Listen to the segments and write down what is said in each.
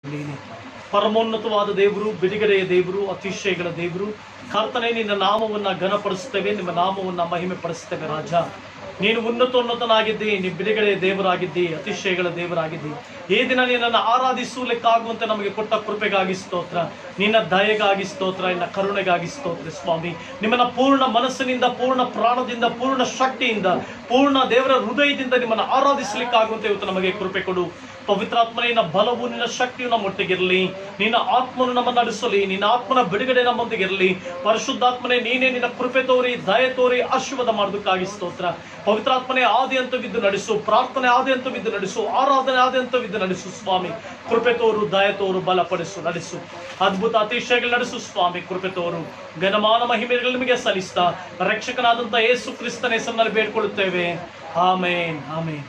ನೀನೆ ಪರಮೋನ್ನತವಾದ ದೇವರು ಬಿಡುಗಡೆಯ ದೇವರು ಅತಿಶಯಗಳ ದೇವರು ಕರ್ತನೆ ನಿನ್ನ ನಾಮವನ್ನ ಘನಪಡಿಸ್ತೇವೆ ನಿಮ್ಮ ನಾಮವನ್ನ ಮಹಿಮೆ ಪಡಿಸ್ತೇವೆ ರಾಜ ನೀನು ಉನ್ನತೋನ್ನತನಾಗಿದ್ದಿ ನೀ ಬಿಡುಗಡೆಯ ದೇವರಾಗಿದ್ದಿ ಅತಿಶಯಗಳ ದೇವರಾಗಿದ್ದಿ ಈ ದಿನ ನಿನ್ನನ್ನು ಆರಾಧಿಸುವುದಕ್ಕಾಗುವಂತೆ ನಮಗೆ ಕೊಟ್ಟ ಕೃಪೆಗಾಗಿ ಸ್ತೋತ್ರ ನಿನ್ನ ದಯೆಗಾಗಿ ಸ್ತೋತ್ರ ನಿನ್ನ ಕರುಣೆಗಾಗಿ ಸ್ತೋತ್ರ ಸ್ವಾಮಿ ನಿಮ್ಮನ್ನ ಪೂರ್ಣ ಮನಸ್ಸಿನಿಂದ ಪೂರ್ಣ ಪ್ರಾಣದಿಂದ ಪೂರ್ಣ ಶಕ್ತಿಯಿಂದ ಪೂರ್ಣ ದೇವರ ಹೃದಯದಿಂದ ನಿಮ್ಮನ್ನು ಆರಾಧಿಸಲಿಕ್ಕಾಗುವಂತೆ ಇವತ್ತು ನಮಗೆ ಕೃಪೆ ಕೊಡು ಪವಿತ್ರಾತ್ಮನೇ ನಿನ್ನ ಬಲವು ನಿನ್ನ ಶಕ್ತಿಯು ನಮ್ಮೊಟ್ಟಿಗಿರಲಿ ನಿನ್ನ ಆತ್ಮನು ನಮ್ಮ ನಡೆಸಲಿ ನಿನ್ನ ಆತ್ಮನ ಬಿಡುಗಡೆ ನಮ್ಮೊಂದಿಗಿರಲಿ ಪರಿಶುದ್ಧಾತ್ಮನೇ ನೀನೇ ನಿನ್ನ ಕೃಪೆ ತೋರಿ ದಯೆ ತೋರಿ ಆಶೀರ್ವಾದ ಮಾಡೋದಕ್ಕಾಗಿ ಸ್ತೋತ್ರ ಪವಿತ್ರಾತ್ಮನೇ ಆದಿ ಅಂತವಿದ್ದು ನಡೆಸು ಪ್ರಾರ್ಥನೆ ಆದಿ ಅಂತವಿದ್ದು ನಡೆಸು ಆರಾಧನೆ ಆದಿ ಅಂತವಿದ್ದು ನಡೆಸು ಸ್ವಾಮಿ ಕೃಪೆ ತೋರು ದಯ ತೋರು ಬಲಪಡಿಸು ನಡೆಸು ಅದ್ಭುತ ಅತಿಶಯಗಳು ನಡೆಸು ಸ್ವಾಮಿ ಕೃಪೆ ತೋರು ಘನಮಾನ ಮಹಿಮೆಗಳು ನಿಮಗೆ ಸಲ್ಲಿಸ್ತಾ ರಕ್ಷಕನಾದಂಥ ಯೇಸು ಕ್ರಿಸ್ತನ ಹೆಸರಿನಲ್ಲಿ ಬೇಡ್ಕೊಳ್ಳುತ್ತೇವೆ ಆಮೇನ್ ಆಮೇನ್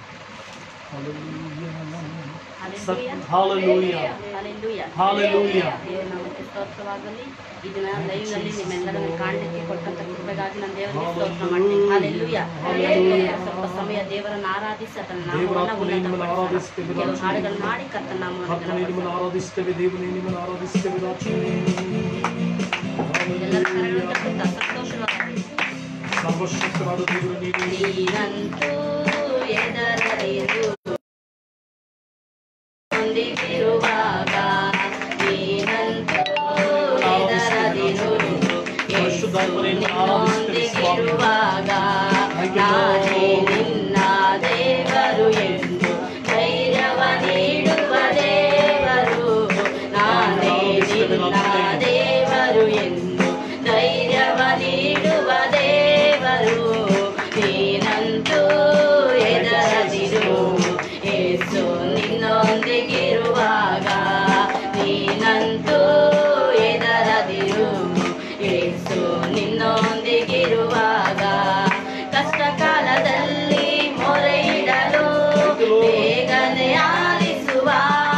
Hallelujah. Hallelujah. Hallelujah. ದೇವರ ನಾಮಕ್ಕೆ ಸ್ತೋತ್ರವಾಗಲಿ ಈ ದಿನ ಲೈವ್ ನಲ್ಲಿ ನಿಮ್ಮೆಲ್ಲರನ್ನು ಕಾಣಲಿಕ್ಕೆ ಕೊಟ್ಟಂತ ಕೃಪೆಗಾಗಿ ನಾನು ದೇವರಿಗೆ ಸ್ತೋತ್ರ ಮಾಡ್ತೀನಿ ಹಾಲೆಲ್ಲೂಯ ಸ್ವಲ್ಪ ಸಮಯ ದೇವರನ್ನು ಆರಾಧಿಸಿ ಆತನ ನಾಮವನ್ನು ದೇವರಾತ್ಮನೇ ನಿಮ್ಮನ್ನು ಆರಾಧಿಸ್ತೇವೆ ಕೆಲವು ರಾಜನೇ. ಹಾಡುಗಳನ್ನು ಮಾಡಿ ಕರ್ತನ ನಾಮವನ್ನು ಕರ್ತನೇ ನಿಮ್ಮನ್ನು ಆರಾಧಿಸ್ತೇವೆ ದೇವನೇ ನಿಮ್ಮನ್ನು ಆರಾಧಿಸ್ತೇವೆ ರಾಜನೇ ಎಲ್ಲರ ಕರೆಗಳನ್ನು ತಟ್ಟುತ್ತಾ ಸಂತೋಷವಾಗಿ ಸರ್ವಶಕ್ತನಾದ ದೇವರು ನೀನು ನೀನಂತೂ ಎದರದಿರು ಹೊಂದಿರುವಾಗ ನೀನಂತೂ ಎದರದಿರು ಪರಿಶುದ್ಧಾತ್ಮನೇ ನಿಮ್ಮನ್ನು ಆರಾಧಿಸ್ತೇವೆ ಸ್ವಾಮಿ. ಹೊಂದಿರುವಾಗ ನಾನೇ ನಿನ್ನ ದೇವರು ಎಂದು ಧೈರ್ಯವ ನೀಡುವ ದೇವರು ನಾನೇ ನಿನ್ನ ದೇವರು ಎಂದು ಧೈರ್ಯವ ನೀಡುವ ದೇವರು ನೀನಂತೂ ಎದರದಿರು ಏಸು ನಿನ್ನೊಂದಿಗಿರುವಾಗ ನೀನಂತೂ ಎದರದಿರು ಏಸು ನಿನ್ನೊಂದಿಗಿರುವಾಗ ಕಷ್ಟ ಕಾಲದಲ್ಲಿ ಮೊರೆ ಇಡಲು ಬೇಗನೆ ಆಲಿಸುವ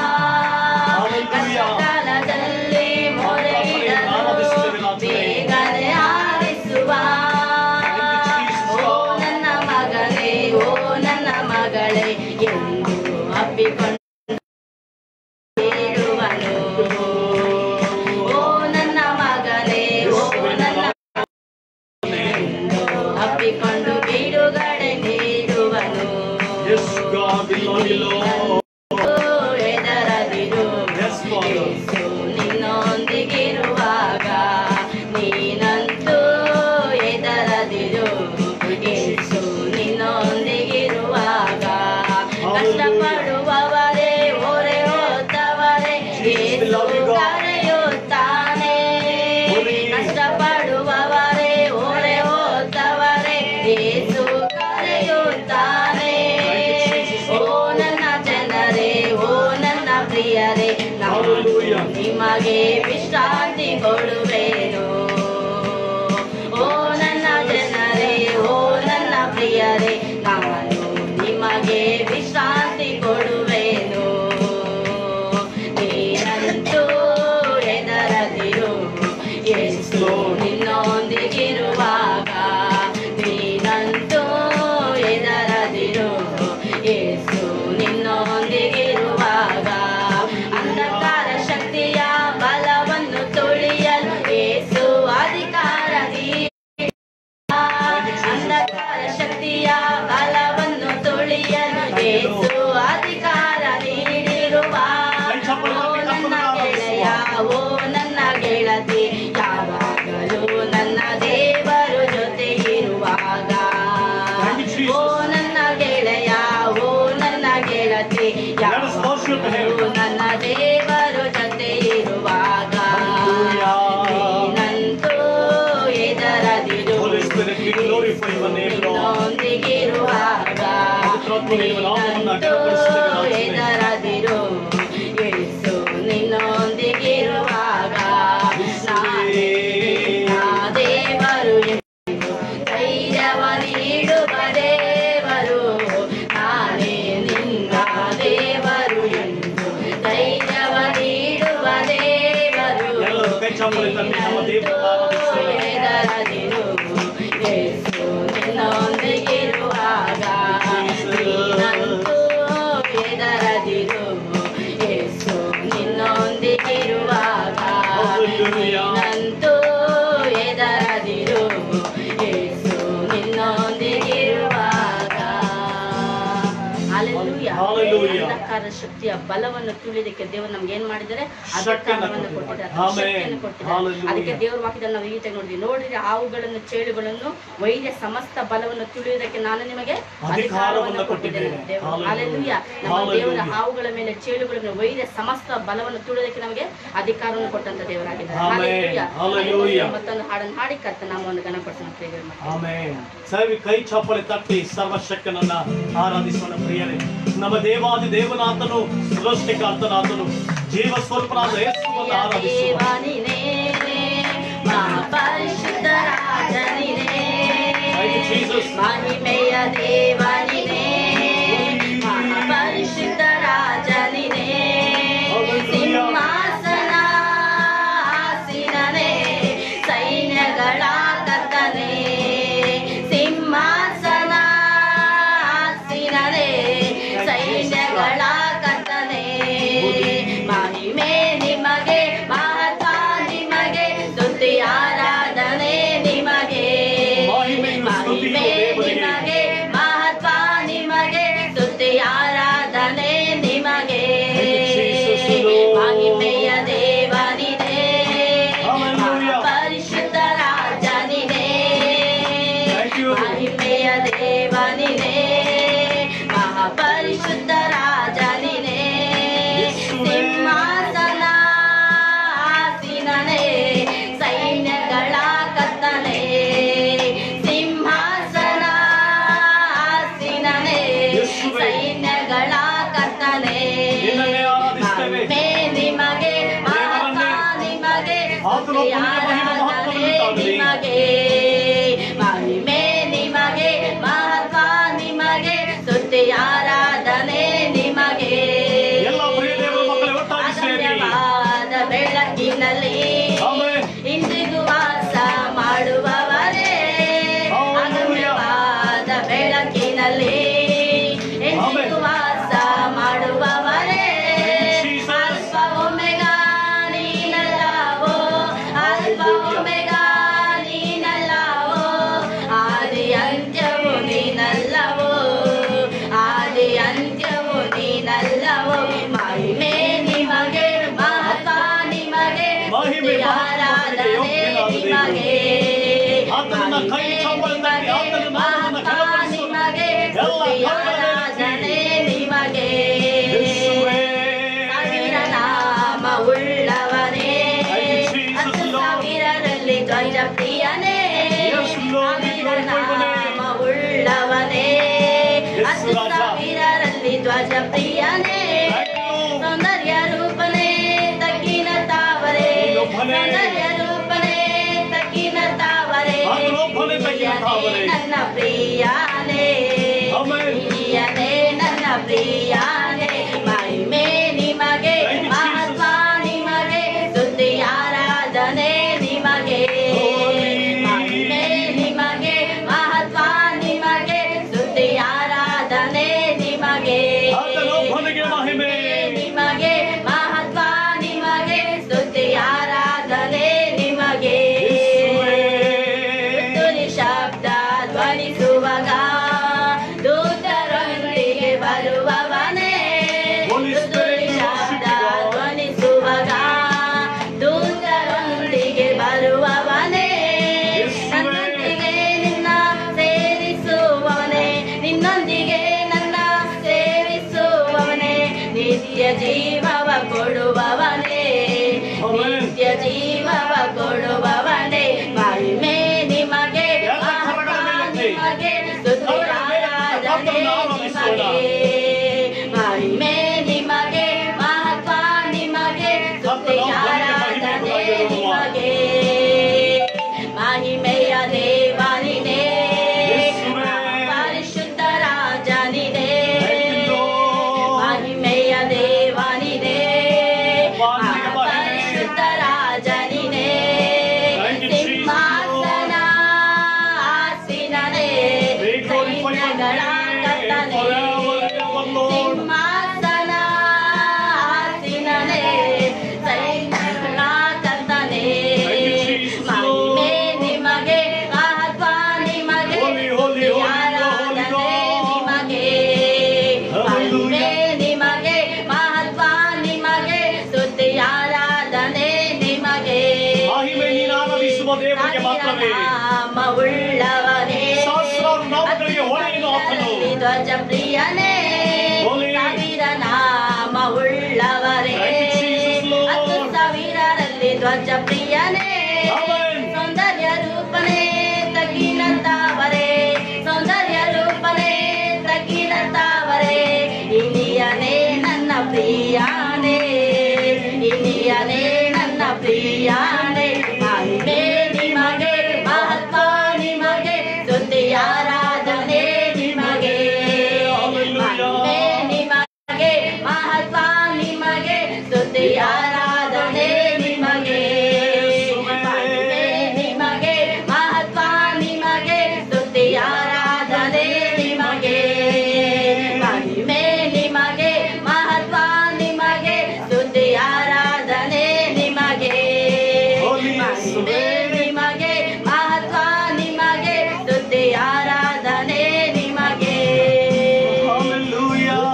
ಕಷ್ಟ ಕಾಲದಲ್ಲಿ ಮೊರೆ ಇಡಲು ಬೇಗನೆ ಆಲಿಸುವ ಓ ನನ್ನ ಮಗನೇ ಓ ನನ್ನ ಮಗಳೇ ಎಂದು ಅಪ್ಪಿಕೊಂಡು ಹೇಳುವನು ಓ ನನ್ನ ಮಗನೇ ಓ ನನ್ನ ಎಂದು ಅಪ್ಪಿಕೊಂಡು ಬಿಡುಗಡೆ ನೀಡುವನು Yes, God, we love you, Lord. ಎದರದಿರು Yes, Father. ಯೇಸು ನಿನ್ನೊಂದಿಗಿರುವಾಗ ನೀನಂತೂ ಎದರದಿರು ಯೇಸು ನಿನ್ನೊಂದಿಗಿರುವಾಗ ಕಷ್ಟಪಡುವವರೇ ಹೊರೆ ಹೊತ್ತವರೇ ಯೇಸು ಕರೆಯುತ್ತಾನೆ ಕಷ್ಟಪಡುವವರೇ ಹೊರೆ ಹೊತ್ತವರೇ ಯೇಸು ಕರೆಯುತ್ತಾನೆ ಓ ನನ್ನ ಜನರೇ ಓ ನನ್ನ ಪ್ರಿಯರೇ ನಾನು Hallelujah. ನಿಮಗೆ ವಿಶ್ರಾಂತಿ ಕೊಡುವೆನು ಓ ನನ್ನ ಜನರೇ ಓ ನನ್ನ ಪ್ರಿಯರೇ ನಾನು ನಿಮಗೆ ವಿಶ್ರಾಂತಿ ಕೊಡುವೆನು ನೀನಂತೂ ಎದರದಿರು ಎಷ್ಟು ನಿನ್ನೊಂದಿಗಿರುವಾಗ ನೀನಂತೂ ಎದರದಿರು ಏಸು ನಿನ್ನೊಂದಿಗಿರುವಾಗ ಅಂಧಕಾರ ಶಕ್ತಿಯ ಬಲವನ್ನು ತುಳಿಯಲು ಏಸು ಅಧಿಕಾರ ನೀಡಿ ಅಂಧಕಾರ ಶಕ್ತಿಯ ಬಲವನ್ನು ತುಳಿಯಲು ಏಸು ಅಧಿಕಾರ ನೀಡಿರುವ ಓ ನನ್ನ ಗೆಳೆಯ ಓ ನನ್ನ ಗೆಳತಿ ಯಾವಾಗಲೂ ನನ್ನ ದೇವರು ಜೊತೆ ಇರುವಾಗ ಓ ನನ್ನ ಗೆಳೆಯ ಓ ನನ್ನ ಗೆಳತಿ ಯಾವಾಗಲೂ ನನ್ನ ದೇವರು ಜೊತೆ ಇರುವಾಗ ನೀನಂತೂ ಎದರದಿರು Holy Spirit, we glorify your name, Lord. ನಿನ್ನೊಂದಿಗಿರುವಾಗ ನೀನಂತೂ ಎದರದಿರು ಯೇಸು ನಿನ್ನೊಂದಿಗಿರುವಾಗ ನಾನೇ ನಿನ್ನ ದೇವರು ಎಂದು ಧೈರ್ಯವ ನೀಡುವ ದೇವರು ನಾನೇ ನಿನ್ನ ದೇವರು ಎಂದು ಧೈರ್ಯವ ನೀಡುವ ದೇವರು ಎಲ್ಲರೂ ಕೈ ಚಾಪಲಿ ತನ್ನಿ ನಮ್ಮ ದೇವರನ್ನು ಆರಾಧಿಸೋಣ. ಎದರದಿರು ಯೇಸು ನಿನ್ನೊಂದಿಗಿರುವಾಗ ನೀನಂತೂ ಎದರದಿರು ಯೇಸು ನಿನ್ನೊಂದಿಗಿರುವಾಗ ನಿನ್ನೊಂದಿಗಿರುವಾಗ Hallelujah. ನಂತೂ ಎದರದಿರು ಯೇಸು ನಿನ್ನೊಂದಿಗಿರುವಾಗ Hallelujah. Hallelujah. ಅಂಧಕಾರ ಶಕ್ತಿಯ ಬಲವನ್ನು ತುಳಿದಕ್ಕೆ ದೇವರು ನಮ್ಗೆ ಏನ್ ಮಾಡಿದ್ದಾರೆ ಶಕ್ತಿಯನ್ನು ಅಧಿಕಾರವನ್ನು ಕೊಟ್ಟಿದ್ದಾರೆ. ಕೊಟ್ಟಿದ್ದಾರೆ Amen. ಶಕ್ತಿಯನ್ನು ಕೊಟ್ಟಿದ್ದಾರೆ Hallelujah. ಅದಕ್ಕೆ ದೇವ್ರ ವಾಕ್ಯದಲ್ಲಿ ನಾವು ಈ ರೀತಿಯಾಗಿ ನೋಡಿದ್ವಿ ನೋಡಿದ್ರೆ ಹಾವುಗಳನ್ನು ಚೇಳುಗಳನ್ನು ವೈದ್ಯ ಸಮಸ್ತ ಬಲವನ್ನು ತುಳಿಯುವುದಕ್ಕೆ ನಾನು ನಿಮಗೆ ಅಧಿಕಾರವನ್ನು ಕೊಟ್ಟಿದ್ದೇನೆ. ದೇವರು Hallelujah. Hallelujah. ನಮ್ಮ Hallelujah. ದೇವರ ಹಾವುಗಳ ಮೇಲೆ ಚೇಳುಗಳ ಮೇಲೆ ವೈದ್ಯ ಸಮಸ್ತ ಬಲವನ್ನು ತುಳಿಯೋದಕ್ಕೆ ನಮಗೆ ಅಧಿಕಾರವನ್ನು ಕೊಟ್ಟಂತ ದೇವರಾಗಿದ್ದಾರೆ Amen. Hallelujah. Hallelujah. ಮತ್ತೊಂದು ಹಾಡನ್ನು ಹಾಡಿ ಕರ್ತ ನಾಮವನ್ನು ಗಣಪಡಿಸೋಣ ಪ್ರೇಯರ್ ಮಾಡಿ ಆಮೇನ್ ಸವಿ ಕೈ ಚಪ್ಪಳೆ ತಟ್ಟಿ ಸರ್ವಶಕ್ತನನ್ನ ಆರಾಧಿಸೋಣ ಪ್ರಿಯರೇ ನಮ್ಮ ದೇವಾದಿ ದೇವನಾಥನು ಸೃಷ್ಟಿಕರ್ತನಾಥನು ಜೀವ ಸ್ವರೂಪನಾದ ಯೇಸುವನ್ನು ಆರಾಧಿಸುವ ದೇವನಿನೇ ಮಹಾಪರಿಶುದ್ಧ ರಾಜನಿನೇ Thank you, Jesus. ಮಹಿಮೆಯ ದೇವನಿನೇ ಮಹಾಪರಿಶುದ್ಧ ರಾಜನಿನೇ Hallelujah. ಸಿಂಹಾಸನ ಆಸೀನನೇ ಸೈನ್ಯಗಳ ಕರ್ತನೇ ಸಿಂಹಾಸನ ಆಸೀನನೇ ಸೈನ್ಯಗಳ ಕರ್ತನೇ ಮಹಿಮೆ ನಿಮಗೆ ಮಹತ್ವ ನಿಮಗೆ ಸ್ತುತಿ ಆರಾಧನೆ ನಿಮಗೆ ಮಹಿಮೆಯು ಸ್ತುತಿಯು ಮಹಿಮೆ ದೇವರಿಗೆ. ನಿಮಗೆ ಮಹತ್ವ ನಿಮಗೆ ಸ್ತುತಿ ಆರಾಧನೆ ನಿಮಗೆ Thank you, Jesus, Lord. ಮಹಿಮೆಯ ದೇವನಿದೆ Hallelujah. ಪರಿಶುದ್ಧ ರಾಜನಿದೆ Thank you. ಮಹಿಮೆಯ ದೇವನಿದೆ ಮಹಾಪರಿಶುದ್ಧ ರಾಜನಿದೆ ಯೇಸುವೇ. ಸಿಂಹಾಸನ ಆಸೀನನೇ ಸೈನ್ಯಗಳ ಕತ್ತನೆ ಸಿಂಹಾಸನ ಆಸೀನನೇ ಯೇಸುವೇ. ಸೈನ್ಯಗಳ ಕತ್ತನೆ ನಿನ್ನನ್ನೇ ಆರಾಧಿಸ್ತೇವೆ. ಮಹಿಮೆ ನಿಮಗೆ ಮಹತ್ವ ದೇವರನ್ನೇ. ನಿಮಗೆ ಆತನ ಸ್ತುತಿ ಪುಣ್ಯ ಮಹಿಮೆ ಆರಾಧನೆ ಮಹತ್ವವುಂಟಾಗಲಿ. ನಿಮಗೆ ಮಹಿಮೆ ನಿಮಗೆ ಮಹತ್ವ ನಿಮಗೆ ಸ್ತುತಿ ಆರಾಧನೆ ನಿಮಗೆ ಎಲ್ಲ ಪ್ರಿಯ ದೇವರ ಮಕ್ಕಳೇ ಒಟ್ಟಾಗಿ ಸೇರಿ. ಅನನ್ಯವಾದ ಬೆಳಕಿನಲ್ಲಿ ಆಮೆನ್. ಇಂದಿಗೂ ವಾಸ ಮಾಡುವವರೇ Hallelujah. ಅನನ್ಯವಾದ ಬೆಳಕಿನಲ್ಲಿ ಎಂದಿಗೂ ವಾಸ ಮಾಡುವವರೇ Jesus. ಅಲ್ಪ ಒಮೆಗಾ ನೀನಲ್ಲವೋ ಅಲ್ಪ ಒಮೆಗಾ ನೀನಲ್ಲವೋ ಆದಿ ಅಂತ್ಯವು ನೀನಲ್ಲವೋ ಆದಿ ಅಂತ್ಯವು ನೀನಲ್ಲವೋ ಮಹಿಮೆ ನಿಮಗೆ ಮಹತ್ವ ನಿಮಗೆ ಮಹಿಮೆ ಸ್ತುತಿ ಮಹತ್ವಕ್ಕೆ ಆರಾಧನೆ ಯೋಗ್ಯನಾದ ನಿಮಗೆ ಆತನನ್ನ ಕೈ ಚಪ್ಪಲಿ ತಟ್ಟಿ ಆತನ ನಾಮವನ್ನು ಮಹತ್ವ ಘನಪಡಿಸೋಣ. ನಿಮಗೆ ಎಲ್ಲ ಸ್ತುತಿ ಕರ್ತನ ಆರಾಧನೆ ನಿಮಗೆ ಯೇಸುವೇ. ಸಾವಿರ ನಾಮ ಉಳ್ಳವನೇ Thank you, Jesus, ಹತ್ತು Lord. ಸಾವಿರರಲ್ಲಿ ಧ್ವಜ ಪ್ರಿಯನೇ Yes, Lord, we ಸಾವಿರ glorify your name. ನಾಮ ಉಳ್ಳವನೇ Yes, ಹತ್ತು Raja. ಸಾವಿರರಲ್ಲಿ ಧ್ವಜ ಪ್ರಿಯನೇ Thank you. ಸೌಂದರ್ಯ ರೂಪನೇ ತಗ್ಗಿನ ತಾವರೆ ನೀನೊಬ್ಬನೇ. ಸೌಂದರ್ಯ ರೂಪನೇ ತಗ್ಗಿನ ತಾವರೆ ಆತನೊಬ್ಬನೇ ತಗ್ಗಿನ ತಾವರೆ. ನನ್ನ ಪ್ರಿಯಾನೇ Amen. ಪ್ರಿಯನೇ ನನ್ನ ಪ್ರಿಯಾನೇ ಮಹಿಮೆ ನಿಮಗೆ Thank you, ಮಹತ್ವ ನಿಮಗೆ ಸ್ತುತಿ ಆರಾಧನೆ ನಿಮಗೆ Holy. ಮಹಿಮೆ ನಿಮಗೆ ಮಹತ್ವ ನಿಮಗೆ ಸ್ತುತಿ ಆರಾಧನೆ ನಿಮಗೆ ಆತನೊಬ್ಬನಿಗೆ ಮಹಿಮೆ. ನಿಮಗೆ ಮಹತ್ವ ನಿಮಗೆ ಸ್ತುತಿ ಆರಾಧನೆ ನಿಮಗೆ ಯೇಸುವೇ. ತುರಿ ಶಬ್ದ ಧ್ವನಿಸುವಾಗ ದೂತರೊಂದಿಗೆ ಬರುವವನೇ ಪ್ರಿಯನೇ Holy. ಸಾವಿರ ನಾಮ ಉಳ್ಳವರೇ Thank you, Jesus, Lord. ಹತ್ತು ಸಾವಿರರಲ್ಲಿ ಧ್ವಜ ಪ್ರಿಯನೇ Amen. ಸೌಂದರ್ಯ ರೂಪನೇ ತಗ್ಗಿನ ತಾವರೇ ಸೌಂದರ್ಯ ರೂಪನೇ ತಗ್ಗಿನ ತಾವರೇ ಇನಿಯನೇ ನನ್ನ ಪ್ರಿಯಾನೇ ಇನಿಯನೇ ನನ್ನ ಪ್ರಿಯಾನೇ ಮಹಿಮೆ ನಿಮಗೆ ಮಹತ್ವ ನಿಮಗೆ ಸ್ತುತಿ ಆರಾಧನೆ ನಿಮಗೆ ಮಹಿಮೆ ನಿಮಗೆ ಮಹತ್ವ ನಿಮಗೆ ಸ್ತುತಿ ಆರಾಧನೆ ನಿಮಗೆ ಮಹಿಮೆ ನಿಮಗೆ ಮಹತ್ವ ನಿಮಗೆ ಸ್ತುತಿ ಆರಾಧನೆ ನಿಮಗೆ ಮಹಿಮೆ ನಿಮಗೆ ಮಹತ್ವ ನಿಮಗೆ ಸ್ತುತಿ ಆರಾಧನೆ ನಿಮಗೆ Holy ಮಹಿಮೆ ನಿಮಗೆ ಮಹತ್ವ ನಿಮಗೆ ಸ್ತುತಿ ಆರಾಧನೆ ನಿಮಗೆ Hallelujah.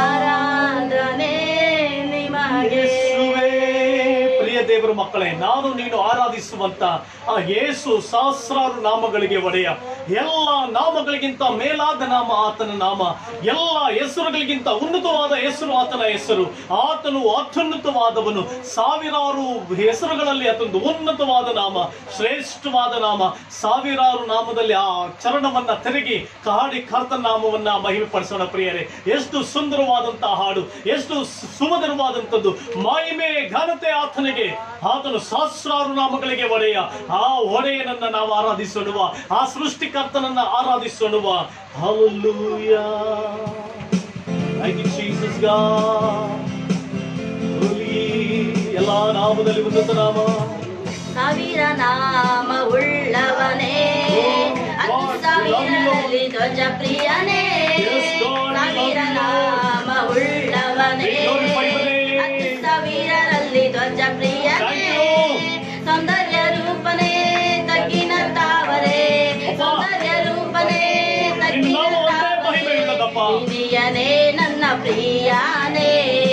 ಆರಾಧನೆ ನಿಮಗೆ ಯೇಸುವೇ. ಪ್ರಿಯ ದೇವರ ಮಕ್ಕಳೇ ನಾನು ನೀನು ಆರಾಧಿಸುವಂತ ಆ ಯೇಸು ಸಹಸ್ರಾರು ನಾಮಗಳಿಗೆ ಒಡೆಯ ಎಲ್ಲ ನಾಮಗಳಿಗಿಂತ ಮೇಲಾದ ನಾಮ ಆತನ ನಾಮ ಎಲ್ಲ ಹೆಸರುಗಳಿಗಿಂತ ಉನ್ನತವಾದ ಹೆಸರು ಆತನ ಹೆಸರು ಆತನು ಅತ್ಯುನ್ನತವಾದವನು ಸಾವಿರಾರು ಹೆಸರುಗಳಲ್ಲಿ ಆತನದು ಉನ್ನತವಾದ ನಾಮ ಶ್ರೇಷ್ಠವಾದ ನಾಮ ಸಾವಿರಾರು ನಾಮದಲ್ಲಿ ಆ ಚರಣವನ್ನ ತಿರುಗಿ ಕಾಡಿ ಕರ್ತನ ನಾಮವನ್ನ ಮಹಿಮೆ ಪಡಿಸೋಣ ಪ್ರಿಯರೇ ಎಷ್ಟು ಸುಂದರವಾದಂತಹ ಹಾಡು ಎಷ್ಟು ಸು- ಸುಮಧುರವಾದಂಥದ್ದು ಮಹಿಮೆ ಘನತೆ ಆತನಿಗೆ ಆತನು ಸಹಸ್ರಾರು ನಾಮಗಳಿಗೆ ಒಡೆಯ ಆ ಒಡೆಯನನ್ನ ನಾವು ಆರಾಧಿಸೋಣವ ಆ ಸೃಷ್ಟಿಕರ್ತನನ್ನ ಆರಾಧಿಸೋಣವ Hallelujah. Thank you, Jesus God. Holy. ಎಲ್ಲಾ ನಾಮದಲ್ಲಿ ಉನ್ನತ ನಾಮ ಸಾವಿರ ನಾಮ ಉಳ್ಳವನೇ Oh, ಹತ್ತು God, we love you, Lord. ಸಾವಿರದಲ್ಲಿ ಧ್ವಜ ಪ್ರಿಯನೇ Yes, God, we ಸಾವಿರ love you, Lord. ನಾಮ ಉಳ್ಳವನೇ We glorify your name. ಹತ್ತು ಸಾವಿರರಲ್ಲಿ ಧ್ವಜ ಪ್ರಿಯನೇ Thank you. ಸೌಂದರ್ಯ ರೂಪನೇ ತಗ್ಗಿನ ತಾವರೇ ಅಪ್ಪ. ಸೌಂದರ್ಯ ರೂಪನೇ ತಗ್ಗಿನ ನಿನ್ನ ನಾಮ ಒಂದೇ ಮಹಿಮೆಯುಳ್ಳದಪ್ಪ. ತಾವರೇ ಇನಿಯನೇ ನನ್ನ ಪ್ರಿಯಾನೇ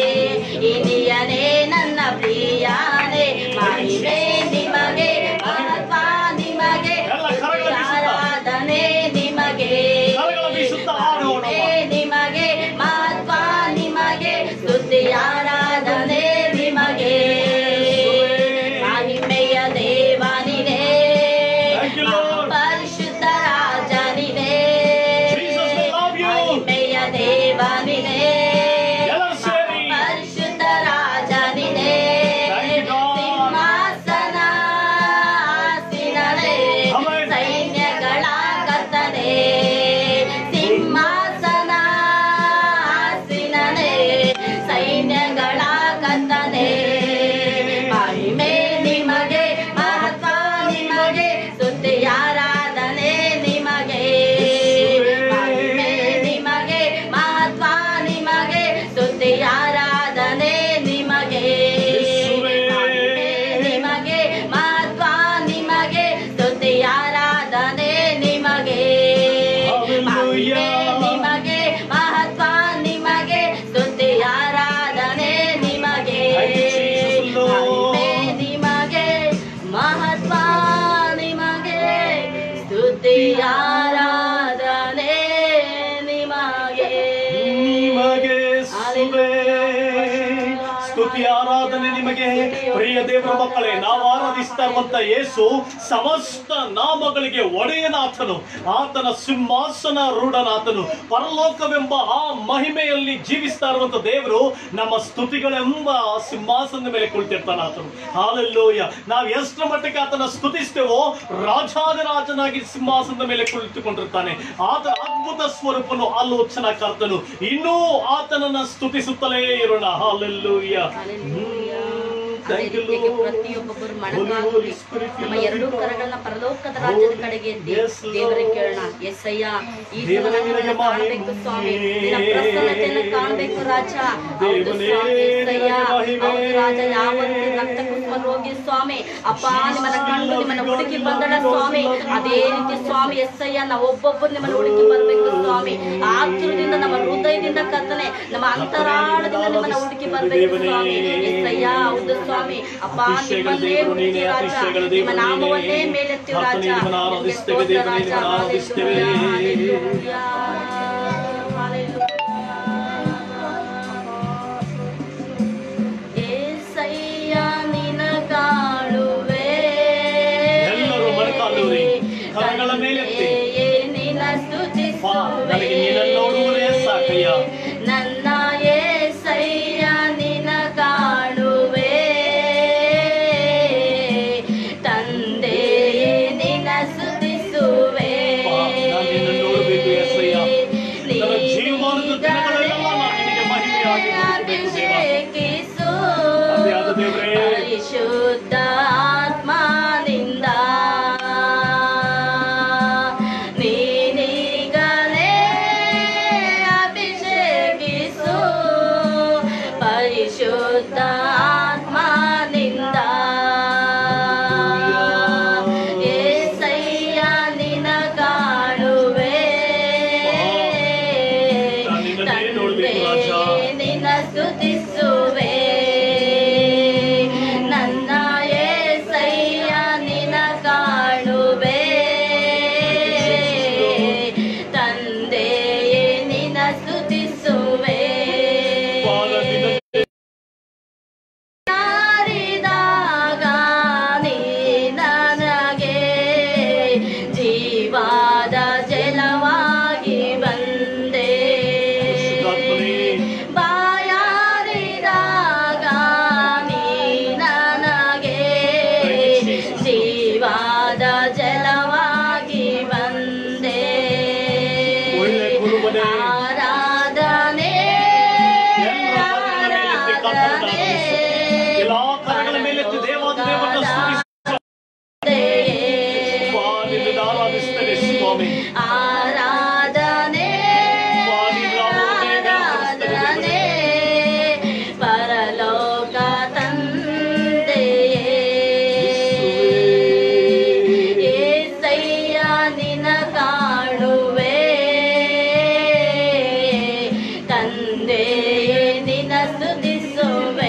ಇನಿಯನೇ ನನ್ನ ಪ್ರಿಯಾನೇ ಮಹಿಮೆ ನಿಮಗೆ ಮಹತ್ವ ನಿಮಗೆ ಎಲ್ಲ ಕರಗಳ ಬೀಸುತ್ತಾ. ಆರಾಧನೆ ನಿಮಗೆ ಕರಗಳ ಬೀಸುತ್ತಾ ಹಾಡೋಣ. ಮಹಿಮೆ ನಿಮಗೆ ಮಹತ್ವ ನಿಮಗೆ ಸ್ತುತಿ ಆರಾಧನೆ ನಿಮಗೆ ಮಹಿಮೆಯ ದೇವನಿನೇ Thank you, Lord. ಪರಿಶುದ್ಧ ರಾಜನಿನೇ Jesus, we love you. ಮಹಿಮೆಯ ದೇವನಿನೇ ಎಲ್ಲರೂ ಸೇರಿ. ಪರಿಶುದ್ಧ ರಾಜನಿನೇ Thank you, God. ಸಿಂಹಾಸನ ಆಸೀನನೇ Amen. ಸೈನ್ಯಗಳ ಕರ್ತನೇ ಸಿಂಹಾಸನ ಆಸೀನನೇ ಸೈನ್ಯಗಳ ಕರ್ತನೇ ಮಹಿಮೆ ನಿಮಗೆ ಮಹತ್ವ ನಿಮಗೆ ಸ್ತುತಿ ಆರಾಧನೆ ನಿಮಗೆ ಮಹಿಮೆ ನಿಮಗೆ ಮಹತ್ವ ನಿಮಗೆ ಸ್ತುತಿ ಆರಾಧನೆ ನಿಮಗೆ ಯೇಸುವೇ. ಮಹಿಮೆ ನಿಮಗೆ ಮಹತ್ವ ನಿಮಗೆ ಸ್ತುತಿ ಆರಾಧನೆ ನಿಮಗೆ Hallelujah. ಮಹಿಮೆ ನಿಮಗೆ ಮಹತ್ವ ನಿಮಗೆ ಸ್ತುತಿ ಆರಾಧನೆ ನಿಮಗೆ Thank you, Jesus, Lord. ಮಹಿಮೆ ನಿಮಗೆ ಮಹತ್ವ ನಿಮಗೆ ಸ್ತುತಿ ಆರಾಧನೆ ನಿಮಗೆ ನಿಮಗೆ ಸುವೆ. ಸ್ತುತಿ ಆರಾಧನೆ ನಿಮಗೆ ಪ್ರಿಯ ದೇವರ ಮಕ್ಕಳೇ ನಾವು ಆರಾಧಿಸ್ತಾ ಇರುವಂತ ಯೇಸು ಸಮಸ್ತ ನಾಮಗಳಿಗೆ ಒಡೆಯನಾಥನು ಆತನ ಸಿಂಹಾಸನ ರೂಢನಾಥನು ಪರಲೋಕವೆಂಬ ಆ ಮಹಿಮೆಯಲ್ಲಿ ಜೀವಿಸ್ತಾ ಇರುವಂತ ದೇವರು ನಮ್ಮ ಸ್ತುತಿಗಳೆಂಬ ಸಿಂಹಾಸನದ ಮೇಲೆ ಕುಳಿತಿರ್ತಾನೆ ಆತನು ಹಾಲೆಲ್ಲೂಯ ನಾವು ಎಷ್ಟರ ಮಟ್ಟಿಗೆ ಆತನ ಸ್ತುತಿಸ್ತೇವೋ ರಾಜಾದಿರಾಜನಾಗಿ ಸಿಂಹಾಸನದ ಮೇಲೆ ಕುಳಿತುಕೊಂಡಿರ್ತಾನೆ ಆತನ ಅದ್ಭುತ ಸ್ವರೂಪನು ಆಲೋಚನಾ ಕರ್ತನು ಇನ್ನೂ ಆತನನ್ನ ಸ್ತುತಿಸುತ್ತಲೇ ಇರೋಣ ಹಾಲೆಲ್ಲೂಯ ಅದೇ ರೀತಿಯಾಗಿ ಪ್ರತಿಯೊಬ್ಬೊಬ್ಬರು ಮನಗಾಗಲಿ ನಮ್ಮ ಎರಡೂ ಕರಗಳನ್ನ ಪರಲೋಕದ ರಾಜ್ಯದ ಕಡೆಗೆ ಎತ್ತಿ Yes, Lord. ದೇವರಿಗೆ ಕೇಳೋಣ ಎಸ್ಸಯ್ಯ ಈ ದಿನ ನನ್ನನ್ನ ಕಾಣಬೇಕು ಸ್ವಾಮಿ ನಿನ್ನ ಪ್ರಸನ್ನತೆಯನ್ನು ಕಾಣಬೇಕು ರಾಜ ಹೌದು ಸ್ವಾಮಿ ಎಸ್ಸಯ್ಯ ಹೌದು ರಾಜ ಯಾವ ರೀತಿ ರಕ್ತ ಕುಸುಮ ರೋಗಿ ಸ್ವಾಮಿ ಅಪ್ಪ ನಿಮ್ಮನ್ನ ಕಂಡು ನಿಮ್ಮನ್ನ ಹುಡುಕಿ ಬಂದಳ ಸ್ವಾಮಿ ಅದೇ ರೀತಿ ಸ್ವಾಮಿ ಎಸ್ಸಯ್ಯ ನಾವು ಒಬ್ಬೊಬ್ಬರು ನಿಮ್ಮನ್ನ ಹುಡುಕಿ ಬರ್ಬೇಕು ಸ್ವಾಮಿ ಆತುರದಿಂದ ನಮ್ಮ ಹೃದಯದಿಂದ ಕರ್ತನೆ ನಮ್ಮ ಅಂತರಾಳದಿಂದ ನಿಮ್ಮನ್ನ ಹುಡುಕಿ ಬರ್ಬೇಕು ಸ್ವಾಮಿ ಎಸ್ಸಯ್ಯ ಹೌದು ಸ್ವಾಮಿ ಅಪ್ಪ ನಿಮ್ಮನ್ನೇ ಹುಡುಕಿ ರಾಜ ನಿಮ್ಮ ನಾಮವನ್ನೇ ಮೇಲೆತ್ತೀವಿ ರಾಜ ನಿಮ್ಮನ್ನ ಆರಾಧಿಸ್ತೇವೆ, ನಿಮಗೆ ಸ್ತೋತ್ರ ದೇವರೇ, ರಾಜ. ನಿಮ್ಮನ್ನ ಆರಾಧಿಸ್ತೇವೆ. Hallelujah. Hallelujah. ಪರಿಶುದ್ಧ ಆತ್ಮನಿಂದ ನೀನೀಗಲೇ ಅಭಿಷೇಕಿಸು ಪರಿಶುದ್ಧ ಆತ್ಮನಿಂದ ಏಸಯ್ಯ ನಿನ ಕಾಣುವೆ ನಿನ್ನನ್ನೇ ನೋಡ್ಬೇಕು ರಾಜ. ನಿನ್ನ ಸ್ತುತಿಸುವೆ ನನ್ನ ಏಸಯ್ಯ ನಿನ ಕಾಣುವೆ ತಂದೆಯೇ ನಿನ್ನ ಸ್ತುತಿಸುವೆ Father, ನಿನ್ನನ್ನೇ ಯಾರಿದಾಗ ನೀ ನನಗೆ ಜೀವಾದ ಜಲವಾಗಿ ಬಂದೆ ಪರಿಶುದ್ಧಾತ್ಮನೇ, ಬಾಯಾರಿದಾಗ ನೀ ನನಗೆ ಜೀವಾದ ಜಲವಾಗಿ ಬಂದೆ ಒಳ್ಳೆ ಗುರುವನೇ. ಆರಾಧನೆ ಎಲ್ಲರ ಕರಗಳ ಮೇಲೆತ್ತಿ ಕರ್ತನನ್ನ ಆರಾಧಿಸು. ಎಲ್ಲಾ ಕರಗಳ ಮೇಲೆತ್ತಿ ದೇವಾದ ದೇವರನ್ನ ಸ್ತುತಿಸು. ಅಪ್ಪಾ, ನಿನ್ನನ್ನು ಆರಾಧಿಸ್ತೇನೆ ಸ್ವಾಮಿ ಆರಾಧನೆ ಆರಾಧನೆ ಪರಲೋಕ ತಂದೆಯೇ ಏಸಯ್ಯ ನಿನ ಕಾಣುವೆ ತಂದೆಯೇ ನಿನ ಸ್ತುತಿಸುವೆ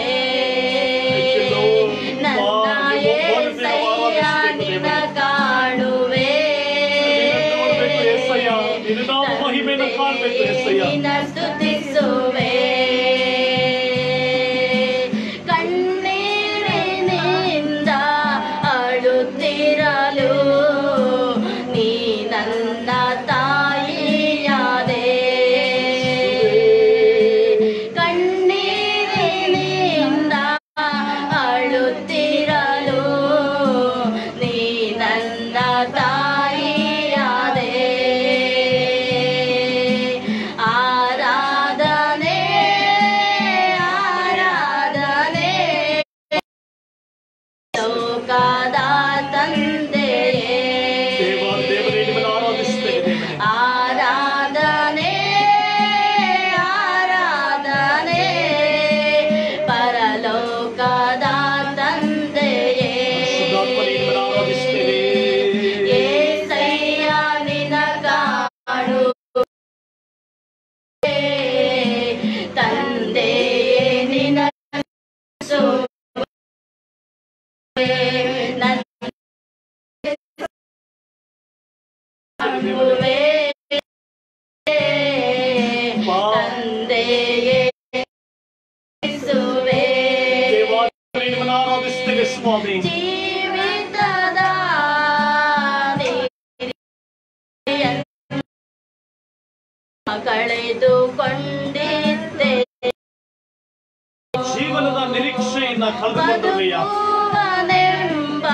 ನನ್ನ ಏಸಯ್ಯ ನಿನ ಕಾಣುವೆ ನಿನ್ನನ್ನು ನೋಡ್ಬೇಕು ಏಸಯ್ಯ. ನಿನ್ನ ನಾಮ ಮಹಿಮೆಯನ್ನು ಕಾಣ್ಬೇಕು ಏಸಯ್ಯ. ನಿನ್ನ ಸ್ತುತಿಸುವೆ ಕಣ್ಣೀರಿನಿಂದ ಅಳುತ್ತಿರಲು ನೀ ನನ್ನ ತಾಯಿಯಾದೆ ಕಣ್ಣೀರಿನಿಂದ ಅಳುತ್ತಿರಲು ನೀ ನನ್ನ ತಾಯಿಯಾದೆ ಆರಾಧನೆ ಆರಾಧನೆ ಲೋಕದ ತಂದೆಯೇ ದೇವ ದೇವರೇ ನಿಮ್ಮನ್ನು ಆರಾಧಿಸ್ತೇನೆ ದೇವರೇ. ಆರಾಧನೆ ಆರಾಧನೆ ಪರಲೋಕದ ತಂದೆಯೇ ಪರಿಶುದ್ಧಾತ್ಮನೇ, ನಿಮ್ಮನ್ನು ಆರಾಧಿಸ್ತೇನೆ. ಏಸಯ್ಯ ನಿನ ಕಾಣು ತಂದೆಯೇ ನಿನ ನನ್ನ ಕಾಣುವೆ ತಂದೆಯೇ ಸುವೆ ದೇವ ದೇವರೇ ನಿಮ್ಮನ್ನು ಆರಾಧಿಸ್ತೇವೆ ಸ್ವಾಮಿ ಜೀವಿತದ ಕಳೆದುಕೊಂಡಿದ್ದೆ ಜೀವನದ ನಿರೀಕ್ಷೆಯನ್ನ ಕಳೆದುಕೊಂಡಿರುವೆಯ ಬದುಕುವನೆಂಬ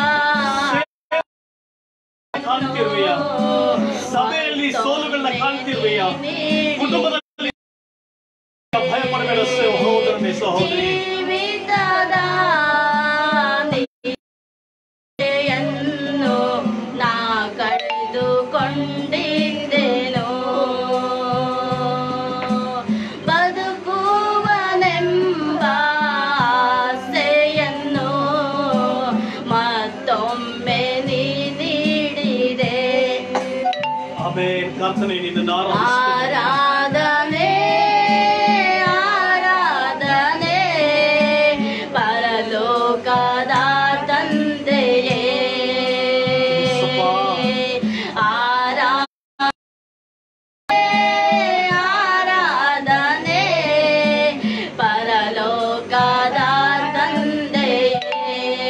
ಕಾಣ್ತಿರುವೆಯ ಸಭೆಯಲ್ಲಿ ಸೋಲುಗಳನ್ನ ಕಾಣ್ತಿರುವೆಯ ಕುಟುಂಬದಲ್ಲಿ ಭಯ ಪಡಬೇಡ ಸಹೋದರನೇ ಸಹೋದರಿ ಜೀವಿತದ ನಿರೀಕ್ಷೆಯನ್ನು ನಾ ಕಳೆದುಕೊಂಡಿದ್ದೆನೋ ಬದುಕುವನೆಂಬ ಆಸೆಯನ್ನು ಮತ್ತೊಮ್ಮೆ ನೀ ನೀಡಿದೆ ಆಮೇಲೆ ಕರ್ತನೆ ನಿನ್ನನ್ನು ಆರಾಧಿಸ್ತೇನೆ ಆರಾಧನೆ ಆರಾಧನೆ ಪರಲೋಕದ ತಂದೆಯೇ ಯೇಸಪ್ಪ. ಆರಾಧನೆ ಆರಾಧನೆ ಪರಲೋಕದ ತಂದೆಯೇ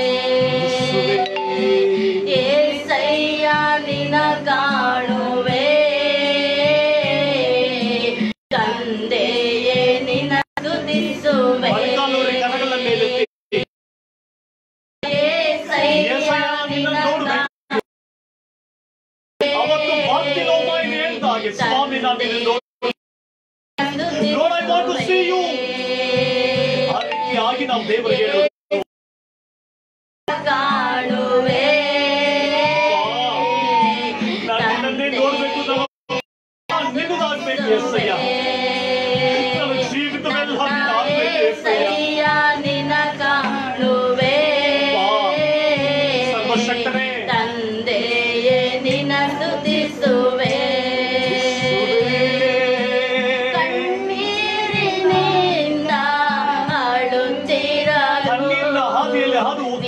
ಏಸಯ್ಯ ನಿನ ಕಾಣುವೆ ತಂದೆಯೇ ನಿನ ಸ್ತುತಿಸುವೆ ಮೊಣಕಾಲೂರಿ ಕರಗಳ ಮೇಲೆತ್ತಿ ಏಸಯ್ಯ ಯೆಶಯ ನಿನ ನಿನ್ನನ್ನು ನೋಡ್ಬೇಕು. ಅವತ್ತು ಬಾರ್ತಿಲೋಮಾಯನು ಹೇಳ್ದ ಹಾಗೆ ಸ್ವಾಮಿ ನಾನು ನಿನ್ನನ್ನು ನೋಡ್- Lord, I want to see you. ಆ ರೀತಿಯಾಗಿ ನಾವು ದೇವರಿಗೆ ಹೇಳೋದು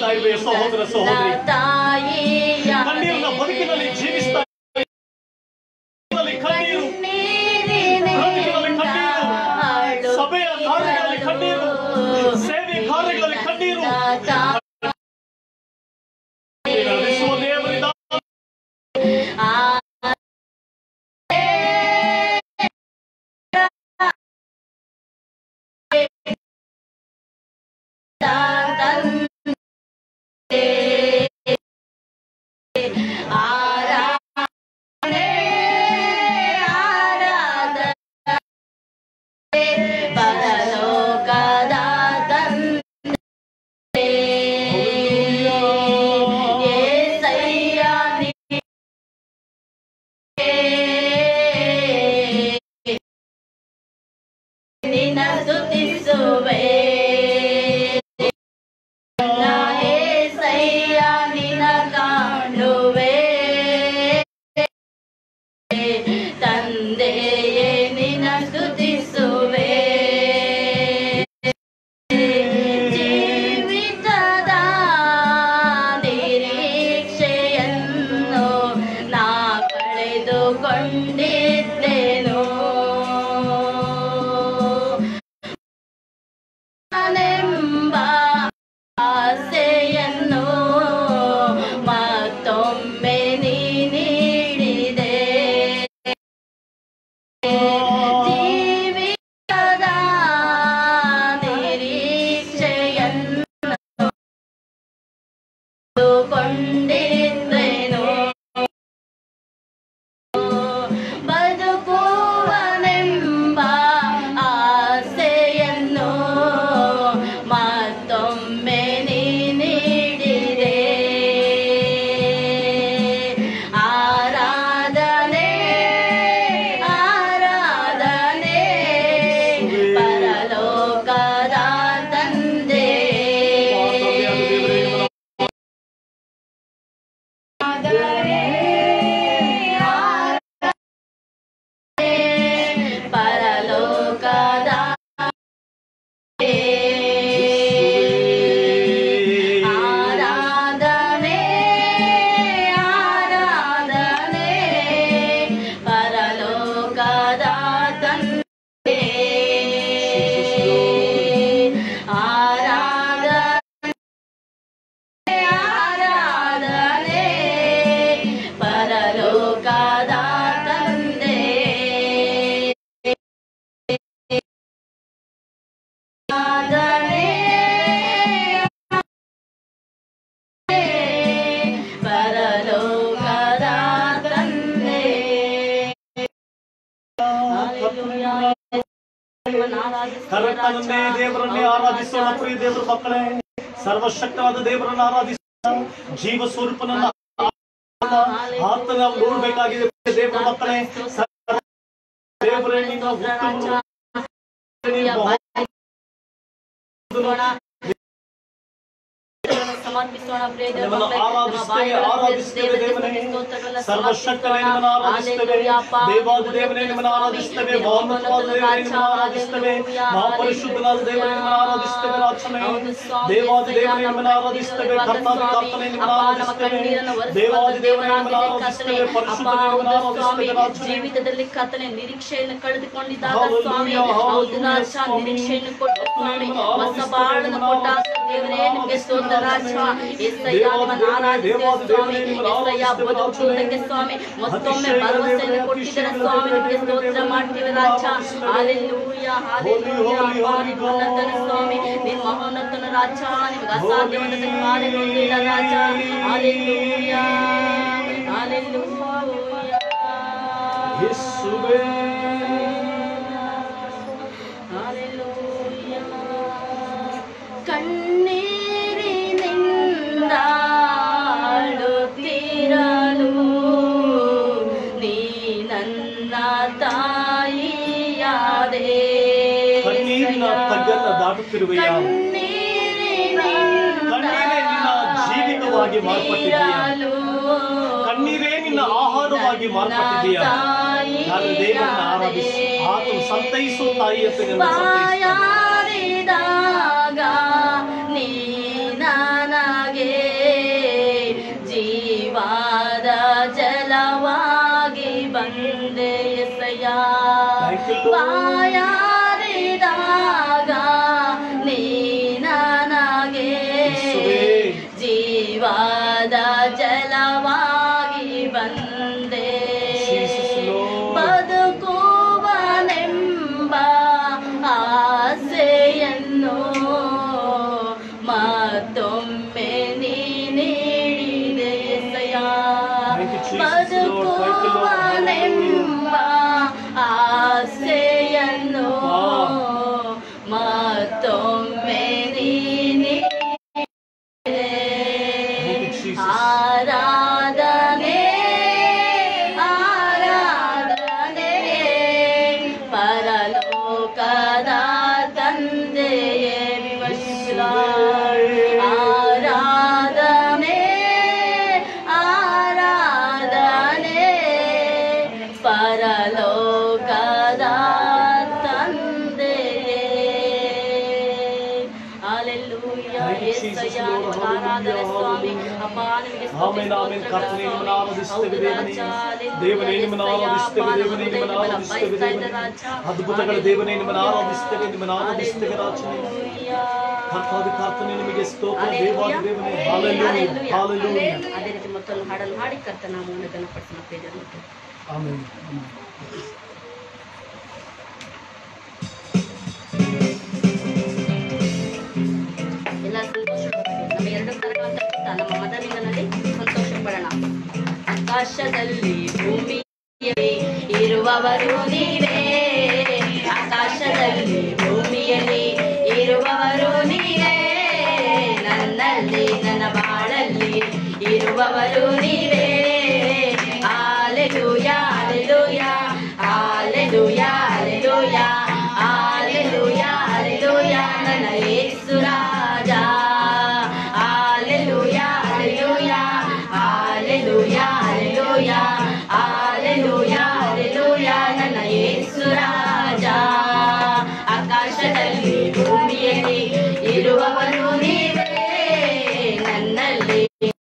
ಅನುಭವಿಸ್ತಾ ಇರುವೆ ಸಹೋದರ ಸಹೋದರಿ ತಾಯಿಯಾದೆ. ಕಣ್ಣೀರಿನ ಬದುಕಿನಲ್ಲಿ ಜೀವಿಸ್ತಾ ಇರುವೆ. ಕಣ್ಣೀರು ಬ್ರತಿಕಿನಲ್ಲಿ ಕಣ್ಣೀರು ಅಳು ಸಭೆಯ ಕಾರ್ಯಗಳಲ್ಲಿ ಕಣ್ಣೀರು ಸೇವೆ ಕಾರ್ಯಗಳಲ್ಲಿ ಕಣ್ಣೀರು ನಡೆಸುವ ದೇವರಿಂದ ಆ ಆರಾಧನೆ ಆರಾಧನೆ ಪರಲೋಕದ ತಂದೆ ಏಸಯ್ಯ ನಿನ್ನ ಸ್ತುತಿಸುವೆ ನಾ ಏಸಯ್ಯ ನಿನ್ನ ಕಾಣುವೆ ತಂದೆಯೇ ನಿನ್ನ ಸ್ತುತಿಸುವೆ ಜೀವಿತದ ನಿರೀಕ್ಷೆಯನ್ನು ನಾ ಕಳೆದುಕೊಂಡಿದ್ದೇನು ನಾನೆಂಬ ಆಸೆಯನ್ನು ಮತ್ತೊಮ್ಮೆ ನೀ ನೀಡಿದೆ ಜೀವಿತದ ನಿರೀಕ್ಷೆಯನ್ನು ಕೊಂಡಿದ್ದೇನು ಬದುಕುವನೆಂಬ ಆಸೆಯನ್ನು ಮತ್ತೊಮ್ಮೆ ನೀ ನೀಡಿದೆ ಆರಾಧನೆ ಆರಾಧನೆ ಪರಲೋಕದ ತಂದೆ ಪರಲೋಕದ ಆರಾಧನೆ ಆರಾಧನೆ ಪರಲೋಕದ ತಂದೆ ಆರಾಧನೆ ಆರಾಧನೆ ಪರಲೋಕದ ತಂದೆ ಆರಾಧನೆ ಪರಲೋಕದ ತಂದೆ ಕರ್ತನನ್ನೇ ದೇವರನ್ನೇ ಆರಾಧಿಸೋಣ ಪ್ರಿಯ ದೇವರ ಮಕ್ಕಳೇ ಸರ್ವಶಕ್ತನಾದ ದೇವರನ್ನ ಆರಾಧಿಸೋಣ ಜೀವ ಸ್ವರೂಪನನ್ನ ಆತನ ನಾವು ನೋಡ್ಬೇಕಾಗಿದೆ ಪ್ರಿಯ ದೇವರ ಮಕ್ಕಳೇ ಸರ್ವ ದೇವರೇ ನಿನ್ನ ಉತ್ತಮ ನೀನು ಬಹು- ಸಮರ್ಪಿಸೋಣ ಪ್ರಿಯ ನಿಮ್ಮನ್ನು ಆರಾಧಿಸ್ತೇವೆ, ಆರಾಧಿಸ್ತೇವೆ ದೇವನೇ. ಸರ್ವಶಕ್ತನೇ ನಿಮ್ಮನ್ನು ಆರಾಧಿಸ್ತೇವೆ. ದೇವಾದಿ ದೇವನೇ ನಿಮ್ಮನ್ನು ಆರಾಧಿಸ್ತೇವೆ. ಮಹೋನ್ನತವಾದ ದೇವನೇ ನಿಮ್ಮನ್ನು ಆರಾಧಿಸ್ತೇವೆ. ಮಹಾಪರಿಶುದ್ಧನಾದ ದೇವನೇ ನಿಮ್ಮನ್ನು ಆರಾಧಿಸ್ತೇವೆ ರಾಜನೇ. ದೇವಾದಿ ದೇವನೇ ನಿಮ್ಮನ್ನು ಆರಾಧಿಸ್ತೇವೆ. ಕರ್ತಾದಿ ಕರ್ತನೇ ನಿಮ್ಮನ್ನು ಆರಾಧಿಸ್ತೇವೆ. ದೇವಾದಿ ದೇವನೇ ನಿಮ್ಮನ್ನು ಆರಾಧಿಸ್ತೇವೆ. ಪರಿಶುದ್ಧನೇ ನಿಮ್ಮನ್ನು ಆರಾಧಿಸ್ತೇವೆ ರಾಜನೇ. ಜೀವಿತದಲ್ಲಿ ಕರ್ತನೆ ನಿರೀಕ್ಷೆಯನ್ನು ಕಳೆದುಕೊಂಡಿದ್ದಾಗ Hallelujah, ಸ್ವಾಮಿ hallelujah, ಹೌದು ರಾಜ ಸ್ವಾಮಿ. ನಿರೀಕ್ಷೆಯನ್ನು ಕೊಟ್ಟ ಸ್ವಾಮಿ ನಿಮ್ಮನ್ನು ಹೊಸ ಬಾಳನ್ನು ಕೊಟ್ಟ ದೇವರೇ ನಿಮಗೆ ಸ್ತೋತ್ರ ರಾಜ ಎಸ್ಸಯ್ಯ ನಿಮ್ಮನ್ನು ಆರಾಧಿಸ್ತೇವೆ ಸ್ವಾಮಿ ಎಸ್ಸಯ್ಯ ಬದುಕುವುದಕ್ಕೆ ಸ್ವಾಮಿ ಮತ್ತೊಮ್ಮೆ ಭರವಸೆಯನ್ನು ಕೊಟ್ಟಿದ್ದೀರ ಸ್ವಾಮಿ ನಿಮಗೆ ಸ್ತೋತ್ರ ಮಾಡ್ತೀವಿ ರಾಜ ಹಾಲೆಲ್ಲೂಯ ಹಾಲೆಲ್ಲೂಯ ಅಪ್ಪ ನಿಮ್ಮ ಉನ್ನತನ ಸ್ವಾಮಿ ನಿಮ್ಮ ಮಹೋನ್ನತನ ರಾಜ ನಿಮಗೆ ಅಸಾಧ್ಯವಾದ ಕಾರ್ಯಗಳಿಲ್ಲ ರಾಜ ಹಾಲೆಲ್ಲೂಯ ಹಾಲೆಲ್ಲೂಯ ಯೇಸುವೇ. ಹಾಲೆಲ್ಲೂಯ ಕಣ್ಣೀರಿನಿಂದ ಅಳುತ್ತಿರಲು ನೀ ನನ್ನ ತಾಯಿಯಾದೆ ಕಣ್ಣೀರಿನ ತಗ್ಗನ್ನ ದಾಟುತ್ತಿರುವೆಯ ಕಣ್ಣೀರೇ ನಿನ್ನ ಜೀವಿತವಾಗಿ ಮಾರ್ಪಟ್ಟಿದೆಯಾ? ಕಣ್ಣೀರೇ ನಿನ್ನ ಆಹಾರವಾಗಿ ಮಾರ್ಪಟ್ಟಿದೆಯಾ ನಾನು ದೇವರನ್ನ ಆರಾಧಿಸಿ ಆತನು ಸಂತೈಸು ತಾಯಿ ಅಂತ ನಿನ್ನ ಸಂತೈಸ್ತಾನೆ. ಬಾಯಾರಿದಾಗ ನೀ ನನಗೆ ಜೀವಾದ ಜಲವಾಗಿ ಬಂದೆ ಎಸಯ್ಯ Thank you, Lord. ಬಾಯಾರಿದಾಗ ನೀ ನನಗೆ ಯೇಸುವೇ. ಜೀವಾದ ಜಲವಾಗಿ ಬಂದೆ Jesus, Lord. ಬದುಕುವನೆಂಬ ಆಸೆಯನ್ನು ಮತ್ತೊಮ್ಮೆ ನೀ ನೀಡಿದೆ ಎಸೆಯ Thank you, Jesus, Lord. Thank you, Lord. ಬದುಕುವನೆಂಬ ಆಸೆಯನ್ನು Wow. ಮತ್ತೊಮ್ಮೆ ನೀ ನೀಡಿದೆ Thank you, Jesus. ಆರಾಧನೆ ಆರಾಧನೆ ಪರಲೋಕದ ತಂದೆಯೇ ವಿವಶಿಲ ಆರಾಧನೆ ಆರಾಧನೆ ಪರಲೋಕದ ತಂದೆಯೇ Hallelujah. Thank you, Jesus, ಯೇಸಯ್ಯ, Lord. ನಿಮಗೆ ಆರಾಧನೆ ಸ್ವಾಮಿ ಅಪ್ಪ ನಿಮಗೆ ಸ್ತುತಿ ಆಮೆನ್, ಆಮೆನ್. ಸ್ತೋತ್ರಗಳು ಕರ್ತನೇ, ನಿಮ್ಮನ್ನು ಸ್ವಾಮಿ. ಆರಾಧಿಸುತ್ತೇವೆ, ಹೌದು ದೇವನೇ. ರಾಜ, ಹಲ್ಲೆಲೂಯಾ, ದೇವನೇ, ನಿಮ್ಮನ್ನು ಯೇಸಯ್ಯ, ಆರಾಧಿಸುತ್ತೇವೆ, ಅಪ್ಪ, ದೇವನೇ, ನಮ್ಮ ನಿಮ್ಮನ್ನು ಹೃದಯವನ್ನು ಆರಾಧಿಸುತ್ತೇವೆ, ಬಯಸ್ತಾ ಇದೆ ದೇವನೇ. ರಾಜ. ಅದ್ಭುತಗಳ ದೇವನೇ, ನಿಮ್ಮನ್ನು ಆರಾಧಿಸುತ್ತೇವೆ, ನಿಮ್ಮನ್ನು ಆರಾಧಿಸುತ್ತೇವೆ, ರಾಜ. ಹಲ್ಲೆಲೂಯಾ. ಕರ್ತಾದಿ ಕರ್ತನೇ ನಿಮಗೆ ಸ್ತೋತ್ರ ಹಲ್ಲೆಲೂಯಾ. ದೇವಾದಿ ದೇವನೇ ಹಾಲೆಲೂಯಾ ಹಲ್ಲೆಲೂಯಾ. ಹಾಲೆಲೂಯಾ ಅದೇ ರೀತಿ ಮತ್ತೊಂದು ಹಾಡನ್ನು ಹಾಡಿ ಕರ್ತ ನಾಮವನ್ನು ಗಣಪಡಿಸೋಣ ಪ್ರೇಜರ್ ಮತ್ತು ಆಮೆನ್ ಎಲ್ಲ ಸಂತೋಷ ಪಡಬೇಕು. ನಮ್ಮ ಎರಡು ಕರಗಳ ಅಂತ ನಮ್ಮ ಮದಲಿಂಗನಲ್ಲಿ ಸಂತೋಷ ಪಡೋಣ ಆಕಾಶದಲ್ಲಿ ಭೂಮಿಯಲ್ಲಿ ಇರುವವರು ನೀವೇ ಆಕಾಶದಲ್ಲಿ ಭೂಮಿಯಲ್ಲಿ ಇರುವವರು ನೀವೇ ನನ್ನಲ್ಲಿ ನನ್ನ ಬಾಳಲ್ಲಿ ಇರುವವರು ನೀವೇ hallelujah hallelujah hallelujah hallelujah hallelujah hallelujah ನನ್ನ ಯೇಸು ರಾಜ hallelujah hallelujah hallelujah hallelujah hallelujah hallelujah ನನ್ನ ಯೇಸು ರಾಜ ಆಕಾಶದಲ್ಲಿ ಭೂಮಿಯಲ್ಲಿ ಇರುವವರು ನೀವೇ ನನ್ನಲ್ಲಿ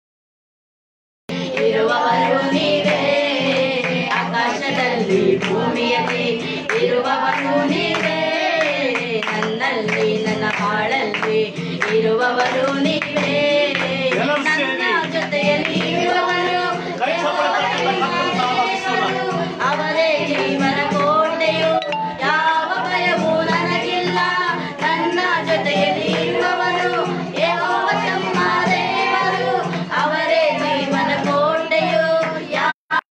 ಇರುವವರು ನೀವೇ ಆಕಾಶದಲ್ಲಿ ಭೂಮಿಯಲ್ಲಿ ಇರುವವರು ನೀವೇ ನನ್ನಲ್ಲಿ ನನ್ನ ಬಾಳಲ್ಲಿ ಇರುವವರು ನೀವೇ ಎಲ್ಲರೂ ನನ್ನ ಸೇರಿ. ಜೊತೆಯಲ್ಲಿ ಇರುವವರು ಕೈ ಚಪ್ಪಾಳೆ ತಟ್ಟೆಲ್ಲ ಕರ್ತನನ್ನು ಆರಾಧಿಸೋಣ. ಅವರೇ ಜೀವನ ಕೋಟೆಯು ಯಾವ ಭಯವೂ ನನಗಿಲ್ಲ ನನ್ನ ಜೊತೆಯಲ್ಲಿ ಇರುವವರು ಯೆಹೋವ ತಮ್ಮ ದೇವರು ಅವರೇ ಜೀವನ ಕೋಟೆಯು ಯಾ-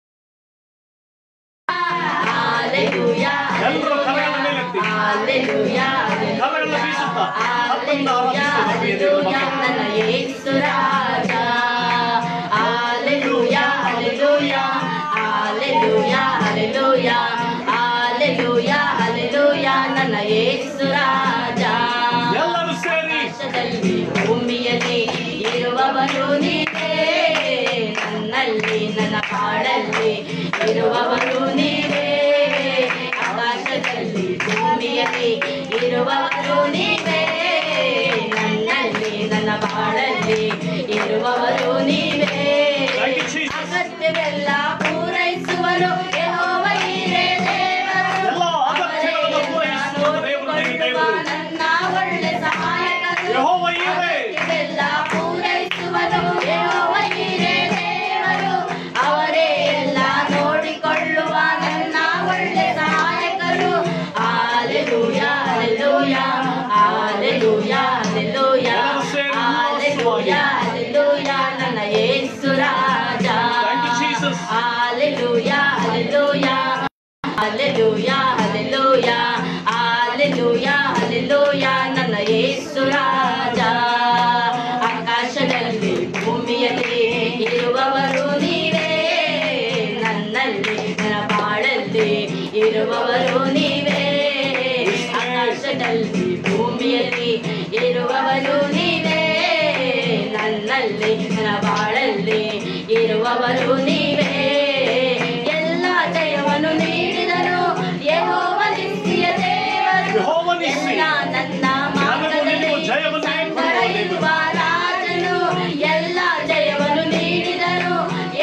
Hallelujah, ಎಲ್ಲರೂ ಕರಗಳ ಮೇಲೆತ್ತಿ. Hallelujah, ಕರಗಳನ್ನ ಬೀಸುತ್ತಾ ಕರ್ತನನ್ನು Hallelujah, ಆರಾಧಿಸೋಣ ಪ್ರಿಯ ದೇವರ Hallelujah, ಮಕ್ಕಳೇ. ನನ್ನ ಯೇಸು ರಾಜ Hallelujah, Hallelujah, Hallelujah, Hallelujah, Hallelujah, Hallelujah, ನನ್ನ ಯೇಸು ರಾಜ ಎಲ್ಲರೂ ಸೇರಿ ಆಕಾಶದಲ್ಲಿ ಭೂಮಿಯಲ್ಲಿ ಇರುವವರು ನೀವೇ ನನ್ನಲ್ಲಿ ನನ್ನ ಕಾಡಲ್ಲಿ ಇರುವವರು ನೀವೇ ಆಕಾಶದಲ್ಲಿ ಭೂಮಿಯಲ್ಲಿ ಇರುವವರು ನೀವೇ ನನ್ನಲ್ಲಿ ನನ್ನ ಬಾಳಲ್ಲಿ ಇರುವವರು ನೀವೇ Thank you, Jesus. ಅಗತ್ಯವೆಲ್ಲ ಪೂರೈಸುವರು ಯೆಹೋವ ನೀನೇ ದೇವರು ಎಲ್ಲ ಅಗತ್ಯಗಳನ್ನು ಪೂರೈಸುವ ದೇವರು ನೀನೇ ದೇವರು. ನನ್ನ ಒಳ್ಳೆ ಸಹಾಯಕರು ಯೆಹೋವ ನೀನೇ. ಅಗತ್ಯವೆಲ್ಲ ಪೂರೈಸುವರು ಯೆಹೋವ ನೀನೇ ದೇವರು ಅವರೇ ಎಲ್ಲ ನೋಡಿಕೊಳ್ಳುವ ನನ್ನ ಒಳ್ಳೆ ಸಹಾಯಕರು ಹಾಲೆಲೂಯ ಹಾಲೆಲೂಯ ಹಾಲೆಲೂಯ ಹಾಲೆಲೂಯ ಎಲ್ಲರೂ ಸೇರಿ ಹಾಲೆಲೂಯ ಹಾಲೆಲೂಯ ನನ್ನ ಯೇಸು ರಾಜ Thank you, Jesus. Hallelujah hallelujah hallelujah hallelujah hallelujah hallelujah ನನ್ನ ಯೇಸು ರಾಜ ಆಕಾಶದಲ್ಲಿ ಭೂಮಿಯಲ್ಲಿ ಇರುವವರು ನೀವೇ ನನ್ನಲ್ಲಿ ನನ್ನ ಬಾಳಲ್ಲಿ ಇರುವವರು ನೀವೇ ಆಕಾಶದಲ್ಲಿ ಭೂಮಿಯಲ್ಲಿ ಇರುವವರು ನೀವೇ ನನ್ನಲ್ಲಿ ನನ್ನ ಬಾಳಲ್ಲಿ ಇರುವವರು ನೀವೇ ಎಲ್ಲ ಜಯವನ್ನು ನೀಡಿದನು ಯೆಹೋವ ನಿತ್ಯ ದೇವರು ಯೆಹೋವ ನಿಸ್ಸಿ. ಎಲ್ಲ ನನ್ನ ನನಗೂ ನಿನಗೂ ಮಾರ್ಗದಲ್ಲಿ ಜಯವನ್ನೇ ಸಂಗಡ ಕೊಡುವ ಇರುವ ರಾಜನು ಎಲ್ಲ ಜಯವನ್ನು ನೀಡಿದನು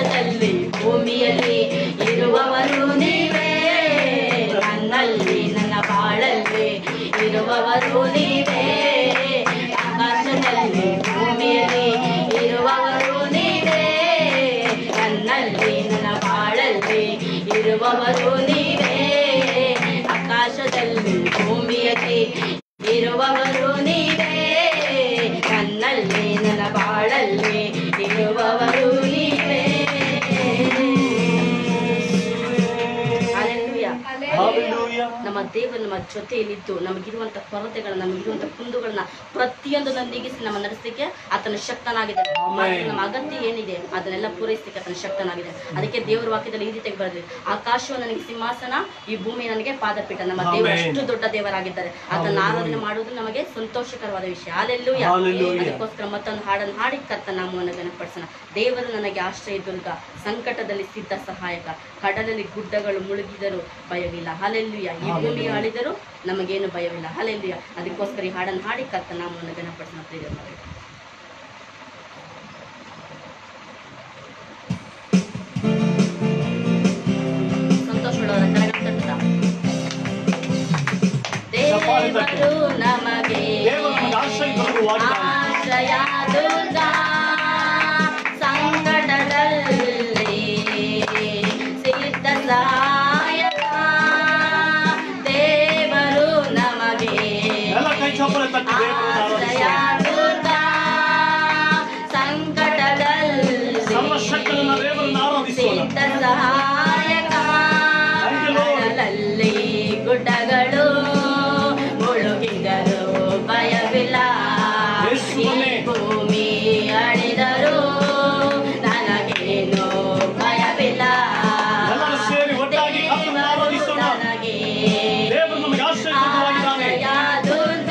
ಆಕಾಶದಲ್ಲಿ ಭೂಮಿಯಲ್ಲಿ ಇರುವವರು ನೀವೇ ನನ್ನಲ್ಲಿ ನನ್ನ ಬಾಳಲ್ಲಿ ಇರುವವರು ನೀವೇ ಆಕಾಶದಲ್ಲಿ ಭೂಮಿಯಲ್ಲಿ ಇರುವವರು ನೀವೇ ನನ್ನಲ್ಲಿ ನನ್ನ ಬಾಳಲ್ಲಿ ಇರುವವರು ನೀವೇ ಆಕಾಶದಲ್ಲಿ ಭೂಮಿಯಲ್ಲಿ ಇರುವವರು ನೀವೇ ನನ್ನಲ್ಲಿ ನನ್ನ ಬಾಳಲ್ಲಿ ಇರುವವರು ನೀವೇ Hallelujah. Hallelujah. ನಮ್ಮ ದೇವರು ನಮ್ಮ ಜೊತೆಯಲ್ಲಿದ್ದು ನಮಗಿರುವಂತ ಕೊರತೆಗಳನ್ನ ನಮಗಿರುವಂತ ಕುಂದುಗಳನ್ನ ಪ್ರತಿಯೊಂದನ್ನ ನೀಗಿಸಿ ನಮ್ಮ ನಡೆಸಲಿಕ್ಕೆ ಆತನ ಶಕ್ತನಾಗಿದೆ Amen. ನಮ್ಮ ಅಗತ್ಯ ಏನಿದೆ ಅದನ್ನೆಲ್ಲ ಪೂರೈಸಲಿಕ್ಕೆ ಆತನ ಶಕ್ತನಾಗಿದೆ ಅದಕ್ಕೆ ದೇವರ ವಾಕ್ಯದಲ್ಲಿ ಈ ರೀತಿಯಾಗಿ ಬರೆದಿದೆ ಆಕಾಶವು ನನಗೆ ಸಿಂಹಾಸನ ಈ ಭೂಮಿ ನನಗೆ ಪಾದಪೀಠ ನಮ್ಮ ದೇವರು Amen. ಅಷ್ಟು ದೊಡ್ಡ ದೇವರಾಗಿದ್ದಾರೆ ಅದನ್ನ ಆರಾಧನೆ ಮಾಡುವುದು ನಮಗೆ ಸಂತೋಷಕರವಾದ ವಿಷಯ ಅಲ್ಲೆಲ್ಲೂಯ Hallelujah. ಅದಕ್ಕೋಸ್ಕರ ಮತ್ತೊಂದು ಹಾಡನ್ನು ಹಾಡಿ ಕರ್ತ ನಾಮವನ್ನು ಗಣಪಡಿಸೋಣ ದೇವರು ನನಗೆ ಆಶ್ರಯ ದುರ್ಗ ಸಂಕಟದಲ್ಲಿ ಸಿದ್ಧ ಸಹಾಯಕ ಕಡಲಲ್ಲಿ ಗುಡ್ಡಗಳು ಮುಳುಗಿದರೂ ಭಯವಿಲ್ಲ ಹಲೆಲ್ಲುಯ ಈ ಭೂಮಿ ಅಳಿದರೂ ನಮಗೇನು ಭಯವಿಲ್ಲ ಹಲೆಲ್ಲುಯ ಅದಕ್ಕೋಸ್ಕರ ಈ ಹಾಡನ್ನು ಹಾಡಿ ಕರ್ತ ನಾಮವನ್ನು ಗಣಪಡಿಸೋಣ ಪ್ರಿಯರೇ. ಸಂತೋಷವುಳ್ಳವರ ಕರಗಳ ತಟ್ಟುತ್ತಾ. ಚಪ್ಪಾಳೆ ತಟ್ಟಿ. ದೇವರು ನಮಗೆ ದೇವರು ನಮಗೆ ಆಶ್ರಯ ದುರ್ಗವಾಗಿದ್ದಾನೆ. ಆಶ್ರಯ ದುರ್ಗ ಸಂಕಟದಲ್ಲಿ ಸಿದ್ಧ ಸಹಾಯಕ ದೇವರು ನಮಗೆ ಎಲ್ಲ ಕೈ ಚಪ್ಪಲೆ ತಟ್ಟಿ ದೇವರನ್ನು ಆಶ್ರಯ ಆರಾಧಿಸೋಣ. ದುರ್ಗ ಸಂಕಟದಲ್ಲಿ ಸರ್ವಶಕ್ತನಾದ ದೇವರನ್ನು ಆರಾಧಿಸೋಣ. ಸಿದ್ಧ ಸಹಾಯಕ Thank you, Lord. ಕಡಲಲ್ಲಿ ಗುಡ್ಡಗಳು ಮುಳುಗಿದರು ಭಯವಿಲ್ಲ ಯೇಸುವನೇ. ಈ ಭೂಮಿ ಅಳಿದರು ನನಗೇನು ಭಯವಿಲ್ಲ ಎಲ್ಲರೂ ಸೇರಿ ಒಟ್ಟಾಗಿ ಕರ್ತನನ್ನು ಆರಾಧಿಸೋಣ. ನನಗೆ ದೇವರು ನಮಗೆ ಆಶ್ರಯವಾಗಿದ್ದಾನೆ ಆಶ್ರಯ ದುರ್ಗ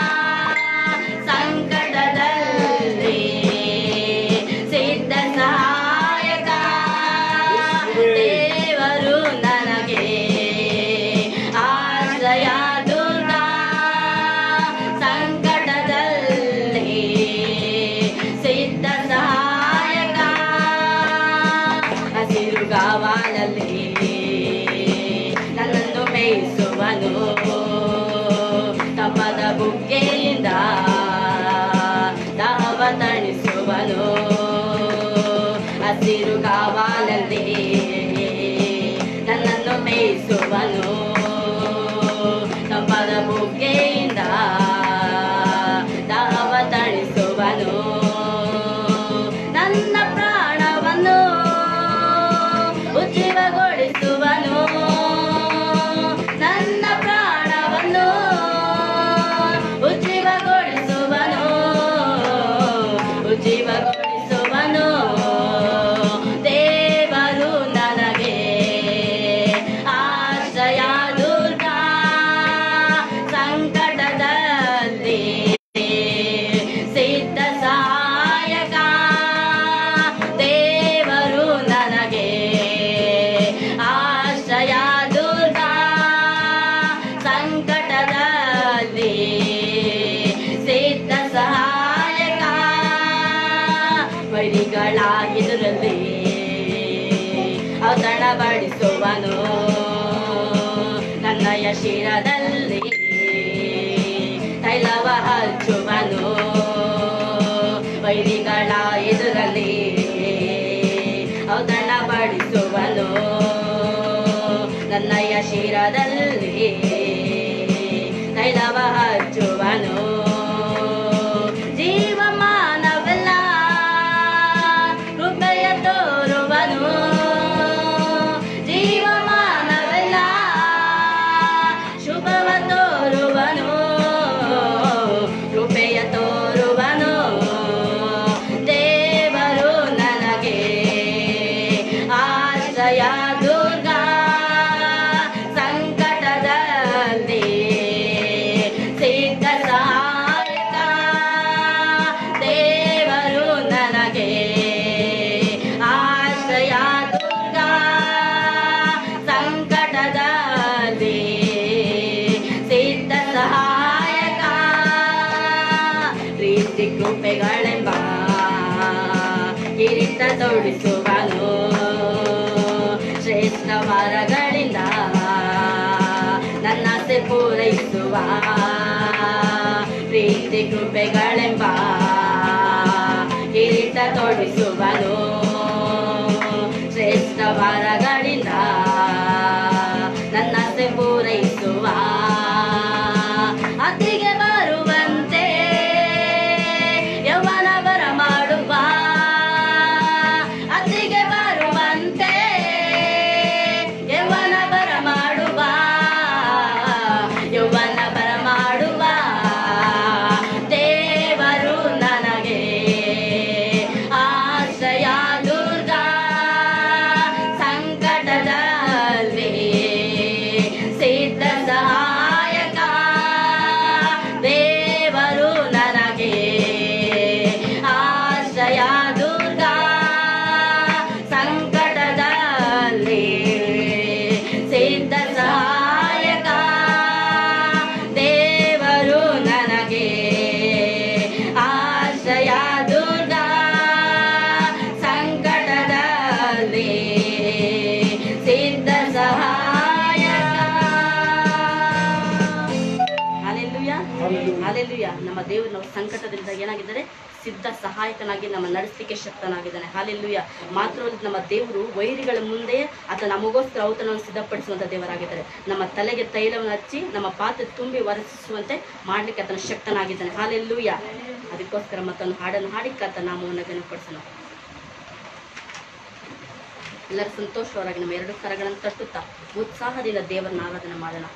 ಸಂಕಟದಲ್ಲಿ ಸಿದ್ಧ ಸಹಾಯಕ ದೇವರು ನನಗೆ ಆಶ್ರಯ ದುರ್ಗ ಸಂಕಟದಲ್ಲಿ ಸಿದ್ಧ ಸಹಾಯಕ ಹಸಿರು ಗಾವಾಲಲ್ಲಿ ನನ್ನನ್ನು ಮೇಯಿಸುವನು ತಪ್ಪದ ಬುಗ್ಗೆಯಿಂದ ದಾವ ತಣಿಸುವನು ಹಸಿರು ಕಾವಾಲಲ್ಲಿ ನನ್ನನ್ನು ಮೇಯಿಸುವನು ತಂಪಾದ ಬುಗ್ಗೆಯಿಂದ ದಾವ ತಣಿಸುವನು ನನ್ನ ಪ್ರಾಣವನ್ನು ಉಜ್ಜೀವಗೊಳಿಸುವನು ನನ್ನ ಪ್ರಾಣವನ್ನು ಉಜ್ಜೀವಗೊಳಿಸುವನು ಉಜ್ಜೀವಗೊಳಿಸುವನು ದೇವರು ನನಗೆ ಆಶ್ರಯ ದುರ್ಗ ಸಂಕಟದಲ್ಲಿ ಸಿದ್ಧ ಸಹಾಯಕ ದೇವರು ನನಗೆ ಆಶ್ರಯ ದುರ್ಗ ಸಂಕಟದಲ್ಲಿ ಸಿದ್ಧ ಸಹಾಯಕ ವೈರಿಗಳ ಎದುರಲ್ಲಿ ಔತಣ ಬಡಿಸುವನು ನನ್ನಯ ಶಿರದಲ್ಲಿ ತೈಲವ ಹಚ್ಚುವನು ವೈರಿಗಳ ಎದುರಲ್ಲಿ ಔತಣ ಬಡಿಸುವನು ನನ್ನಯ ಶಿರದಲ್ಲಿ ತೈಲವ ಹಚ್ಚುವನು ಜೀವಮಾನವೆಲ್ಲ ಹೃದಯ ತೋರುವನು ಜೀವಮಾನವೆಲ್ಲ ಶುಭವ ತೋರುವನು ಕೃಪೆಯ ತೋರುವನು ದೇವರು ನನಗೆ ಆಶ್ರಯ ದುರ್ಗ ಸಂಕಟದಲ್ಲಿ ಸಿದ್ಧ ಸಹಾಯಕ ದೇವರು ನನಗೆ ಆಶ್ರಯ ದುರ್ಗ ಸಂಕಟದಲ್ಲಿ ಸಿದ್ಧ ಸಹಾಯಕ ಪ್ರೀತಿ ಕೃಪೆಗಳೆಂಬ ಕಿರೀಟ ತೊಡಿಸುವನು ವರಗಳಿಂದ ನನ್ನಾಸೆ ಪೂರೈಸುವ ಪ್ರೀತಿ ಕೃಪೆಗಳೆಂಬ ಕಿರೀಟ ತೊಡಿಸುವನು ಶ್ರೇಷ್ಠ ವರಗಳಿಂದ ನನ್ನಾಸೆ ಪೂರೈಸುವ ಅತಿಗೆ ಬರುವಂತೆ ಯೌವನ ಬರ ಮಾಡುವ ಅತಿಗೆ ಬರುವಂತೆ ಯೌವನ ಬರ ಮಾಡುವ ಯೌವನ ಬರ ಮಾಡುವ ದೇವರು ನನಗೆ ಆಶ್ರಯ ದುರ್ಗಾ ಸಂಕಟದಲ್ಲಿ ಸಿದ್ಧ ಸಹಾಯಕ ದೇವರು ನನಗೆ ಆಶ್ರಯ ದುರ್ಗಾ ಸಂಕಟದಲ್ಲಿ ಸಿದ್ಧ ಸಹಾಯಕ ದೇವರು ನನಗೆ ಆಶ್ರಯ ದುರ್ಗಾ ಸಂಕಟದಲ್ಲಿ ಸಿದ್ಧ ಸಹಾಯಕ Hallelujah. Hallelujah. ಹಾಲೆಲುಯ ನಮ್ಮ ದೇವರು ನಾವು ಸಂಕಟದಿಂದ ಏನಾಗಿದ್ದಾರೆ ಸಿದ್ಧ ಸಹಾಯಕನಾಗಿ ನಮ್ಮ ನಡೆಸಲಿಕ್ಕೆ ಶಕ್ತನಾಗಿದ್ದಾನೆ ಹಾಲೆಲುಯ ಮಾತ್ರವಲ್ಲ ನಮ್ಮ ದೇವರು ವೈರಿಗಳ ಮುಂದೆ ಆತ ನಮಗೋಸ್ಕರ ಔತಣವನ್ನು ಸಿದ್ಧಪಡಿಸುವಂತ ದೇವರಾಗಿದ್ದಾರೆ ನಮ್ಮ ತಲೆಗೆ ತೈಲವನ್ನು ಹಚ್ಚಿ ನಮ್ಮ ಪಾತ್ರೆ ತುಂಬಿ ವರಸಿಸುವಂತೆ ಮಾಡ್ಲಿಕ್ಕೆ ಆತನ ಶಕ್ತನಾಗಿದ್ದಾನೆ ಹಾಲೆಲ್ಲೂಯ ಅದಕ್ಕೋಸ್ಕರ ಮತ್ತೊಂದು ಹಾಡನ್ನು ಹಾಡಿ ಕತ್ತ ನಾಮವನ್ನು ಘನಪಡಿಸೋಣ ಎಲ್ಲರೂ ಸಂತೋಷವರಾಗಿ ನಮ್ಮ ಎರಡು ಕರಗಳನ್ನು ತಟ್ಟುತ್ತಾ ಉತ್ಸಾಹದಿಂದ ದೇವರನ್ನ ಆರಾಧನೆ ಮಾಡೋಣ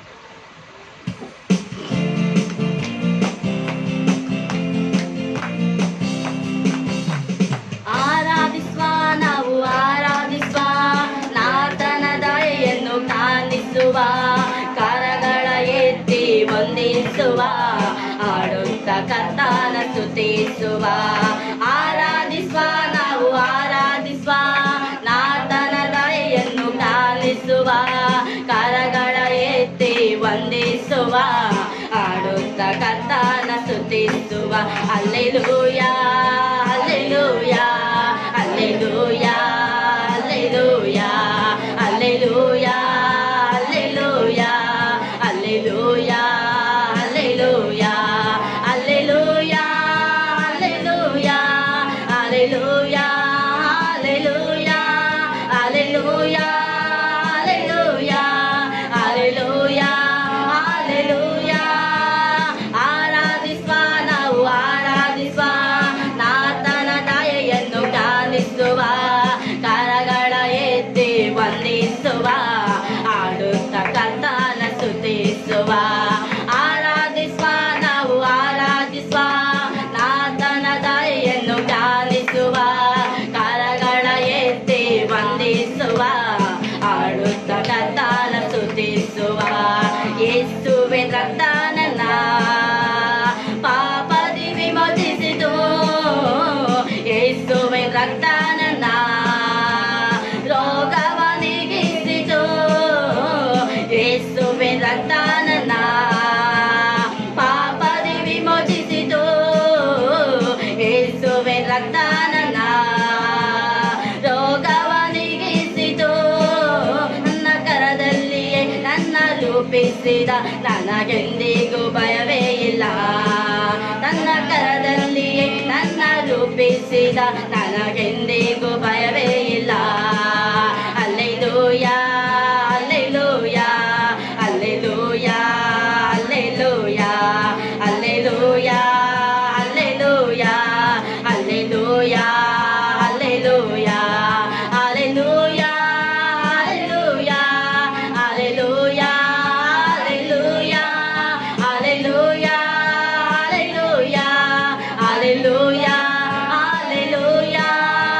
ಆರಾಧಿಸುವ ನಾವು ಆರಾಧಿಸುವ ನಾತನ ದಯೆಯನ್ನು ಕಾಣಿಸುವ ಕರಗಳ ಎತ್ತಿ ವಂದಿಸುವ ಆಡುತ್ತ ಕರ್ತನ ಸ್ತುತಿಸುವ ಆರಾಧಿಸುವ ನಾವು ಆರಾಧಿಸುವ ನಾತನ ದಯೆಯನ್ನು ಕಾಣಿಸುವ ಕರಗಳ ಎತ್ತಿ ವಂದಿಸುವ ಆಡುತ್ತ ಕರ್ತನ ಸ್ತುತಿಸುವ alleluia alleluia alleluia alleluia alleluia alleluia alleluia alleluia alleluia alleluia alleluia alleluia alleluia alleluia alleluia alleluia ಆರಾಧಿಸುವ ನಾವು ಆರಾಧಿಸುವ ನಾತನ ದಯೆಯನ್ನು ಕಾಣಿಸುವ ಕರಗಳ ಎತ್ತಿ ವಂದಿಸುವ ಆಡುತ್ತ ಕರ್ತನ ಸ್ತುತಿಸುವ ಆರಾಧಿಸುವ ನಾವು ಆರಾಧಿಸುವ ನಾತನ ದಯೆಯನ್ನು ಕಾಣಿಸುವ ಕರಗಳ ಎತ್ತಿ ವಂದಿಸುವ ಆಡುತ್ತ ಕರ್ತನ ಸ್ತುತಿಸುವ ಯೇಸುವೆ ರಕ್ತನನ್ನ ಪಾಪದಿ ವಿಮೋಚಿಸಿತು ಯೇಸುವೆ ರಕ್ತನನ್ನ ರೋಗವ ನೀಗಿಸಿತು ಯೇಸುವೆ ರಕ್ತನನ್ನ ಪಾಪದಿ ವಿಮೋಚಿಸಿತು ಯೇಸುವೆ ರಕ್ತನನ್ನ ರೋಗವ ನೀಗಿಸಿತು ನನ್ನ ಕರದಲ್ಲಿಯೇ ನನ್ನ ರೂಪಿಸಿದ ನನಗೆಂದಿಗೂ ಭಯವೇ ಇಲ್ಲ ನನ್ನ ಕರದಲ್ಲಿಯೇ ನನ್ನ ರೂಪಿಸಿದ ನನಗೆಂದಿಗೂ ಭಯವೇ ಇಲ್ಲ alleluia alleluia alleluia alleluia alleluia alleluia alleluia alleluia alleluia alleluia alleluia alleluia alleluia alleluia alleluia alleluia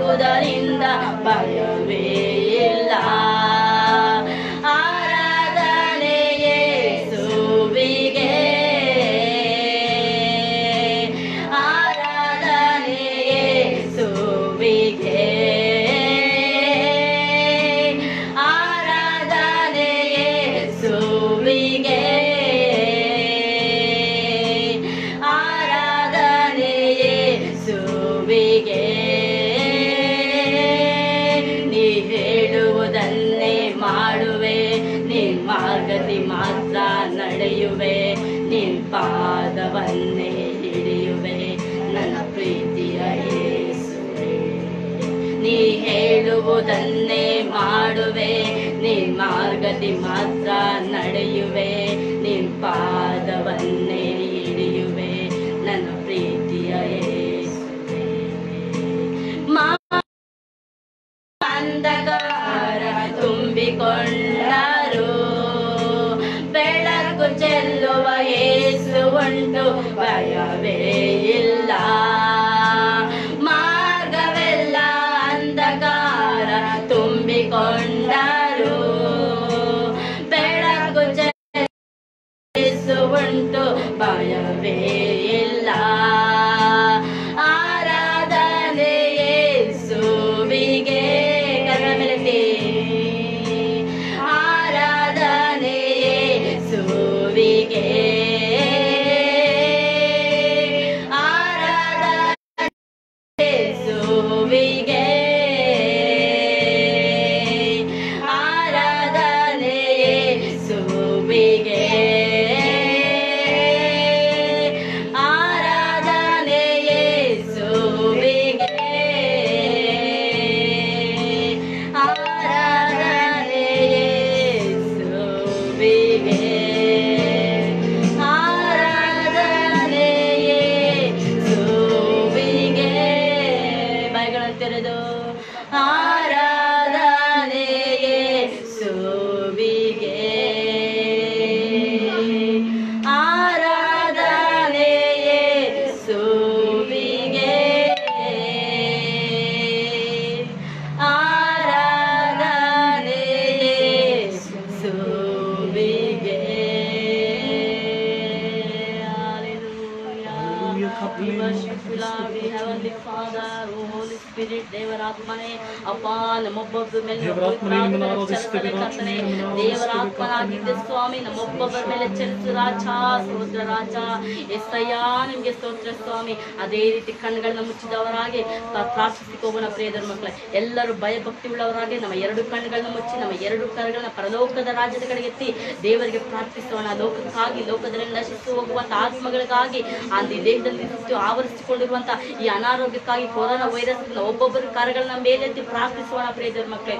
ಇರುವುದರಿಂದ ಭಯವೇ ಇಲ್ಲ ಆರಾಧನೆ ಯೇಸುವಿಗೆ ಆರಾಧನೆ ಯೇಸುವಿಗೆ ಆರಾಧನೆ ಯೇಸುವಿಗೆ ಆರಾಧನೆ ಯೇಸುವಿಗೆ ನೀ ಹೇಳುವುದನ್ನೇ ಮಾಡುವೆ ನಿನ್ ಮಾರ್ಗದಿ ಮಾತ್ರ ನಡೆಯುವೆ ನಿನ್ ಪಾದವನ್ನೇ ಹಿಡಿಯುವೆ ನನ್ನ ಪ್ರೀತಿಯ ಯೇಸುವೆ ನೀ ಹೇಳುವುದನ್ನೇ ಮಾಡುವೆ ನಿನ್ ಮಾರ್ಗದಿ ಮಾತ್ರ ನಡೆಯುವೆ ನಿನ್ ಪಾದವನ್ನೇ ಹಿಡಿಯುವೆ ನನ್ನ ಪ್ರೀತಿಯ ಯೇಸುವೆ ಮಾ ಅಂಧಕಾರ ತುಂಬಿಕೊಂಡರು ಬೆಳಕು ಚೆಲ್ಲುವ ಏಸು ಉಂಟು ಭಯವೇ ಇಲ್ಲ ಮಾರ್ಗವೆಲ್ಲ ಅಂಧಕಾರ ತುಂಬಿಕೊಂಡರು ಬೆಳಕು ಚೆಲ್ಲು ಉಂಟು ಭಯವೇ ಇಲ್ಲ ಆರಾಧನೆ ಯೇಸುವಿಗೆ ಕರಗಳ ಮೇಲೆತ್ತಿ. ಆರಾಧನೆ ಯೇಸುವಿಗೆ ಆರಾಧನೆ ಯೇಸುವಿಗೆ ಆರಾಧನೆ ಯೇಸುವಿಗೆ ಆರಾಧನೆ ಯೇಸುವಿಗೆ ಆರಾಧನೆ ಯೇಸುವಿಗೆ ಆರಾಧನೆ ಯೇಸುವಿಗೆ ಬಾಯಿಗಳನ್ನು ತೆರೆದು ಆರಾಧನೆ ಯೇಸುವಿಗೆ ಆರಾಧನೆ ಯೇಸುವಿಗೆ ಆರಾಧನೆ ಯೇಸುವಿಗೆ We worship you, Lord. We Heavenly Father, oh Holy Spirit, ದೇವರಾತ್ಮನೇ ಅಪ್ಪ ನಮ್ಮೊಬ್ಬೊಬ್ಬರ ಮೇಲೆ ದೇವರಾತ್ಮನೇ, ನಿಮ್ಮನ್ನು ಆರಾಧಿಸುತ್ತೇವೆ, ಚಲನೆ ಕರ್ತನೆ. ನಿಮ್ಮನ್ನು ಆರಾಧಿಸುತ್ತೇವೆ, ದೇವರಾತ್ಮನಾಗಿದ್ದ ಸ್ವಾಮಿ ನಮ್ಮೊಬ್ಬೊಬ್ಬರ ಮೇಲೆ ಚಲಿಸು ರಾಜ ಸ್ತೋತ್ರ ರಾಜ ಎಸ್ತಯ್ಯ ನಿಮ್ಗೆ ಸ್ತೋತ್ರ ಸ್ವಾಮಿ ಅದೇ ರೀತಿ ಕಣ್ಣುಗಳನ್ನ ಮುಚ್ಚಿದವರಾಗಿ ಪ- ಪ್ರಾರ್ಥಿಸಿಕ್ ಹೋಗೋಣ ಪ್ರಿಯದರ ಮಕ್ಕಳೇ ಎಲ್ಲರೂ ಭಯಭಕ್ತಿ ಉಳ್ಳವರಾಗಿ ನಮ್ಮ ಎರಡು ಕಣ್ಣುಗಳನ್ನ ಮುಚ್ಚಿ ನಮ್ಮ ಎರಡು ಕರಗಳನ್ನ ಪರಲೋಕದ ರಾಜ್ಯದ ಕಡೆಗೆ ಎತ್ತಿ ದೇವರಿಗೆ ಪ್ರಾರ್ಥಿಸೋಣ ಲೋಕಕ್ಕಾಗಿ ಲೋಕದಲ್ಲಿ ನಶಿಸಿ ಹೋಗುವಂತ ಆತ್ಮಗಳಿಗಾಗಿ ಆ ಈ ದೇಹದಲ್ಲಿ ಸುತ್ತು ಆವರಿಸಿಕೊಂಡಿರುವಂತ ಈ ಅನಾರೋಗ್ಯಕ್ಕಾಗಿ ಕೊರೋನಾ ವೈರಸ್ ಒಬ್ಬೊಬ್ಬರ ಕಾರ್ಯಗಳನ್ನ ಮೇಲೆತ್ತಿ ಪ್ರಾರ್ಥಿಸೋಣ ಪ್ರಿಯದರ ಮಕ್ಕಳೇ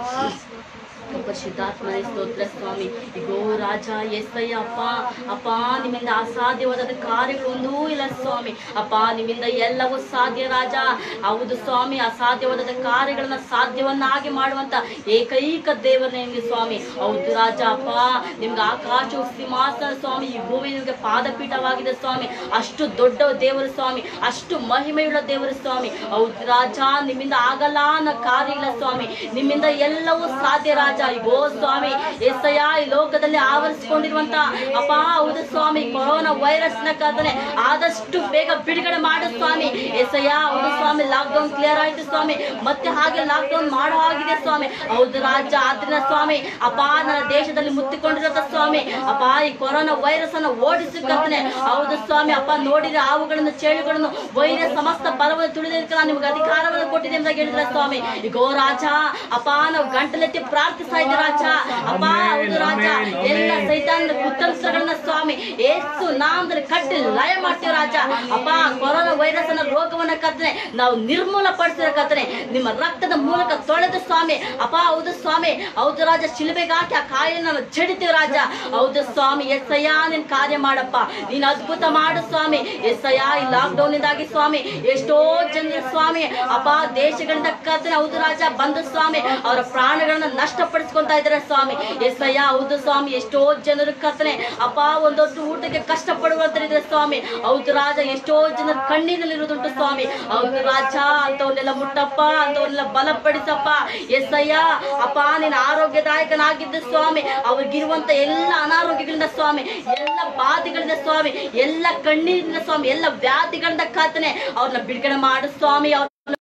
ಪರಿಶುದ್ಧಾತ್ಮನೇ ಸ್ತೋತ್ರ ಸ್ವಾಮಿ ಇಗೋ ರಾಜ ಎಸ್ಸಯ್ಯ ಅಪ್ಪ ಅಪ್ಪ ನಿಮ್ಮಿಂದ ಅಸಾಧ್ಯವಾದ ಕಾರ್ಯಗಳು ಒಂದೂ ಇಲ್ಲ ಸ್ವಾಮಿ ಅಪ್ಪ ನಿಮ್ಮಿಂದ ಎಲ್ಲವೂ ಸಾಧ್ಯ ರಾಜ ಹೌದು ಸ್ವಾಮಿ ಅಸಾಧ್ಯವಾದ ಕಾರ್ಯಗಳನ್ನ ಸಾಧ್ಯವನ್ನಾಗಿ ಮಾಡುವಂತ ಏಕೈಕ ದೇವರನೇ ನಿಮ್ಗೆ ಸ್ವಾಮಿ ಹೌದು ರಾಜ ಅಪ್ಪ ನಿಮ್ಗೆ ಆಕಾಶ ಸಿಂಹಾಸನ ಸ್ವಾಮಿ ಈ ಭೂಮಿ ನಿಮ್ಗೆ ಪಾದಪೀಠವಾಗಿದೆ ಸ್ವಾಮಿ ಅಷ್ಟು ದೊಡ್ಡ ದೇವರು ಸ್ವಾಮಿ ಅಷ್ಟು ಮಹಿಮೆಯುಳ್ಳ ದೇವರು ಸ್ವಾಮಿ ಹೌದು ರಾಜ ನಿಮ್ಮಿಂದ ಆಗಲ್ಲ ಅನ್ನೋ ಕಾರ್ಯ ಇಲ್ಲ ಸ್ವಾಮಿ ನಿಮ್ಮಿಂದ ಎಲ್ಲವೂ ಸಾಧ್ಯ ರಾಜ ಇಗೋ ಸ್ವಾಮಿ ಎಸ್ಸಯ್ಯ ಈ ಲೋಕದಲ್ಲಿ ಆವರಿಸಿಕೊಂಡಿರುವಂತ ಅಪ್ಪ ಹೌದು ಸ್ವಾಮಿ ಕೊರೋನಾ ವೈರಸ್ ನ ಕಾದನೆ ಆದಷ್ಟು ಬೇಗ ಬಿಡುಗಡೆ ಮಾಡು ಸ್ವಾಮಿ ಎಸ್ಸಯ್ಯ ಹೌದು ಸ್ವಾಮಿ ಲಾಕ್ಡೌನ್ ಕ್ಲಿಯರ್ ಆಯ್ತು ಸ್ವಾಮಿ ಮತ್ತೆ ಹಾಗೆ ಲಾಕ್ಡೌನ್ ಮಾಡೋ ಹಾಗಿದೆ ಸ್ವಾಮಿ ಹೌದು ರಾಜ ಆದ್ರಿಂದ ಸ್ವಾಮಿ ಅಪ್ಪ ನನ್ನ ದೇಶದಲ್ಲಿ ಮುತ್ತಿಕೊಂಡಿರೋ ಸ್ವಾಮಿ ಅಪ್ಪ ಈ ಕೊರೋನಾ ವೈರಸ್ ಅನ್ನ ಓಡಿಸಿ ಕರ್ತನೆ ಹೌದು ಸ್ವಾಮಿ ಅಪ್ಪ ನೋಡಿದ್ರೆ ಹಾವುಗಳನ್ನು ಚೇಳುಗಳನ್ನು ವೈರಸ್ ಸಮಸ್ತ ಬಲವನ್ನು ತುಳಿದಕ್ಕೆ ನಾನು ನಿಮ್ಗೆ ಅಧಿಕಾರವನ್ನು ಕೊಟ್ಟಿದೆ ಅಂತ ಹೇಳಿದ್ರೆ ಸ್ವಾಮಿ ಈಗೋ ರಾಜ ಅಪ್ಪ ನಾವು ಗಂಟಲೆತ್ತಿ ಪ್ರಾರ್ಥಿಸ್ತಾ ಇದ್ದೆ ರಾಜ ಅಪ್ಪ ಹೌದು ರಾಜ ಎಲ್ಲ ಸೈತಾನ ಕುತಂತ್ರಗಳನ್ನ ಸ್ವಾಮಿ ಏಸು ನಾಮದಲ್ಲಿ ಕಟ್ಟಿ ಲಯ ಮಾಡ್ತೀವಿ ರಾಜ ಅಪ್ಪ ಕೊರೋನಾ ವೈರಸ್ ಅನ್ನ ರೋಗವನ್ನ ಕತ್ತನೆ ನಾವು ನಿರ್ಮೂಲ ಪಡಿಸಿರೋ ಕತ್ತನೆ ನಿಮ್ಮ ರಕ್ತದ ಮೂಲಕ ತೊಳೆದು ಸ್ವಾಮಿ ಅಪ್ಪ ಹೌದು ಸ್ವಾಮಿ ಹೌದು ರಾಜ ಶಿಲುಬೆಗೆ ಹಾಕಿ ಆ ಕಾಯಿಲೆ ನಾವು ಜಡಿತೀವಿ ರಾಜ ಹೌದು ಸ್ವಾಮಿ ಎಸ್ಸಯ್ಯ ನಿನ್ ಕಾರ್ಯ ಮಾಡಪ್ಪ ನೀನ್ ಅದ್ಭುತ ಮಾಡು ಸ್ವಾಮಿ ಎಸ್ಸಯ್ಯ ಈ ಲಾಕ್ಡೌನ್ ಇಂದಾಗಿ ಸ್ವಾಮಿ ಎಷ್ಟೋ ಜನರು ಸ್ವಾಮಿ ಅಪ್ಪ ದೇಶಗಳಿಂದ ಕರ್ತನೆ ಹೌದು ರಾಜ ಬಂದು ಸ್ವಾಮಿ ಅವರ ಪ್ರಾಣಗಳನ್ನ ನಷ್ಟ ಕಷ್ಟಪಡಿಸ್ಕೊಂತ ಇದ್ದಾರೆ ಸ್ವಾಮಿ ಎಸ್ಸಯ್ಯ ಹೌದು ಸ್ವಾಮಿ ಎಷ್ಟೋ ಜನರು ಕರ್ತನೆ ಅಪ್ಪ ಒಂದೊಂದು ಊಟಕ್ಕೆ ಕಷ್ಟಪಡುವಂತರಿದ್ದಾರೆ ಸ್ವಾಮಿ ಹೌದು ರಾಜ ಎಷ್ಟೋ ಜನರು ಕಣ್ಣೀರಿನಲ್ಲಿರುವುದುಂಟು ಸ್ವಾಮಿ ಹೌದು ರಾಜ ಅಂತವನ್ನೆಲ್ಲ ಮುಟ್ಟಪ್ಪ ಅಂತವನ್ನೆಲ್ಲ ಬಲಪಡಿಸಪ್ಪ ಎಸ್ಸಯ್ಯ ಅಪ್ಪ ನೀನು ಆರೋಗ್ಯದಾಯಕನಾಗಿದ್ದ ಸ್ವಾಮಿ ಅವ್ರಿಗಿರುವಂತ ಎಲ್ಲ ಅನಾರೋಗ್ಯಗಳಿಂದ ಸ್ವಾಮಿ ಎಲ್ಲ ಬಾಧೆಗಳಿಂದ ಸ್ವಾಮಿ ಎಲ್ಲ ಕಣ್ಣೀರಿನಿಂದ ಸ್ವಾಮಿ ಎಲ್ಲ ವ್ಯಾಧಿಗಳಿಂದ ಕಾತನೆ ಅವ್ರನ್ನ ಬಿಡುಗಡೆ ಮಾಡು ಸ್ವಾಮಿ ಅವ್ರ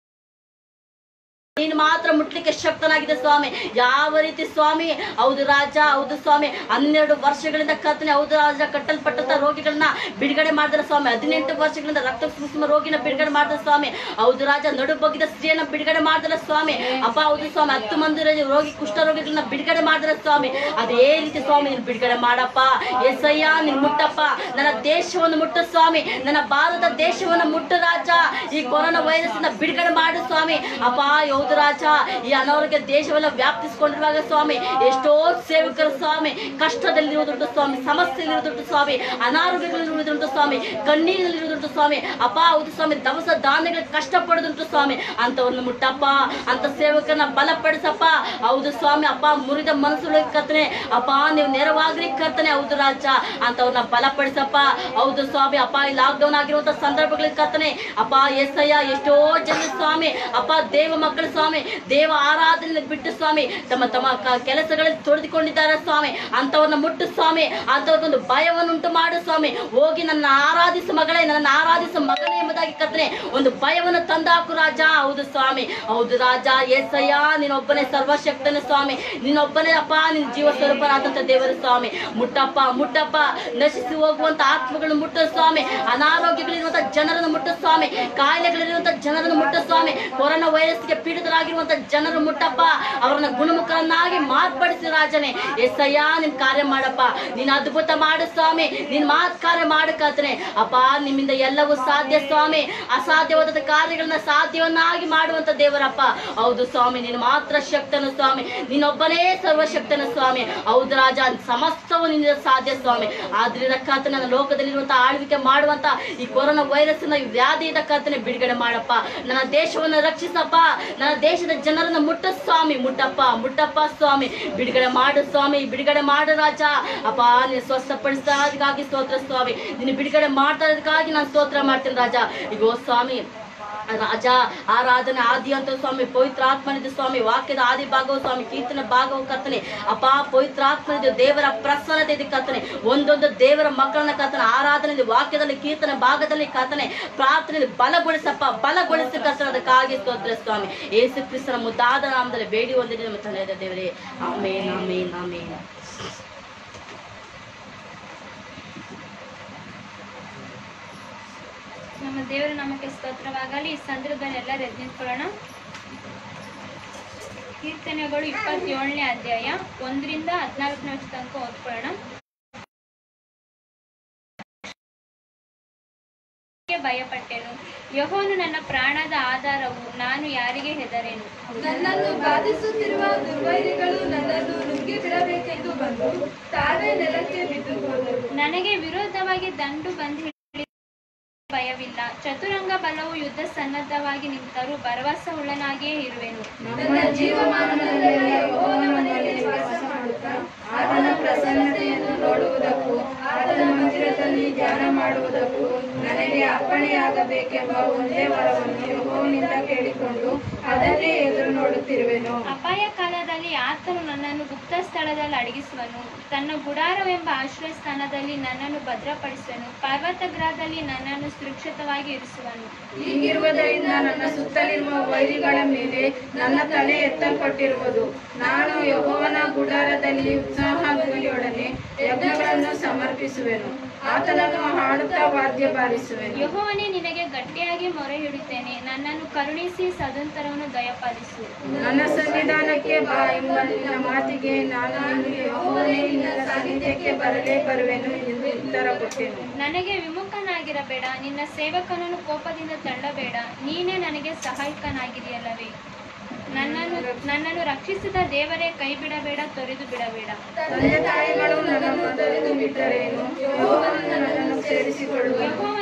ನೀನು ಮಾತ್ರ ಮುಟ್ಲಿಕ್ಕೆ ಶಕ್ತನಾಗಿದೆ ಸ್ವಾಮಿ ಯಾವ ರೀತಿ ಸ್ವಾಮಿ ಹೌದು ರಾಜ ಹೌದು ಸ್ವಾಮಿ ಹನ್ನೆರಡು ವರ್ಷಗಳಿಂದ ಕರ್ತನೆ ಹೌದು ರಾಜ ಕಟ್ಟಲ್ಪಟ್ಟಂತ ರೋಗಿಗಳನ್ನ ಬಿಡುಗಡೆ ಮಾಡಿದ್ರೆ ಸ್ವಾಮಿ ಹದಿನೆಂಟು ವರ್ಷಗಳಿಂದ ರಕ್ತ ಸೂಕ್ಷ್ಮ ರೋಗಿನ ಬಿಡುಗಡೆ ಮಾಡಿದ ಸ್ವಾಮಿ ಹೌದು ರಾಜ ನಡು ಬಗ್ಗಿದ ಸ್ತ್ರೀಯನ್ನ ಬಿಡುಗಡೆ ಮಾಡಿದ್ರೆ ಸ್ವಾಮಿ ಅಪ್ಪ ಹೌದು ಸ್ವಾಮಿ ಹತ್ತು ಮಂದಿ ರೋಗಿ- ರೋಗಿ ಕುಷ್ಠ ರೋಗಿಗಳನ್ನ ಬಿಡುಗಡೆ ಮಾಡಿದ್ರೆ ಸ್ವಾಮಿ ಅದೇ ರೀತಿ ಸ್ವಾಮಿ ನೀನು ಬಿಡುಗಡೆ ಮಾಡಪ್ಪ ಎಸಯ್ಯ ನೀನು ಮುಟ್ಟಪ್ಪ ನನ್ನ ದೇಶವನ್ನು ಮುಟ್ಟು ಸ್ವಾಮಿ ನನ್ನ ಭಾರತ ದೇಶವನ್ನು ಮುಟ್ಟು ರಾಜ ಈ ಕೊರೋನಾ ವೈರಸ್ ಇಂದ ಬಿಡುಗಡೆ ಮಾಡು ಸ್ವಾಮಿ ಅಪ್ಪ ಹೌದು ರಾಜ ಈ ಅನಾರೋಗ್ಯ ದೇಶವೆಲ್ಲ ವ್ಯಾಪ್ತಿಸಿಕೊಂಡಿರುವಾಗ ಸ್ವಾಮಿ ಎಷ್ಟೋ ಸೇವಕರು ಸ್ವಾಮಿ ಕಷ್ಟದಲ್ಲಿರುವುದುಂಟು ಸ್ವಾಮಿ ಸಮಸ್ಯೆಯಲ್ಲಿರುವುದುಂಟು ಸ್ವಾಮಿ ಅನಾರೋಗ್ಯಗಳಿರುವುದುಂಟು ಸ್ವಾಮಿ ಕಣ್ಣೀರಲ್ಲಿರುವುದುಂಟು ಸ್ವಾಮಿ ಅಪ್ಪ ಹೌದು ಸ್ವಾಮಿ ದವಸ ಧಾನ್ಯಗಳಿಗೆ ಕಷ್ಟಪಡುದುಂಟು ಸ್ವಾಮಿ ಅಂತವ್ರನ್ನ ಮುಟ್ಟಪ್ಪ ಅಂತ ಸೇವಕರನ್ನ ಬಲಪಡಿಸಪ್ಪ ಹೌದು ಸ್ವಾಮಿ ಅಪ್ಪ ಮುರಿದ ಮನಸ್ಸುಗಳಿಗೆ ಕರ್ತನೆ ಅಪ್ಪ ನೀವು ನೆರವಾಗ್ರಿ ಕರ್ತನೆ ಹೌದು ರಾಜ ಅಂತವ್ರನ್ನ ಬಲಪಡಿಸಪ್ಪ ಹೌದು ಸ್ವಾಮಿ ಅಪ್ಪ ಈ ಲಾಕ್ಡೌನ್ ಆಗಿರುವಂತ ಸಂದರ್ಭಗಳಿಗೆ ಕರ್ತನೆ ಅಪ್ಪ ಎಸ್ಸಯ್ಯ ಎಷ್ಟೋ ಜನ ಸ್ವಾಮಿ ಅಪ್ಪ ದೇವ ಮಕ್ಕಳು ಸ್ವಾಮಿ ದೇವ ಆರಾಧನೆ ಬಿಟ್ಟು ಸ್ವಾಮಿ ತಮ್ಮ ತಮ್ಮ ಕ- ಕೆಲಸಗಳಲ್ಲಿ ತೊಳೆದುಕೊಂಡಿದ್ದಾರೆ ಸ್ವಾಮಿ ಅಂತವ್ರನ್ನ ಮುಟ್ಟು ಸ್ವಾಮಿ ಅಂತವ್ರಿಗೊಂದು ಭಯವನ್ನುಂಟು ಮಾಡು ಸ್ವಾಮಿ ಹೋಗಿ ನನ್ನ ಆರಾಧಿಸು ಮಗಳೇ ನನ್ನ ಆರಾಧಿಸು ಮಗನೇ ಎಂಬುದಾಗಿ ಕರ್ತನೆ ಒಂದು ಭಯವನ್ನು ತಂದಾಕು ರಾಜ ಹೌದು ಸ್ವಾಮಿ ಹೌದು ರಾಜ ಎಸ್ಸಯ್ಯ ನೀನೊಬ್ಬನೇ ಸರ್ವಶಕ್ತನ ಸ್ವಾಮಿ ನೀನೊಬ್ಬನೇ ಅಪ್ಪ ನಿನ್ ಜೀವ ಸ್ವರೂಪನಾದಂತ ದೇವರ ಸ್ವಾಮಿ ಮುಟ್ಟಪ್ಪ ಮುಟ್ಟಪ್ಪ ನಶಿಸಿ ಹೋಗುವಂತ ಆತ್ಮಗಳನ್ನು ಮುಟ್ಟ ಸ್ವಾಮಿ ಅನಾರೋಗ್ಯಗಳಿರುವಂತ ಜನರನ್ನು ಮುಟ್ಟ ಸ್ವಾಮಿ ಕಾಯಿಲೆಗಳಿರುವಂತ ಜನರನ್ನು ಮುಟ್ಟ ಸ್ವಾಮಿ ಕೊರೋನಾ ವೈರಸ್ಗೆ ಪೀಡಿತರಾಗಿರುವಂತ ಜನರು ಮುಟ್ಟಪ್ಪ ಅವರನ್ನ ಗುಣಮುಖರನ್ನಾಗಿ ಮಾರ್ಪಡಿಸಿ ರಾಜನೇ ಎಸ್ಸಯ್ಯ ನಿನ್ ಕಾರ್ಯ ಮಾಡಪ್ಪ ನೀನ್ ಅದ್ಭುತ ಮಾಡು ಸ್ವಾಮಿ ನಿನ್ ಮಾತ್ ಕಾರ್ಯ ಮಾಡಕ್ಕಾದ್ರೆ ಅಪ್ಪ ನಿಮ್ಮಿಂದ ಎಲ್ಲವೂ ಸಾಧ್ಯ ಸ್ವಾಮಿ ಅಸಾಧ್ಯವಾದ ಕಾರ್ಯಗಳನ್ನ ಸಾಧ್ಯವನ್ನಾಗಿ ಮಾಡುವಂತ ದೇವರಪ್ಪ ಹೌದು ಸ್ವಾಮಿ ನೀನು ಮಾತ್ರ ಶಕ್ತನು ಸ್ವಾಮಿ ನೀನೊಬ್ಬನೇ ಸರ್ವಶಕ್ತನು ಸ್ವಾಮಿ ಹೌದು ರಾಜ ಸಮಸ್ತವು ನಿನ್ನಿಂದ ಸಾಧ್ಯ ಸ್ವಾಮಿ ಆದ್ರಿಂದ ಕರ್ತನೆ ನನ್ನ ಲೋಕದಲ್ಲಿರುವಂತ ಆಳ್ವಿಕೆ ಮಾಡುವಂತ ಈ ಕೊರೋನಾ ವೈರಸ್ ನ ಈ ವ್ಯಾಧಿಯಿಂದ ಕರ್ತನೆ ಬಿಡುಗಡೆ ಮಾಡಪ್ಪ ನನ್ನ ದೇಶವನ್ನು ರಕ್ಷಿಸಪ್ಪ ನನ್ನ ದೇಶದ ಜನರನ್ನ ಮುಟ್ಟ ಸ್ವಾಮಿ ಮುಟ್ಟಪ್ಪ ಮುಟ್ಟಪ್ಪ ಸ್ವಾಮಿ ಬಿಡುಗಡೆ ಮಾಡು ಸ್ವಾಮಿ ಬಿಡುಗಡೆ ಮಾಡು ರಾಜ ಅಪ್ಪ ನೀನು ಸ್ವಸ್ಥಪಡಿಸೋದಕ್ಕಾಗಿ ಸ್ತೋತ್ರ ಸ್ವಾಮಿ ನೀನು ಬಿಡುಗಡೆ ಮಾಡ್ತಾ ಇರೋದಕ್ಕಾಗಿ ನಾನು ಸ್ತೋತ್ರ ಮಾಡ್ತೀನಿ ರಾಜ ಇಗೋ ಸ್ವಾಮಿ ರಾಜ ಆರಾಧನೆ ಆದಿ ಅಂತ ಸ್ವಾಮಿ ಪವಿತ್ರಾತ್ಮನಿದ್ದು ಸ್ವಾಮಿ ವಾಕ್ಯದ ಆದಿ ಭಾಗವು ಸ್ವಾಮಿ ಕೀರ್ತನ ಭಾಗವು ಕರ್ತನೆ ಅಪ್ಪ ಪವಿತ್ರಾತ್ಮನಿದ್ದು ದೇವರ ಪ್ರಸನ್ನತೆ ಇದೆ ಕರ್ತನೆ ಒಂದೊಂದು ದೇವರ ಮಕ್ಕಳನ್ನ ಕರ್ತನೆ ಆರಾಧನೆ ವಾಕ್ಯದಲ್ಲಿ ಕೀರ್ತನ ಭಾಗದಲ್ಲಿ ಕರ್ತನೆ ಪ್ರಾರ್ಥನೆ ಬಲಗೊಳಿಸಪ್ಪ ಬಲಗೊಳಿಸಿ ಕರ್ತನೆ ಅದಕ್ಕಾಗಿ ಸ್ತೋತ್ರ ಸ್ವಾಮಿ ಏಸು ಕ್ರಿಸ್ತನ ಮುದ್ದಾದ ನಾಮದಲ್ಲಿ ಬೇಡಿ ಹೊಂದಿದೆ ನಮ್ಮ ತಂದೆಯಾದ ದೇವರೇ ಆಮೇನ್ ಆಮೇನ್ ಆಮೇನ್ ನಮ್ಮ ದೇವರ ನಾಮಕ್ಕೆ ಸ್ತೋತ್ರವಾಗಲಿ ಈ ಸಂದರ್ಭದಲ್ಲಿ ಎಲ್ಲರೂ ಎದ್ದು ನಿಂತ್ಕೊಳ್ಳೋಣ ಕೀರ್ತನೆಗಳು ಇಪ್ಪತ್ತೇಳನೇ ಅಧ್ಯಾಯ ಒಂದರಿಂದ ಹದಿನಾಲ್ಕನೇ ವರ್ಷ ತನಕ ಓದ್ಕೊಳ್ಳೋಣ ಯಾರಿಗೆ ಭಯಪಟ್ಟೆನು ಯಹೋನು ನನ್ನ ಪ್ರಾಣದ ಆಧಾರವು ನಾನು ಯಾರಿಗೆ ಹೆದರೇನು ನನ್ನನ್ನು ಬಾಧಿಸುತ್ತಿರುವ ದುರ್ವೈರಿಗಳು ನನ್ನನ್ನು ನುಗ್ಗಿ ಬಿಡಬೇಕೆಂದು ಬಂದು ತಾವೇ ನೆಲಕ್ಕೆ ಬಿದ್ದು ಹೋದರು ನನಗೆ ವಿರೋಧವಾಗಿ ದಂಡು ಬಂದು ಭಯವಿಲ್ಲ ಚತುರಂಗ ಬಲವು ಯುದ್ಧ ಸನ್ನದ್ಧವಾಗಿ ನಿಂತರೂ ಭರವಸೆ ಉಳ್ಳನಾಗಿಯೇ ಇರುವೆನು ನನ್ನ ಜೀವಮಾನದಲ್ಲಿ ಯೆಹೋವನ ಮನೆಯಲ್ಲಿ ವಾಸ ಮಾಡುತ್ತಾ ಆತನ ಪ್ರಸನ್ನತೆಯನ್ನು ನೋಡುವುದಕ್ಕೂ ಆತನ ಮಂದಿರದಲ್ಲಿ ಧ್ಯಾನ ಮಾಡುವುದಕ್ಕೂ ನನಗೆ ಅಪ್ಪಣೆಯಾಗಬೇಕೆಂಬ ಒಂದೇ ವರವನ್ನು ಯೆಹೋವನಿಂದ ಕೇಳಿಕೊಂಡು ಅದನ್ನೇ ಎದುರು ನೋಡುತ್ತಿರುವೆನು ಅಪಾಯ ಕಾಲದಲ್ಲಿ ಆತನು ನನ್ನನ್ನು ಗುಪ್ತ ಸ್ಥಳದಲ್ಲಿ ಅಡಗಿಸುವನು ತನ್ನ ಗುಡಾರವೆಂಬ ಆಶ್ರಯ ಸ್ಥಾನದಲ್ಲಿ ನನ್ನನ್ನು ಭದ್ರಪಡಿಸುವನು ಪರ್ವತ ಗ್ರಹದಲ್ಲಿ ನನ್ನನ್ನು ಸುರಕ್ಷಿತವಾಗಿ ಇರಿಸುವನು ಹೀಗಿರುವುದರಿಂದ ನನ್ನ ಸುತ್ತಲಿರುವ ವೈರಿಗಳ ಮೇಲೆ ನನ್ನ ತಲೆ ಎತ್ತಲ್ಪಟ್ಟಿರುವುದು ನಾನು ಯೆಹೋವನ ಗುಡಾರದಲ್ಲಿ ಉತ್ಸಾಹ ಧ್ವನಿಯೊಡನೆ ಯಜ್ಞಗಳನ್ನು ಸಮರ್ಪಿಸುವೆನು ಆತನನ್ನು ಹಾಡುತ್ತಾ ವಾದ್ಯ ಬಾರಿಸುವೆನು ಯೆಹೋವನೇ ನಿನಗೆ ಗಟ್ಟಿಯಾಗಿ ಮೊರೆ ಹಿಡುತ್ತೇನೆ ನನ್ನನ್ನು ಕರುಣಿಸಿ ಸದಂತರವನ್ನು ದಯಪಾಲಿಸು ನನ್ನ ಸನ್ನಿಧಾನಕ್ಕೆ ಬಾ ಎಂಬ ನಿನ್ನ ಮಾತಿಗೆ ನಾನು ಇನ್ನು ಯೆಹೋವನೇ ನಿನ್ನ ಸಾನ್ನಿಧ್ಯಕ್ಕೆ ಬರಲೇ ಬರುವೆನು ಎಂದು ಉತ್ತರ ಕೊಟ್ಟೆನು ನನಗೆ ವಿಮುಖನಾಗಿರಬೇಡ ನಿನ್ನ ಸೇವಕನನ್ನು ಕೋಪದಿಂದ ತಳ್ಳಬೇಡ ನೀನೇ ನನಗೆ ಸಹಾಯಕನಾಗಿದೆಯಲ್ಲವೇ ನನ್ನನ್ನು ನನ್ನನ್ನು ರಕ್ಷಿಸಿದ ದೇವರೇ ಕೈ ಬಿಡಬೇಡ ತೊರೆದು ಬಿಡಬೇಡ ತಂದೆ ತಾಯಿಗಳು ನನ್ನನ್ನು ತೊರೆದು ಬಿಟ್ಟರೇನು ಯೆಹೋವನು ನನ್ನನ್ನು ಸೇರಿಸಿಕೊಳ್ಳುವನು ಯೆಹೋವನೇ ನಿನ್ನ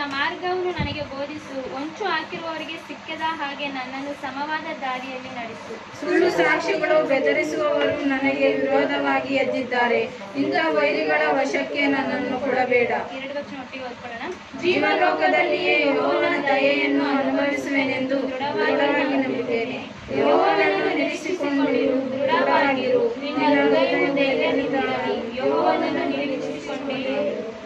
ಮಾರ್ಗವನ್ನು ನನಗೆ ಬೋಧಿಸು ಹೊಂಚು ಹಾಕಿರುವವರಿಗೆ ಸಿಕ್ಕದ ಹಾಗೆ ನನ್ನನ್ನು ಸಮವಾದ ದಾರಿಯಲ್ಲಿ ನಡೆಸು ಸುಳ್ಳು ಸಾಕ್ಷಿಗಳು ಬೆದರಿಸುವವರು ನನಗೆ ವಿರೋಧವಾಗಿ ಎದ್ದಿದ್ದಾರೆ ಇಂಥ ವೈರಿಗಳ ವಶಕ್ಕೆ ನನ್ನನ್ನು ಕೊಡಬೇಡ ಎರಡು ವಚನ ಒಟ್ಟಿಗೆ ಓದ್ಕೊಳ್ಳೋಣ ಜೀವಲೋಕದಲ್ಲಿಯೇ ಯೆಹೋವನ ದಯೆಯನ್ನು ಅನುಭವಿಸುವೆನೆಂದು ದೃಢವಾಗಿ ನಂಬಿದ್ದೇನೆ ಯೆಹೋವನನ್ನು ನಿರೀಕ್ಷಿಸಿಕೊಂಡಿರು ದೃಢವಾಗಿರು ನಿನ್ನ ಹೃದಯವು ಧೈರ್ಯದಿಂದಾಗಿ ಯೆಹೋವನನ್ನು ನಿರೀಕ್ಷಿಸಿಕೊಂಡಿರು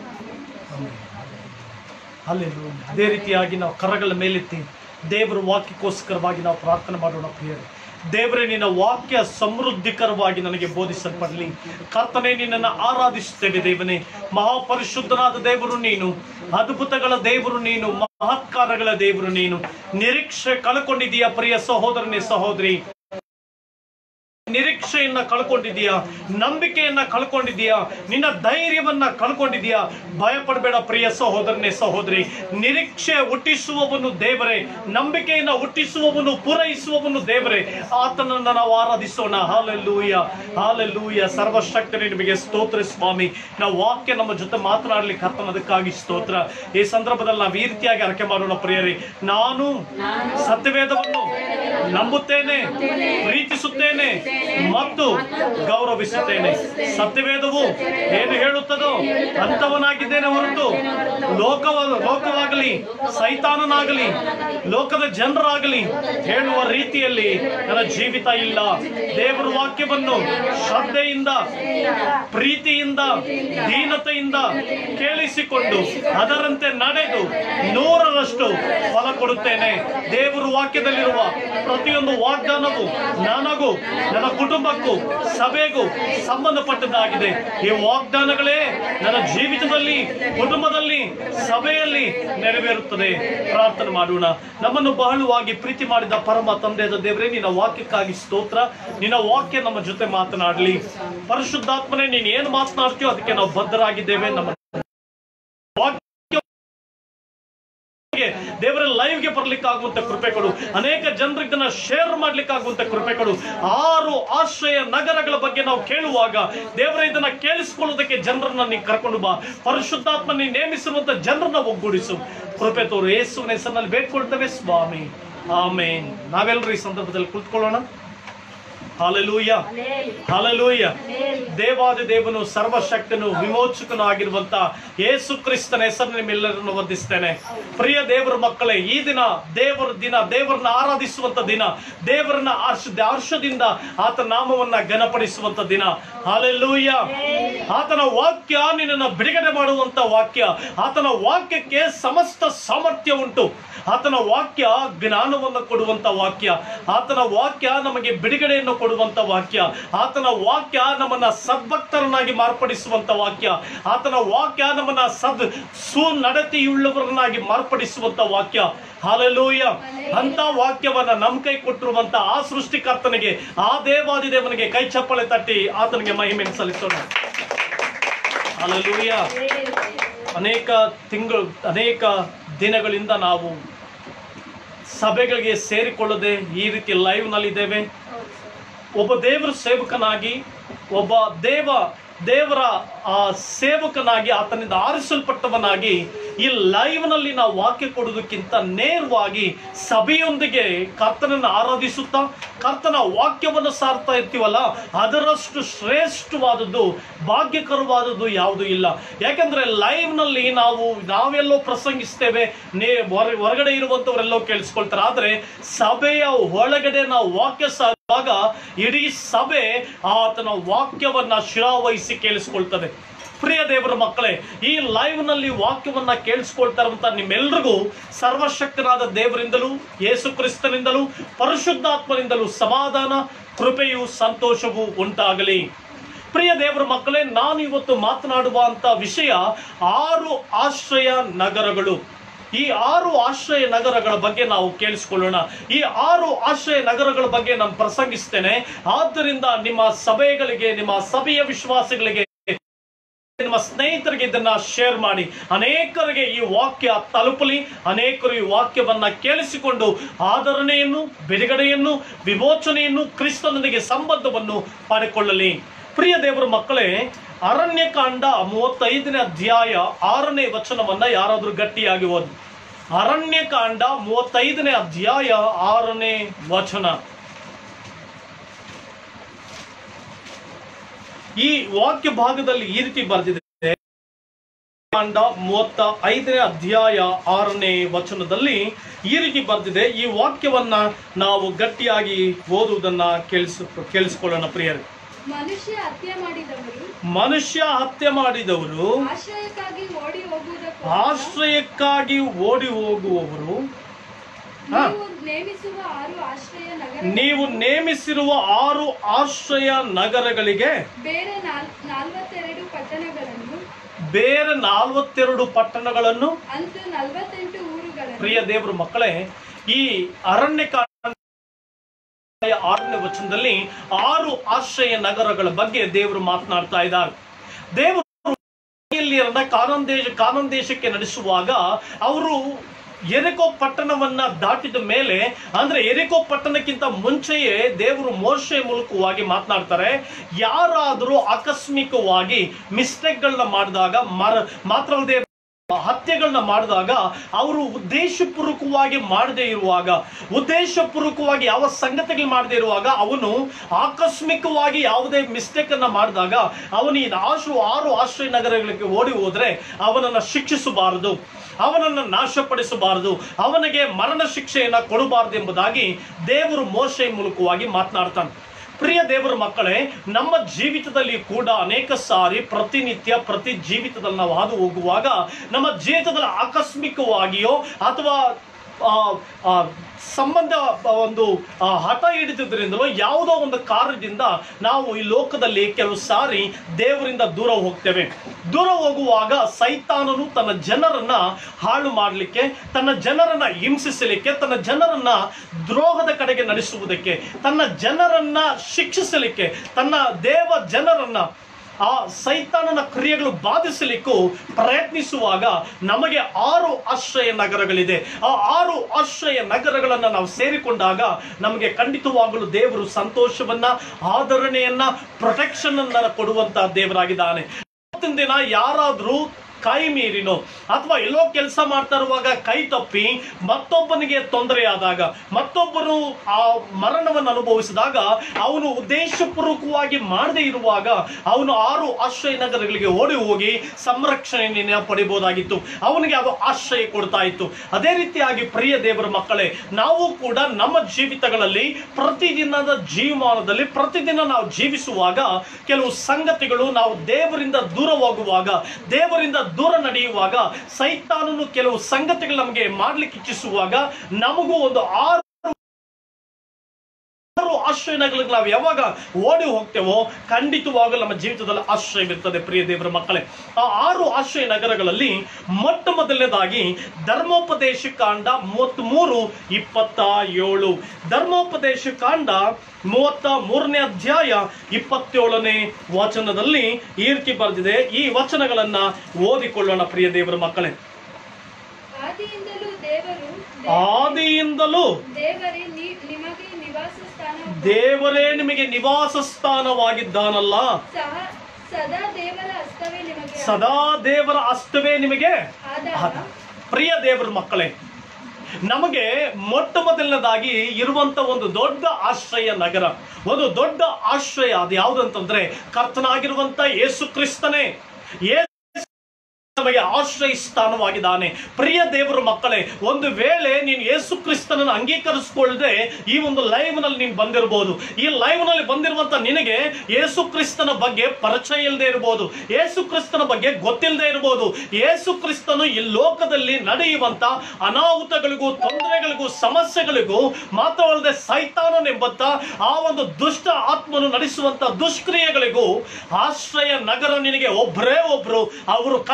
ಅಲ್ಲಿ ಅದೇ ರೀತಿಯಾಗಿ ನಾವು ಕರಗಳ ಮೇಲೆತ್ತಿ ದೇವರ ವಾಕ್ಯಕ್ಕೋಸ್ಕರವಾಗಿ ನಾವು ಪ್ರಾರ್ಥನೆ ಮಾಡೋಣ ಪ್ರಿಯರೇ ದೇವರೇ ನಿನ್ನ ವಾಕ್ಯ ಸಮೃದ್ಧಿಕರವಾಗಿ ನನಗೆ ಬೋಧಿಸಲ್ಪಡಲಿ ಕರ್ತನೆ ನಿನ್ನನ್ನು ಆರಾಧಿಸುತ್ತೇವೆ ದೇವನೇ ಮಹಾಪರಿಶುದ್ಧನಾದ ದೇವರು ನೀನು ಅದ್ಭುತಗಳ ದೇವರು ನೀನು ಮಹತ್ಕಾರಗಳ ದೇವರು ನೀನು ನಿರೀಕ್ಷೆ ಕಳ್ಕೊಂಡಿದೀಯ ಪ್ರಿಯ ಸಹೋದರನೇ ಸಹೋದರಿ ನಿರೀಕ್ಷೆಯನ್ನ ಕಳ್ಕೊಂಡಿದೀಯಾ ನಂಬಿಕೆಯನ್ನ ಕಳ್ಕೊಂಡಿದೀಯಾ ನಿನ್ನ ಧೈರ್ಯವನ್ನ ಕಳ್ಕೊಂಡಿದೀಯಾ ಭಯಪಡಬೇಡ ಪ್ರಿಯ ಸಹೋದರನೇ ಸಹೋದರಿ ನಿರೀಕ್ಷೆ ಹುಟ್ಟಿಸುವವನು ದೇವರೇ ನಂಬಿಕೆಯನ್ನ ಹುಟ್ಟಿಸುವವನು ಪೂರೈಸುವವನು ದೇವರೇ ಆತನನ್ನ ನಾವು ಆರಾಧಿಸೋಣ ಹಾಲೆಲ್ಲೂಯ ಹಾಲೆಲ್ಲೂಯ ಸರ್ವಶಕ್ತನೇ ನಿಮಗೆ ಸ್ತೋತ್ರ ಸ್ವಾಮಿ ನಾವು ವಾಕ್ಯ ನಮ್ಮ ಜೊತೆ ಮಾತನಾಡ್ಲಿಕ್ಕೆ ಕರ್ತನ ಅದಕ್ಕಾಗಿ ಸ್ತೋತ್ರ ಈ ಸಂದರ್ಭದಲ್ಲಿ ನಾವು ಈ ರೀತಿಯಾಗಿ ಅರಕೆ ಮಾಡೋಣ ಪ್ರಿಯರೇ ನಾನು ಸತ್ಯವೇದವನ್ನು ನಂಬುತ್ತೇನೆ ಪ್ರೀತಿಸುತ್ತೇನೆ ಮತ್ತು ಗೌರವಿಸುತ್ತೇನೆ ಸತ್ಯವೇದವು ಏನು ಹೇಳುತ್ತದೋ ಅಂತವನಾಗಿದ್ದೇನೆ ಹೊರತು ಲೋಕವ ಲೋಕವಾಗಲಿ ಸೈತಾನನಾಗಲಿ ಲೋಕದ ಜನರಾಗಲಿ ಹೇಳುವ ರೀತಿಯಲ್ಲಿ ನನ್ನ ಜೀವಿತ ಇಲ್ಲ ದೇವರ ವಾಕ್ಯವನ್ನು ಶ್ರದ್ಧೆಯಿಂದ ಪ್ರೀತಿಯಿಂದ ದೀನತೆಯಿಂದ ಕೇಳಿಸಿಕೊಂಡು ಅದರಂತೆ ನಡೆದು ನೂರರಷ್ಟು ಫಲ ಕೊಡುತ್ತೇನೆ ದೇವರ ವಾಕ್ಯದಲ್ಲಿರುವ ಪ್ರತಿಯೊಂದು ವಾಗ್ದಾನವು ನನಗೂ ನನ್ನ ಕುಟುಂಬಕ್ಕೂ ಸಭೆಗೂ ಸಂಬಂಧಪಟ್ಟದ್ದಾಗಿದೆ ಈ ವಾಗ್ದಾನಗಳೇ ನನ್ನ ಜೀವಿತದಲ್ಲಿ ಕುಟುಂಬದಲ್ಲಿ ಸಭೆಯಲ್ಲಿ ನೆರವೇರುತ್ತದೆ ಪ್ರಾರ್ಥನೆ ಮಾಡೋಣ ನಮ್ಮನ್ನು ಬಹಳವಾಗಿ ಪ್ರೀತಿ ಮಾಡಿದ ಪರಮ ತಂದೆಯಾದ ದೇವರೇ ನಿನ್ನ ವಾಕ್ಯಕ್ಕಾಗಿ ಸ್ತೋತ್ರ ನಿನ್ನ ವಾಕ್ಯ ನಮ್ಮ ಜೊತೆ ಮಾತನಾಡಲಿ ಪರಿಶುದ್ಧಾತ್ಮನೇ ನೀನು ಏನು ಮಾತನಾಡ್ತೀಯೋ ಅದಕ್ಕೆ ನಾವು ಬದ್ಧರಾಗಿದ್ದೇವೆ ನಮ್ಮ ವಾಕ್ಯ ದೇವರ ಲೈವ್ಗೆ ಬರ್ಲಿಕ್ಕೆ ಆಗುವಂತ ಕೃಪೆ ಕೊಡು ಅನೇಕ ಜನರಿಗೆ ಇದನ್ನ ಶೇರ್ ಮಾಡ್ಲಿಕ್ಕೆ ಆಗುವಂತ ಕೃಪೆ ಕೊಡು ಆರು ಆಶ್ರಯ ನಗರಗಳ ಬಗ್ಗೆ ನಾವು ಕೇಳುವಾಗ ದೇವರ ಇದನ್ನ ಕೇಳಿಸ್ಕೊಳ್ಳೋದಕ್ಕೆ ಜನರನ್ನ ನೀ ಕರ್ಕೊಂಡು ಬಾ ಪರಿಶುದ್ಧಾತ್ಮ ನೀ ನೇಮಿಸಿರುವಂತ ಜನರನ್ನ ಒಗ್ಗೂಡಿಸು ಕೃಪೆ ತೋರು ಯೇಸುವಿನ ಹೆಸರಿನಲ್ಲಿ ಬೇಡ್ಕೊಳ್ತೇವೆ ಸ್ವಾಮಿ ಆಮೇನ್ ನಾವೆಲ್ಲರೂ ಈ ಸಂದರ್ಭದಲ್ಲಿ ಕುಳಿತುಕೊಳ್ಳೋಣ ಹಾಲೆಲೂಯ ಹಾಲೆಲೂಯ ದೇವಾದಿ ದೇವನು ಸರ್ವಶಕ್ತನು ವಿಮೋಚಕನು ಆಗಿರುವಂತ ಯೇಸು ಕ್ರಿಸ್ತನ ಹೆಸರು ನಿಮ್ಮೆಲ್ಲರನ್ನು ವಂದಿಸ್ತೇನೆ ಪ್ರಿಯ ದೇವರ ಮಕ್ಕಳೇ ಈ ದಿನ ದೇವರ ದಿನ ದೇವರನ್ನ ಆರಾಧಿಸುವಂತ ದಿನ ದೇವರನ್ನ ಹರ್ಷ ಹರ್ಷದಿಂದ ಆತ ನಾಮವನ್ನ ಘನಪಡಿಸುವಂತ ದಿನ ಹಾಲೆಲೂಯ ಆತನ ವಾಕ್ಯ ನಿನ್ನನ್ನು ಬಿಡುಗಡೆ ಮಾಡುವಂತ ವಾಕ್ಯ ಆತನ ವಾಕ್ಯಕ್ಕೆ ಸಮಸ್ತ ಸಾಮರ್ಥ್ಯ ಉಂಟು ಆತನ ವಾಕ್ಯ ಜ್ಞಾನವನ್ನು ಕೊಡುವಂತ ವಾಕ್ಯ ಆತನ ವಾಕ್ಯ ನಮಗೆ ಬಿಡುಗಡೆಯನ್ನು ಕೊಡುವಂತ ವಾಕ್ಯ ಆತನ ವಾಕ್ಯ ನಮ್ಮನ್ನ ಸದ್ಭಕ್ತರನ್ನಾಗಿ ಮಾರ್ಪಡಿಸುವಂತ ವಾಕ್ಯ ಆತನ ವಾಕ್ಯ ನಮ್ಮನ್ನ ಸದ್ ಸುನಡತೆಯುಳ್ಳವರನ್ನಾಗಿ ಮಾರ್ಪಡಿಸುವಂತ ವಾಕ್ಯ ಹಾಲೆಲೂಯ ಅಂತ ವಾಕ್ಯವನ್ನ ನಮ್ ಕೈ ಕೊಟ್ಟಿರುವಂತ ಆ ಸೃಷ್ಟಿಕರ್ತನಿಗೆ ಆ ದೇವಾದಿ ದೇವನಿಗೆ ಕೈ ಚಪ್ಪಳೆ ತಟ್ಟಿ ಆತನಿಗೆ ಮಹಿಮೆಯನ್ನು ಸಲ್ಲಿಸೋಣ ಹಾಲೆಲೂಯ ಅನೇಕ ತಿಂಗಳು ಅನೇಕ ದಿನಗಳಿಂದ ನಾವು ಸಭೆಗಳಿಗೆ ಸೇರಿಕೊಳ್ಳದೆ ಈ ರೀತಿ ಲೈವ್ನಲ್ಲಿದ್ದೇವೆ ಒಬ್ಬ ದೇವರ ಸೇವಕನಾಗಿ ಒಬ್ಬ ದೇವ ದೇವರ ಆ ಸೇವಕನಾಗಿ ಆತನಿಂದ ಆರಿಸಲ್ಪಟ್ಟವನಾಗಿ ಈ ಲೈವ್ನಲ್ಲಿ ನಾವು ವಾಕ್ಯ ಕೊಡೋದಕ್ಕಿಂತ ನೇರವಾಗಿ ಸಭೆಯೊಂದಿಗೆ ಕರ್ತನನ್ನು ಆರಾಧಿಸುತ್ತಾ ಕರ್ತನ ವಾಕ್ಯವನ್ನು ಸಾರ್ತಾ ಇರ್ತೀವಲ್ಲ ಅದರಷ್ಟು ಶ್ರೇಷ್ಠವಾದದ್ದು ಭಾಗ್ಯಕರವಾದದ್ದು ಯಾವುದೂ ಇಲ್ಲ ಯಾಕಂದ್ರೆ ಲೈವ್ನಲ್ಲಿ ನಾವು ನಾವೆಲ್ಲೋ ಪ್ರಸಂಗಿಸ್ತೇವೆ ನೇ ಹೊರ ಹೊರಗಡೆ ಇರುವಂಥವರೆಲ್ಲೋ ಕೇಳಿಸ್ಕೊಳ್ತಾರೆ ಆದರೆ ಸಭೆಯ ಒಳಗಡೆ ನಾವು ವಾಕ್ಯ ಸಾರುವಾಗ ಇಡೀ ಸಭೆ ಆತನ ವಾಕ್ಯವನ್ನ ಶಿರಾವಹಿಸಿ ಕೇಳಿಸ್ಕೊಳ್ತದೆ ಪ್ರಿಯ ದೇವರ ಮಕ್ಕಳೇ ಈ ಲೈವ್ ನಲ್ಲಿ ವಾಕ್ಯವನ್ನ ಕೇಳಿಸ್ಕೊಳ್ತಾ ಇರುವಂತ ನಿಮ್ಮೆಲ್ರಿಗೂ ಸರ್ವಶಕ್ತನಾದ ದೇವರಿಂದಲೂ ಯೇಸು ಕ್ರಿಸ್ತನಿಂದಲೂ ಪರಿಶುದ್ಧಾತ್ಮನಿಂದಲೂ ಸಮಾಧಾನ ಕೃಪೆಯು ಸಂತೋಷವು ಉಂಟಾಗಲಿ ಪ್ರಿಯ ದೇವರ ಮಕ್ಕಳೇ ನಾನು ಇವತ್ತು ಮಾತನಾಡುವ ಅಂತ ವಿಷಯ ಆರು ಆಶ್ರಯ ನಗರಗಳು ಈ ಆರು ಆಶ್ರಯ ನಗರಗಳ ಬಗ್ಗೆ ನಾವು ಕೇಳಿಸ್ಕೊಳ್ಳೋಣ ಈ ಆರು ಆಶ್ರಯ ನಗರಗಳ ಬಗ್ಗೆ ನಾನು ಪ್ರಸಂಗಿಸ್ತೇನೆ ಆದ್ದರಿಂದ ನಿಮ್ಮ ಸಭೆಗಳಿಗೆ ನಿಮ್ಮ ಸಭೆಯ ವಿಶ್ವಾಸಿಗಳಿಗೆ ನಿಮ್ಮ ಸ್ನೇಹಿತರಿಗೆ ಇದನ್ನ ಶೇರ್ ಮಾಡಿ ಅನೇಕರಿಗೆ ಈ ವಾಕ್ಯ ತಲುಪಲಿ ಅನೇಕರು ಈ ವಾಕ್ಯವನ್ನ ಕೇಳಿಸಿಕೊಂಡು ಆದರಣೆಯನ್ನು ಬಿಡುಗಡೆಯನ್ನು ವಿಮೋಚನೆಯನ್ನು ಕ್ರಿಸ್ತನೊಂದಿಗೆ ಸಂಬಂಧವನ್ನು ಪಡೆಕೊಳ್ಳಲಿ ಪ್ರಿಯ ದೇವರ ಮಕ್ಕಳೇ ಅರಣ್ಯಕಾಂಡ ಮೂವತ್ತೈದನೇ ಅಧ್ಯಾಯ ಆರನೇ ವಚನವನ್ನ ಯಾರಾದ್ರೂ ಗಟ್ಟಿಯಾಗಿ ಓದಿ ಅರಣ್ಯಕಾಂಡ ಮೂವತ್ತೈದನೇ ಅಧ್ಯಾಯ ಆರನೇ ವಚನ ಈ ವಾಕ್ಯ ಭಾಗದಲ್ಲಿ ಈ ರೀತಿ ಬರೆದಿದೆ ಕಾಂಡ ಮೂವತ್ತ ಐದನೇ ಅಧ್ಯಾಯ ಆರನೇ ವಚನದಲ್ಲಿ ಈ ರೀತಿ ಬರೆದಿದೆ ಈ ವಾಕ್ಯವನ್ನ ನಾವು ಗಟ್ಟಿಯಾಗಿ ಓದುವುದನ್ನ ಕೇಳಿಸ್ ಕೇಳಿಸ್ಕೊಳ್ಳೋಣ ಪ್ರಿಯರೇ ಮನುಷ್ಯ ಹತ್ಯೆ ಮಾಡಿದವರು ಮನುಷ್ಯ ಹತ್ಯೆ ಮಾಡಿದವರು ಆಶ್ರಯಕ್ಕಾಗಿ ಓಡಿ ಹೋಗುವುದಕ್ಕೂ ಆಶ್ರಯಕ್ಕಾಗಿ ಓಡಿ ಹೋಗುವವರು ಹಾ. ನೀವು ನೇಮಿಸುವ ಆರು ಆಶ್ರಯ ನಗರ ನೀವು ನೇಮಿಸಿರುವ ಆರು ಆಶ್ರಯ ನಗರಗಳಿಗೆ ಬೇರೆ ನಾಲ್- ನಾಲ್ವತ್ತೆರಡು ಪಟ್ಟಣಗಳನ್ನು ಬೇರೆ ನಾಲ್ವತ್ತೆರಡು ಪಟ್ಟಣಗಳನ್ನು ಅಂತೂ ನಲವತ್ತೆಂಟು ಊರುಗಳನ್ನು ಪ್ರಿಯ ದೇವರು ಮಕ್ಕಳೇ ಈ ಅರಣ್ಯ ಆರನೇ ವಚನದಲ್ಲಿ ಆರು ಆಶ್ರಯ ನಗರಗಳ ಬಗ್ಗೆ ದೇವರು ಮಾತನಾಡ್ತಾ ಇದ್ದಾರೆ ದೇವರು ಇಸ್ರಾಯೇಲ್ಯರನ್ನ ಕಾನಾನ್ ದೇಶ ಕಾನಾನ್ ದೇಶಕ್ಕೆ ನಡೆಸುವಾಗ ಅವರು ಎರಿಕೋ ಪಟ್ಟಣವನ್ನ ದಾಟಿದ ಮೇಲೆ ಅಂದ್ರೆ ಎರಿಕೋ ಪಟ್ಟಣಕ್ಕಿಂತ ಮುಂಚೆಯೇ ದೇವರು ಮೋಶೆ ಮೂಲಕವಾಗಿ ಮಾತನಾಡ್ತಾರೆ ಯಾರಾದರೂ ಆಕಸ್ಮಿಕವಾಗಿ ಮಿಸ್ಟೇಕ್ಗಳನ್ನ ಮಾಡಿದಾಗ ಮರ ಮಾತ್ರವಲ್ಲದೆ ಹತ್ಯೆಗಳನ್ನ ಮಾಡಿದಾಗ ಅವರು ಉದ್ದೇಶಪೂರ್ವಕವಾಗಿ ಮಾಡದೇ ಇರುವಾಗ ಉದ್ದೇಶಪೂರ್ವಕವಾಗಿ ಯಾವ ಸಂಗತಿಗಳು ಮಾಡದೇ ಇರುವಾಗ ಅವನು ಆಕಸ್ಮಿಕವಾಗಿ ಯಾವುದೇ ಮಿಸ್ಟೇಕ್ ಅನ್ನ ಮಾಡಿದಾಗ ಅವನು ಈ ಆಶು ಆರು ಆಶ್ರಯ ನಗರಗಳಿಗೆ ಓಡಿ ಹೋದ್ರೆ ಅವನನ್ನ ಶಿಕ್ಷಿಸಬಾರದು ಅವನನ್ನು ನಾಶಪಡಿಸಬಾರದು ಅವನಿಗೆ ಮರಣ ಶಿಕ್ಷೆಯನ್ನ ಕೊಡಬಾರದು ಎಂಬುದಾಗಿ ದೇವರು ಮೋಶೆ ಮೂಲಕವಾಗಿ ಮಾತನಾಡ್ತಾನೆ ಪ್ರಿಯ ದೇವರ ಮಕ್ಕಳೇ ನಮ್ಮ ಜೀವಿತದಲ್ಲಿ ಕೂಡ ಅನೇಕ ಸಾರಿ ಪ್ರತಿನಿತ್ಯ ಪ್ರತಿ ಜೀವಿತದಲ್ಲಿ ನಾವು ಹಾದು ಹೋಗುವಾಗ ನಮ್ಮ ಜೀವಿತದಲ್ಲಿ ಆಕಸ್ಮಿಕವಾಗಿಯೋ ಅಥವಾ ಆ, ಆ, ಸಂಬಂಧ ಒಂದು ಆ, ಹಠ ಹಿಡಿದಿದ್ರಿಂದಲೋ ಯಾವುದೋ ಒಂದು ಕಾರ್ಯದಿಂದ ನಾವು ಈ ಲೋಕದಲ್ಲಿ ಕೆಲವು ಸಾರಿ ದೇವರಿಂದ ದೂರ ಹೋಗ್ತೇವೆ ದೂರ ಹೋಗುವಾಗ ಸೈತಾನನು ತನ್ನ ಜನರನ್ನ ಹಾಳು ಮಾಡಲಿಕ್ಕೆ ತನ್ನ ಜನರನ್ನ ಹಿಂಸಿಸಲಿಕ್ಕೆ ತನ್ನ ಜನರನ್ನ ದ್ರೋಹದ ಕಡೆಗೆ ನಡೆಸುವುದಕ್ಕೆ ತನ್ನ ಜನರನ್ನ ಶಿಕ್ಷಿಸಲಿಕ್ಕೆ ತನ್ನ ದೇವ ಜನರನ್ನ ಆ ಸೈತಾನನ ಕ್ರಿಯೆಗಳು ಬಾಧಿಸಲಿಕ್ಕೂ ಪ್ರಯತ್ನಿಸುವಾಗ ನಮಗೆ ಆರು ಆಶ್ರಯ ನಗರಗಳಿದೆ ಆ ಆರು ಆಶ್ರಯ ನಗರಗಳನ್ನ ನಾವು ಸೇರಿಕೊಂಡಾಗ ನಮಗೆ ಖಂಡಿತವಾಗಲು ದೇವರು ಸಂತೋಷವನ್ನ ಆದರಣೆಯನ್ನ ಪ್ರೊಟೆಕ್ಷನ್ ಅನ್ನ ಕೊಡುವಂತ ದೇವರಾಗಿದ್ದಾನೆ ಇವತ್ತಿನ ದಿನ ಯಾರಾದ್ರೂ ಕೈ ಮೀರಿನೋ ಅಥವಾ ಎಲ್ಲೋ ಕೆಲಸ ಮಾಡ್ತಾ ಇರುವಾಗ ಕೈ ತಪ್ಪಿ ಮತ್ತೊಬ್ಬನಿಗೆ ತೊಂದರೆ ಆದಾಗ ಮತ್ತೊಬ್ಬರು ಆ ಮರಣವನ್ನು ಅನುಭವಿಸಿದಾಗ ಅವನು ಉದ್ದೇಶಪೂರ್ವಕವಾಗಿ ಮಾಡದೇ ಇರುವಾಗ ಅವನು ಆರು ಆಶ್ರಯ ನಗರಗಳಿಗೆ ಓಡಿ ಹೋಗಿ ಸಂರಕ್ಷಣೆಯನ್ನು ಪಡಿಬಹುದಾಗಿತ್ತು ಅವನಿಗೆ ಅದು ಆಶ್ರಯ ಕೊಡ್ತಾ ಇತ್ತು ಅದೇ ರೀತಿಯಾಗಿ ಪ್ರಿಯ ದೇವರ ಮಕ್ಕಳೇ ನಾವು ಕೂಡ ನಮ್ಮ ಜೀವಿತಗಳಲ್ಲಿ ಪ್ರತಿದಿನದ ಜೀವಮಾನದಲ್ಲಿ ಪ್ರತಿದಿನ ನಾವು ಜೀವಿಸುವಾಗ ಕೆಲವು ಸಂಗತಿಗಳು ನಾವು ದೇವರಿಂದ ದೂರ ಹೋಗುವಾಗ ದೇವರಿಂದ ದೂರ ನಡೆಯುವಾಗ ಸೈತಾನನು ಕೆಲವು ಸಂಗತಿಗಳು ನಮಗೆ ಮಾಡ್ಲಿಕ್ಕೆ ಇಚ್ಛಿಸುವಾಗ ನಮಗೂ ಒಂದು ಆರು ಆರು ಆಶ್ರಯಗಳಿಗೆ ನಾವು ಯಾವಾಗ ಓಡಿ ಹೋಗ್ತೇವೋ ಖಂಡಿತವಾಗಲೂ ನಮ್ಮ ಜೀವಿತದಲ್ಲಿ ಆಶ್ರಯವಿರ್ತದೆ ಪ್ರಿಯ ದೇವರ ಮಕ್ಕಳೇ ಆ ಆರು ಆಶ್ರಯ ನಗರಗಳಲ್ಲಿ ಮೊಟ್ಟ ಮೊದಲನೇದಾಗಿ ಧರ್ಮೋಪದೇಶ ಕಾಂಡ ಮೂವತ್ತ್ ಮೂರು ಇಪ್ಪತ್ತ ಏಳು ಧರ್ಮೋಪದೇಶ ಕಾಂಡ ಮೂವತ್ತ ಮೂರನೇ ಅಧ್ಯಾಯ ಇಪ್ಪತ್ತೇಳನೇ ವಚನದಲ್ಲಿ ಈ ರೀತಿ ಬರೆದಿದೆ ಈ ವಚನಗಳನ್ನ ಓದಿಕೊಳ್ಳೋಣ ಪ್ರಿಯ ದೇವರ ಮಕ್ಕಳೇ ಆದಿಯಿಂದಲೂ ದೇವರು ಆದಿಯಿಂದಲೂ ದೇವರೇ ನೀ- ನಿಮಗೆ ನಿವಾಸ ಸ್ಥಾನ ದೇವರೇ ನಿಮಗೆ ನಿವಾಸ ಸ್ಥಾನವಾಗಿದ್ದಾನಲ್ಲ ಸಹ ಸದಾ ದೇವರ ಹಸ್ತವೇ ನಿಮಗೆ ಸದಾ ದೇವರ ಅಸ್ತವೇ ನಿಮಗೆ ಆದಾಗ ಪ್ರಿಯ ದೇವರ ಮಕ್ಕಳೇ ನಮಗೆ ಮೊಟ್ಟ ಮೊದಲನೇದಾಗಿ ಇರುವಂತ ಒಂದು ದೊಡ್ಡ ಆಶ್ರಯ ನಗರ ಒಂದು ದೊಡ್ಡ ಆಶ್ರಯ ಅದು ಯಾವುದಂತಂದ್ರೆ ಕರ್ತನಾಗಿರುವಂತ ಯೇಸು ಕ್ರಿಸ್ತನೇ ಯೇಸು ನಮಗೆ ಆಶ್ರಯ ಸ್ಥಾನವಾಗಿದ್ದಾನೆ ಪ್ರಿಯ ದೇವರ ಮಕ್ಕಳೇ ಒಂದು ವೇಳೆ ನೀನು ಯೇಸು ಕ್ರಿಸ್ತನನ್ನು ಅಂಗೀಕರಿಸಿಕೊಳ್ಳದೆ ಈ ಒಂದು ಲೈವ್ ನಲ್ಲಿ ನೀನು ಬಂದಿರಬಹುದು ಈ ಲೈವ್ ನಲ್ಲಿ ಬಂದಿರುವಂತ ನಿನಗೆ ಯೇಸು ಕ್ರಿಸ್ತನ ಬಗ್ಗೆ ಪರಿಚಯ ಇಲ್ಲದೆ ಇರಬಹುದು ಯೇಸು ಕ್ರಿಸ್ತನ ಬಗ್ಗೆ ಗೊತ್ತಿಲ್ಲದೆ ಇರಬಹುದು ಯೇಸು ಕ್ರಿಸ್ತನು ಈ ಲೋಕದಲ್ಲಿ ನಡೆಯುವಂತ ಅನಾಹುತಗಳಿಗೂ ತೊಂದರೆಗಳಿಗೂ ಸಮಸ್ಯೆಗಳಿಗೂ ಮಾತ್ರವಲ್ಲದೆ ಸೈತಾನನೆಂಬಂತ ಆ ಒಂದು ದುಷ್ಟ ಆತ್ಮನು ನಡೆಸುವಂತ ದುಷ್ಕ್ರಿಯೆಗಳಿಗೂ ಆಶ್ರಯ ನಗರ ನಿನಗೆ ಒಬ್ಬರೇ ಒಬ್ರು ಅವರು ಕರ್ತನಾಗಿರುವಂತ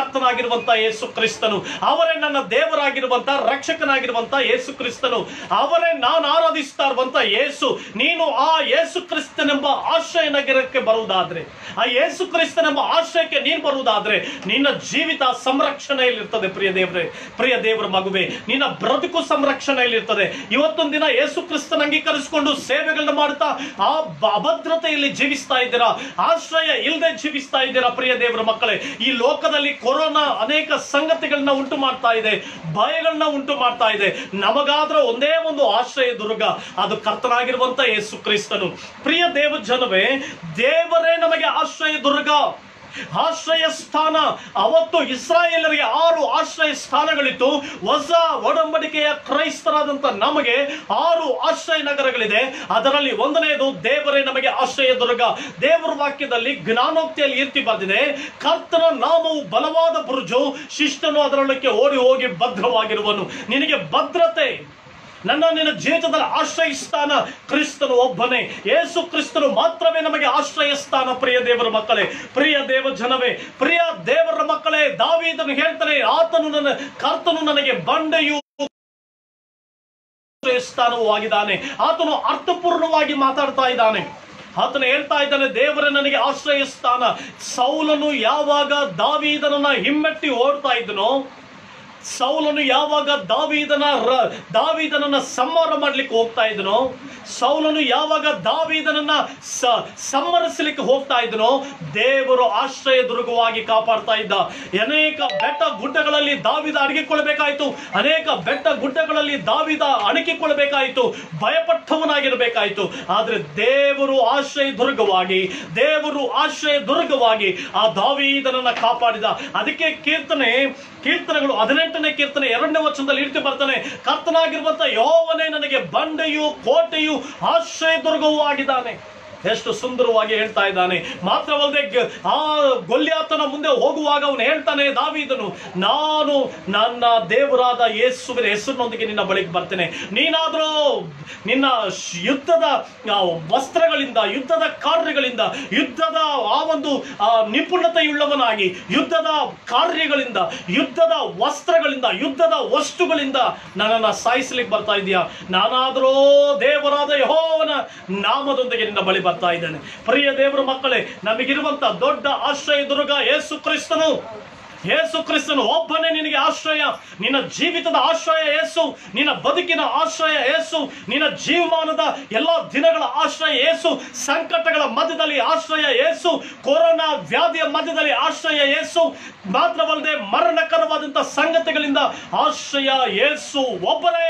ಕರ್ತನಾಗಿರುವಂತ ಯೇಸು ಕ್ರಿಸ್ತನು ಅವರೇ ನನ್ನ ದೇವರಾಗಿರುವಂತ ರಕ್ಷಕನಾಗಿರುವಂತ ಯೇಸು ಕ್ರಿಸ್ತನು ಅವರೇ ನಾನು ಆರಾಧಿಸ್ತಾ ಇರುವಂತ ಯೇಸು ನೀನು ಆ ಯೇಸು ಕ್ರಿಸ್ತನೆಂಬ ಆಶ್ರಯ ನಗರಕ್ಕೆ ಬರುವುದಾದ್ರೆ ಆ ಯೇಸು ಕ್ರಿಸ್ತನೆಂಬ ಆಶ್ರಯಕ್ಕೆ ನೀನು ಬರುವುದಾದ್ರೆ ನಿನ್ನ ಜೀವಿತ ಸಂರಕ್ಷಣೆಯಲ್ಲಿರ್ತದೆ ಪ್ರಿಯ ದೇವರೇ ಪ್ರಿಯ ದೇವರ ಮಗುವೆ ನಿನ್ನ ಬ್ರದುಕು ಸಂರಕ್ಷಣೆಯಲ್ಲಿರ್ತದೆ ಇವತ್ತೊಂದು ದಿನ ಯೇಸು ಕ್ರಿಸ್ತನ ಅಂಗೀಕರಿಸಿಕೊಂಡು ಸೇವೆಗಳನ್ನ ಮಾಡ್ತಾ ಆ ಬ- ಅಭದ್ರತೆಯಲ್ಲಿ ಜೀವಿಸ್ತಾ ಇದ್ದೀರಾ ಆಶ್ರಯ ಇಲ್ಲದೆ ಜೀವಿಸ್ತಾ ಇದ್ದೀರಾ ಪ್ರಿಯ ದೇವರ ಮಕ್ಕಳೇ ಈ ಲೋಕದಲ್ಲಿ ಕೊರೋನಾ ಅನೇಕ ಸಂಗತಿಗಳನ್ನ ಉಂಟು ಮಾಡ್ತಾ ಇದೆ ಭಯಗಳನ್ನ ಉಂಟು ಮಾಡ್ತಾ ಇದೆ ನಮಗಾದ್ರೆ ಒಂದೇ ಒಂದು ಆಶ್ರಯ ದುರ್ಗ ಅದು ಕರ್ತನಾಗಿರುವಂತ ಯೇಸು ಕ್ರಿಸ್ತನು ಪ್ರಿಯ ದೇವ ಜನವೇ ದೇವರೇ ನಮಗೆ ಆಶ್ರಯ ದುರ್ಗ ಆಶ್ರಯ ಸ್ಥಾನ ಅವತ್ತು ಇಸ್ರಾಯೇಲರಿಗೆ ಆರು ಆಶ್ರಯ ಸ್ಥಾನಗಳಿತ್ತು ಹೊಸ ಒಡಂಬಡಿಕೆಯ ಕ್ರೈಸ್ತರಾದಂತ ನಮಗೆ ಆರು ಆಶ್ರಯ ನಗರಗಳಿದೆ ಅದರಲ್ಲಿ ಒಂದನೆಯದು ದೇವರೇ ನಮಗೆ ಆಶ್ರಯ ದುರ್ಗ ದೇವರ ವಾಕ್ಯದಲ್ಲಿ ಜ್ಞಾನೋಕ್ತಿಯಲ್ಲಿ ಇರ್ತಿ ಬಂದಿದೆ ಕರ್ತನ ನಾಮವು ಬಲವಾದ ಬುರುಜು ಶಿಷ್ಟನು ಅದರೊಳಕ್ಕೆ ಓಡಿ ಹೋಗಿ ಭದ್ರವಾಗಿರುವನು ನಿನಗೆ ಭದ್ರತೆ ನನ್ನ ನಿನ್ನ ಜೀವಿತದಲ್ಲಿ ಆಶ್ರಯ ಸ್ಥಾನ ಕ್ರಿಸ್ತನು ಒಬ್ಬನೇ ಯೇಸು ಕ್ರಿಸ್ತನು ಮಾತ್ರವೇ ನಮಗೆ ಆಶ್ರಯ ಸ್ಥಾನ ಪ್ರಿಯ ದೇವರ ಮಕ್ಕಳೇ ಪ್ರಿಯ ದೇವ ಜನವೇ ಪ್ರಿಯ ದೇವರ ಮಕ್ಕಳೇ ದಾವೀದನು ಹೇಳ್ತಾನೆ ಆತನು ನನ್ನ ಕರ್ತನು ನನಗೆ ಬಂಡೆಯು ಆಶ್ರಯ ಸ್ಥಾನವೂ ಆಗಿದ್ದಾನೆ ಆತನು ಅರ್ಥಪೂರ್ಣವಾಗಿ ಮಾತಾಡ್ತಾ ಇದ್ದಾನೆ ಆತನು ಹೇಳ್ತಾ ಇದ್ದಾನೆ ದೇವರೇ ನನಗೆ ಆಶ್ರಯ ಸ್ಥಾನ ಸೌಲನು ಯಾವಾಗ ದಾವೀದನನ್ನ ಹಿಮ್ಮೆಟ್ಟಿ ಓಡ್ತಾ ಇದ್ದನೋ ಸೌಲನು ಯಾವಾಗ ದಾವೀದನ ರ- ದಾವೀದನನ್ನ ಸಂಹಾರ ಮಾಡ್ಲಿಕ್ಕೆ ಹೋಗ್ತಾ ಇದ್ದನೋ ಸೌಲನು ಯಾವಾಗ ದಾವೀದನನ್ನ ಸ- ಸಂಹರಿಸಲಿಕ್ಕೆ ಹೋಗ್ತಾ ಇದ್ದನೋ ದೇವರು ಆಶ್ರಯ ದುರ್ಗವಾಗಿ ಕಾಪಾಡ್ತಾ ಇದ್ದ ಅನೇಕ ಬೆಟ್ಟ ಗುಡ್ಡಗಳಲ್ಲಿ ದಾವಿದ ಅಡಗಿಕೊಳ್ಬೇಕಾಯ್ತು ಅನೇಕ ಬೆಟ್ಟ ಗುಡ್ಡಗಳಲ್ಲಿ ದಾವಿದ ಅಣಕಿಕೊಳ್ಬೇಕಾಯ್ತು ಭಯಪಟ್ಟವನಾಗಿರ್ಬೇಕಾಯ್ತು ಆದ್ರೆ ದೇವರು ಆಶ್ರಯ ದುರ್ಗವಾಗಿ ದೇವರು ಆಶ್ರಯ ದುರ್ಗವಾಗಿ ಆ ದಾವೀದನನ್ನ ಕಾಪಾಡಿದ ಅದಕ್ಕೆ ಕೀರ್ತನೆ ಕೀರ್ತನೆಗಳು ಹದಿನೆಂಟನೇ ಕೀರ್ತನೆ ಎರಡನೇ ವಚನದಲ್ಲಿ ಇರ್ತಿ ಬರ್ತಾನೆ ಕರ್ತನಾಗಿರುವಂತ ಯೋವನೇ ನನಗೆ ಬಂಡೆಯು ಕೋಟೆಯು ಆಶ್ರಯ ದುರ್ಗವೂ ಆಗಿದ್ದಾನೆ ಎಷ್ಟು ಸುಂದರವಾಗಿ ಹೇಳ್ತಾ ಇದ್ದಾನೆ ಮಾತ್ರವಲ್ಲದೆ ಗ- ಆ ಗೊಲ್ಯಾತನ ಮುಂದೆ ಹೋಗುವಾಗ ಅವನು ಹೇಳ್ತಾನೆ ದಾವೀದನು ನಾನು ನನ್ನ ದೇವರಾದ ಯೇಸುವಿನ ಹೆಸರಿನೊಂದಿಗೆ ನಿನ್ನ ಬಳಿಗೆ ಬರ್ತೇನೆ ನೀನಾದರೂ ನಿನ್ನ ಶ್- ಯುದ್ಧದ ಆ, ವಸ್ತ್ರಗಳಿಂದ ಯುದ್ಧದ ಕಾರ್ಯಗಳಿಂದ ಯುದ್ಧದ ಆ ಒಂದು ಆ, ನಿಪುಣತೆಯುಳ್ಳವನಾಗಿ ಯುದ್ಧದ ಕಾರ್ಯಗಳಿಂದ ಯುದ್ಧದ ವಸ್ತ್ರಗಳಿಂದ ಯುದ್ಧದ ವಸ್ತುಗಳಿಂದ ನನ್ನನ್ನು ಸಾಯಿಸ್ಲಿಕ್ಕೆ ಬರ್ತಾ ಇದೆಯಾ ನಾನಾದರೂ ದೇವರಾದ ಯಹೋವನ ನಾಮದೊಂದಿಗೆ ನಿನ್ನ ಬಳಿ ಬರ್ತಾ ಇದ್ದೇನೆ ಪ್ರಿಯ ದೇವರ ಮಕ್ಕಳೇ ನಮಗಿರುವಂತ ದೊಡ್ಡ ಆಶ್ರಯ ದುರ್ಗ ಯೇಸು ಕ್ರಿಸ್ತನು ಯೇಸು ಕ್ರಿಸ್ತನು ಒಬ್ಬನೇ ನಿನಗೆ ಆಶ್ರಯ ನಿನ್ನ ಜೀವಿತದ ಆಶ್ರಯ ಯೇಸು ನಿನ್ನ ಬದುಕಿನ ಆಶ್ರಯ ಯೇಸು ನಿನ್ನ ಜೀವಮಾನದ ಎಲ್ಲ ದಿನಗಳ ಆಶ್ರಯ ಯೇಸು ಸಂಕಟಗಳ ಮಧ್ಯದಲ್ಲಿ ಆಶ್ರಯ ಯೇಸು ಕೊರೋನಾ ವ್ಯಾಧಿಯ ಮಧ್ಯದಲ್ಲಿ ಆಶ್ರಯ ಯೇಸು ಮಾತ್ರವಲ್ಲದೆ ಮರಣಕರವಾದಂಥ ಸಂಗತಿಗಳಿಂದ ಆಶ್ರಯ ಯೇಸು ಒಬ್ಬರೇ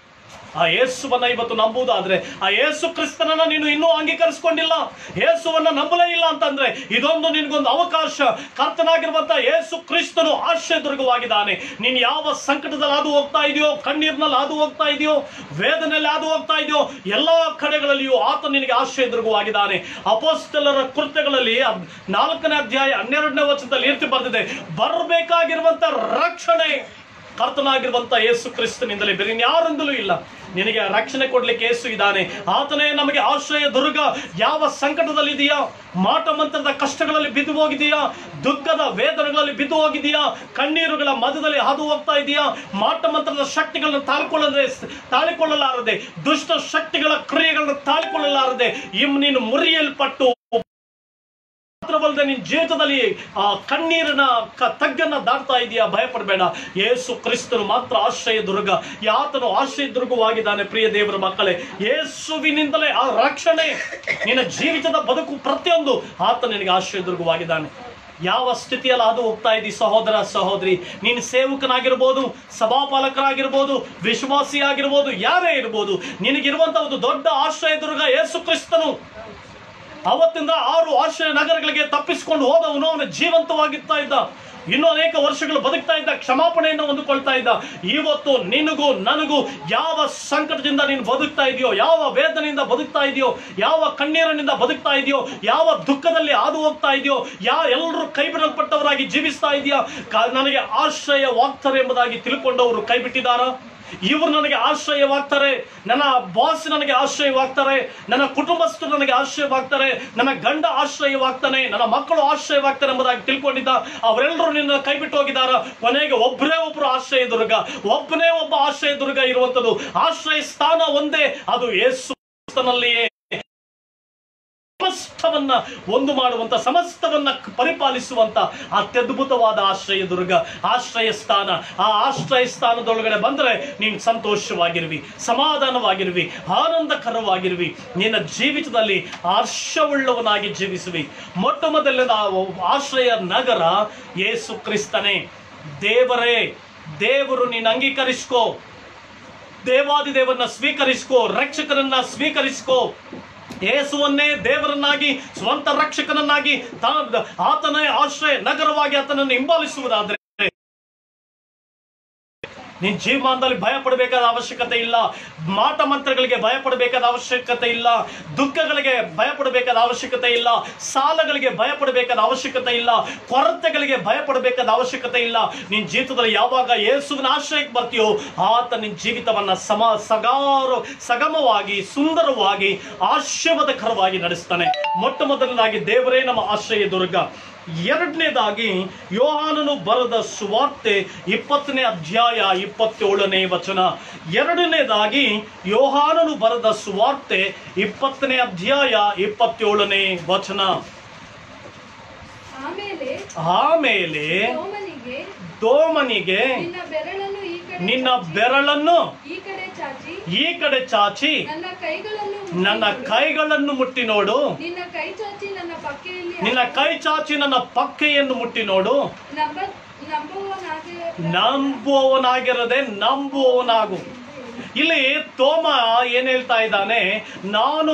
ಆ ಯೇಸುವನ್ನ ಇವತ್ತು ನಂಬುವುದಾದ್ರೆ ಆ ಯೇಸು ಕ್ರಿಸ್ತನನ್ನ ನೀನು ಇನ್ನೂ ಅಂಗೀಕರಿಸಿಕೊಂಡಿಲ್ಲ ಯೇಸುವನ್ನ ನಂಬಲೇ ಇಲ್ಲ ಅಂತಂದ್ರೆ ಇದೊಂದು ನಿನಗೊಂದು ಅವಕಾಶ ಕರ್ತನಾಗಿರುವಂತ ಯೇಸು ಕ್ರಿಸ್ತನು ಆಶ್ರಯದುರ್ಗವಾಗಿದ್ದಾನೆ ನೀನು ಯಾವ ಸಂಕಟದಲ್ಲಿ ಹಾದು ಹೋಗ್ತಾ ಇದೆಯೋ ಕಣ್ಣೀರಿನಲ್ಲಿ ಹಾದು ಹೋಗ್ತಾ ಇದೆಯೋ ವೇದನೆಯಲ್ಲಿ ಹಾದು ಹೋಗ್ತಾ ಇದೆಯೋ ಎಲ್ಲಾ ಕಡೆಗಳಲ್ಲಿಯೂ ಆತ ನಿನಗೆ ಆಶ್ರಯದುರ್ಗವಾಗಿದ್ದಾನೆ ಅಪೋಸ್ತಲರ ಕೃತ್ಯಗಳಲ್ಲಿ ಅದ್- ನಾಲ್ಕನೇ ಅಧ್ಯಾಯ ಹನ್ನೆರಡನೇ ವಚನದಲ್ಲಿ ಇರ್ತಿ ಬರ್ತಿದೆ ಬರಬೇಕಾಗಿರುವಂತ ರಕ್ಷಣೆ ಕರ್ತನಾಗಿರುವಂತ ಯೇಸು ಕ್ರಿಸ್ತನಿಂದಲೇ ಬೇರೆ ಯಾರಿಂದಲೂ ಇಲ್ಲ ನಿನಗೆ ರಕ್ಷಣೆ ಕೊಡ್ಲಿಕ್ಕೆ ಯೇಸು ಇದ್ದಾನೆ ಆತನೇ ನಮಗೆ ಆಶ್ರಯ ದುರ್ಗ ಯಾವ ಸಂಕಟದಲ್ಲಿ ಇದೆಯಾ ಮಾಟ ಮಂತ್ರದ ಕಷ್ಟಗಳಲ್ಲಿ ಬಿದ್ದು ಹೋಗಿದೆಯಾ ದುಃಖದ ವೇದನೆಗಳಲ್ಲಿ ಬಿದ್ದು ಹೋಗಿದೆಯಾ ಕಣ್ಣೀರುಗಳ ಮಧ್ಯದಲ್ಲಿ ಹಾದು ಹೋಗ್ತಾ ಇದೆಯಾ ಮಾಟ ಮಂತ್ರದ ಶಕ್ತಿಗಳನ್ನು ತಾಳ್ಕೊಳ್ಳದೆ ತಾಳಿಕೊಳ್ಳಲಾರದೆ ದುಷ್ಟ ಶಕ್ತಿಗಳ ಕ್ರಿಯೆಗಳನ್ನು ತಾಳಿಕೊಳ್ಳಲಾರದೆ ಇಮ್ ನೀನು ಮುರಿಯಲ್ಪಟ್ಟು ಮಾತ್ರವಲ್ಲದೆ ನಿನ್ನ ಜೀವಿತದಲ್ಲಿ ಆ ಕಣ್ಣೀರಿನ ಕ ತಗ್ಗನ್ನ ದಾಟ್ತಾ ಇದೆಯಾ ಭಯಪಡಬೇಡ ಯೇಸು ಕ್ರಿಸ್ತನು ಮಾತ್ರ ಆಶ್ರಯ ದುರ್ಗ ಯಾತನು ಆಶ್ರಯ ದುರ್ಗವಾಗಿದ್ದಾನೆ ಪ್ರಿಯ ದೇವರ ಮಕ್ಕಳೇ ಯೇಸುವಿನಿಂದಲೇ ಆ ರಕ್ಷಣೆ ನಿನ್ನ ಜೀವಿತದ ಬದುಕು ಪ್ರತಿಯೊಂದು ಆತ ನಿನಗೆ ಆಶ್ರಯ ದುರ್ಗವಾಗಿದ್ದಾನೆ ಯಾವ ಸ್ಥಿತಿಯಲ್ಲಿ ಅದು ಹೋಗ್ತಾ ಇದ್ದಿ ಸಹೋದರ ಸಹೋದರಿ ನೀನು ಸೇವಕನಾಗಿರ್ಬೋದು ಸಭಾಪಾಲಕರಾಗಿರ್ಬೋದು ವಿಶ್ವಾಸಿಯಾಗಿರ್ಬೋದು ಯಾರೇ ಇರ್ಬೋದು ನಿನಗಿರುವಂತ ಒಂದು ದೊಡ್ಡ ಆಶ್ರಯ ದುರ್ಗ ಯೇಸು ಕ್ರಿಸ್ತನು ಅವತ್ತಿಂದ ಆರು ಆಶ್ರಯ ನಗರಗಳಿಗೆ ತಪ್ಪಿಸಿಕೊಂಡು ಹೋದವನು ಅವನ ಜೀವಂತವಾಗಿರ್ತಾ ಇದ್ದ ಇನ್ನೂ ಅನೇಕ ವರ್ಷಗಳು ಬದುಕ್ತಾ ಇದ್ದ ಕ್ಷಮಾಪಣೆಯನ್ನು ಹೊಂದಿಕೊಳ್ತಾ ಇದ್ದ ಇವತ್ತು ನಿನಗೂ ನನಗೂ ಯಾವ ಸಂಕಟದಿಂದ ನೀನು ಬದುಕ್ತಾ ಇದೆಯೋ ಯಾವ ವೇದನೆಯಿಂದ ಬದುಕ್ತಾ ಇದೆಯೋ ಯಾವ ಕಣ್ಣೀರಿನಿಂದ ಬದುಕ್ತಾ ಇದೆಯೋ ಯಾವ ದುಃಖದಲ್ಲಿ ಹಾದು ಹೋಗ್ತಾ ಇದೆಯೋ ಯಾವ ಎಲ್ಲರೂ ಕೈ ಬಿಡಲ್ಪಟ್ಟವರಾಗಿ ಜೀವಿಸ್ತಾ ಇದೆಯಾ ಕ- ನನಗೆ ಆಶ್ರಯವಾಗ್ತಾರೆ ಎಂಬುದಾಗಿ ತಿಳ್ಕೊಂಡವರು ಕೈ ಬಿಟ್ಟಿದ್ದಾರಾ ಇವರು ನನಗೆ ಆಶ್ರಯವಾಗ್ತಾರೆ ನನ್ನ ಬಾಸ್ ನನಗೆ ಆಶ್ರಯವಾಗ್ತಾರೆ ನನ್ನ ಕುಟುಂಬಸ್ಥರು ನನಗೆ ಆಶ್ರಯವಾಗ್ತಾರೆ ನನ್ನ ಗಂಡ ಆಶ್ರಯವಾಗ್ತಾನೆ ನನ್ನ ಮಕ್ಕಳು ಆಶ್ರಯವಾಗ್ತಾರೆ ಎಂಬುದಾಗಿ ತಿಳ್ಕೊಂಡಿದ್ದ ಅವರೆಲ್ಲರೂ ನಿನ್ನ ಕೈ ಬಿಟ್ಟು ಹೋಗಿದಾರ ಕೊನೆಗೆ ಒಬ್ಬರೇ ಒಬ್ರು ಆಶ್ರಯ ದುರ್ಗ ಒಬ್ಬನೇ ಒಬ್ಬ ಆಶ್ರಯ ದುರ್ಗ ಇರುವಂತದ್ದು ಆಶ್ರಯ ಸ್ಥಾನ ಒಂದೇ ಅದು ಯೇಸು ಕ್ರಿಸ್ತನಲ್ಲಿಯೇ ಸಮಸ್ತವನ್ನ ಒಂದು ಮಾಡುವಂತ ಸಮಸ್ತವನ್ನ ಪರಿಪಾಲಿಸುವಂತ ಅತ್ಯದ್ಭುತವಾದ ಆಶ್ರಯ ದುರ್ಗ ಆಶ್ರಯ ಸ್ಥಾನ ಆ ಆಶ್ರಯ ಸ್ಥಾನದೊಳಗಡೆ ಬಂದ್ರೆ ನೀನು ಸಂತೋಷವಾಗಿರುವಿ ಸಮಾಧಾನವಾಗಿರುವಿ ಆನಂದಕರವಾಗಿರುವಿ ನಿನ್ನ ಜೀವಿತದಲ್ಲಿ ಹರ್ಷವುಳ್ಳವನಾಗಿ ಜೀವಿಸುವಿ ಮೊಟ್ಟ ಮೊದಲನೇದ ಆ ಆಶ್ರಯ ನಗರ ಯೇಸು ಕ್ರಿಸ್ತನೇ ದೇವರೇ ದೇವರು ನೀನು ಅಂಗೀಕರಿಸ್ಕೋ ದೇವಾದಿ ದೇವರನ್ನ ಸ್ವೀಕರಿಸ್ಕೋ ರಕ್ಷಕರನ್ನ ಸ್ವೀಕರಿಸ್ಕೋ ಯೇಸುವನ್ನೇ ದೇವರನ್ನಾಗಿ ಸ್ವಂತ ರಕ್ಷಕನನ್ನಾಗಿ ತಾ- ಆತನೇ ಆಶ್ರಯ ನಗರವಾಗಿ ಆತನನ್ನು ಹಿಂಬಾಲಿಸುವುದಾದ್ರೆ ನಿನ್ ಜೀವಮಾನದಲ್ಲಿ ಭಯ ಪಡಬೇಕಾದ ಅವಶ್ಯಕತೆ ಇಲ್ಲ ಮಾಟ ಮಂತ್ರಗಳಿಗೆ ಭಯ ಪಡಬೇಕಾದ ಅವಶ್ಯಕತೆ ಇಲ್ಲ ದುಃಖಗಳಿಗೆ ಭಯ ಪಡಬೇಕಾದ ಅವಶ್ಯಕತೆ ಇಲ್ಲ ಸಾಲಗಳಿಗೆ ಭಯ ಪಡಬೇಕಾದ ಅವಶ್ಯಕತೆ ಇಲ್ಲ ಕೊರತೆಗಳಿಗೆ ಭಯ ಪಡಬೇಕಾದ ಅವಶ್ಯಕತೆ ಇಲ್ಲ ನಿನ್ ಜೀವಿತದಲ್ಲಿ ಯಾವಾಗ ಯೇಸುವಿನ ಆಶ್ರಯಕ್ಕೆ ಬರ್ತೀಯೋ ಆತ ನಿನ್ ಜೀವಿತವನ್ನ ಸಮ ಸಗಾರು ಸಗಮವಾಗಿ ಸುಂದರವಾಗಿ ಆಶೀರ್ವಾದಕರವಾಗಿ ನಡೆಸ್ತಾನೆ ಮೊಟ್ಟ ಮೊದಲನಾಗಿ ದೇವರೇ ನಮ್ಮ ಆಶ್ರಯ ದುರ್ಗ ಎರಡನೇದಾಗಿ ಯೋಹಾನನು ಬರೆದ ಸುವಾರ್ತೆ ಇಪ್ಪತ್ತನೇ ಅಧ್ಯಾಯ ಇಪ್ಪತ್ತೇಳನೇ ವಚನ ಎರಡನೇದಾಗಿ ಯೋಹಾನನು ಬರೆದ ಸುವಾರ್ತೆ ಇಪ್ಪತ್ತನೇ ಅಧ್ಯಾಯ ಇಪ್ಪತ್ತೇಳನೇ ವಚನ ಆಮೇಲೆ ಆಮೇಲೆ ಸೋಮನಿಗೆ ದೋಮನಿಗೆ ನಿನ್ನ ಬೆರಳನ್ನು ಈ ಕಡೆ ನಿನ್ನ ಚಾಚಿ, ಬೆರಳನ್ನು ಈ ಕಡೆ ಚಾಚಿ ಈ ಕಡೆ ಚಾಚಿ ನನ್ನ ಕೈಗಳನ್ನು ನನ್ನ ಮುಟ್ಟಿ ನೋಡು. ಕೈಗಳನ್ನು ಮುಟ್ಟಿ ನೋಡು ನಿನ್ನ ಕೈ ಚಾಚಿ ನನ್ನ ಪಕ್ಕೆಯಲ್ಲಿ ನಿನ್ನ ಕೈ ಚಾಚಿ ನನ್ನ ಪಕ್ಕೆಯನ್ನು ಮುಟ್ಟಿ ನೋಡು ನಂಬ ನಂಬುವನಾಗಿ ನಂಬುವವನಾಗಿರದೆ ನಂಬುವವನಾಗು ಇಲ್ಲಿ ತೋಮ ಏನ್ ಹೇಳ್ತಾ ಇದ್ದಾನೆ ನಾನು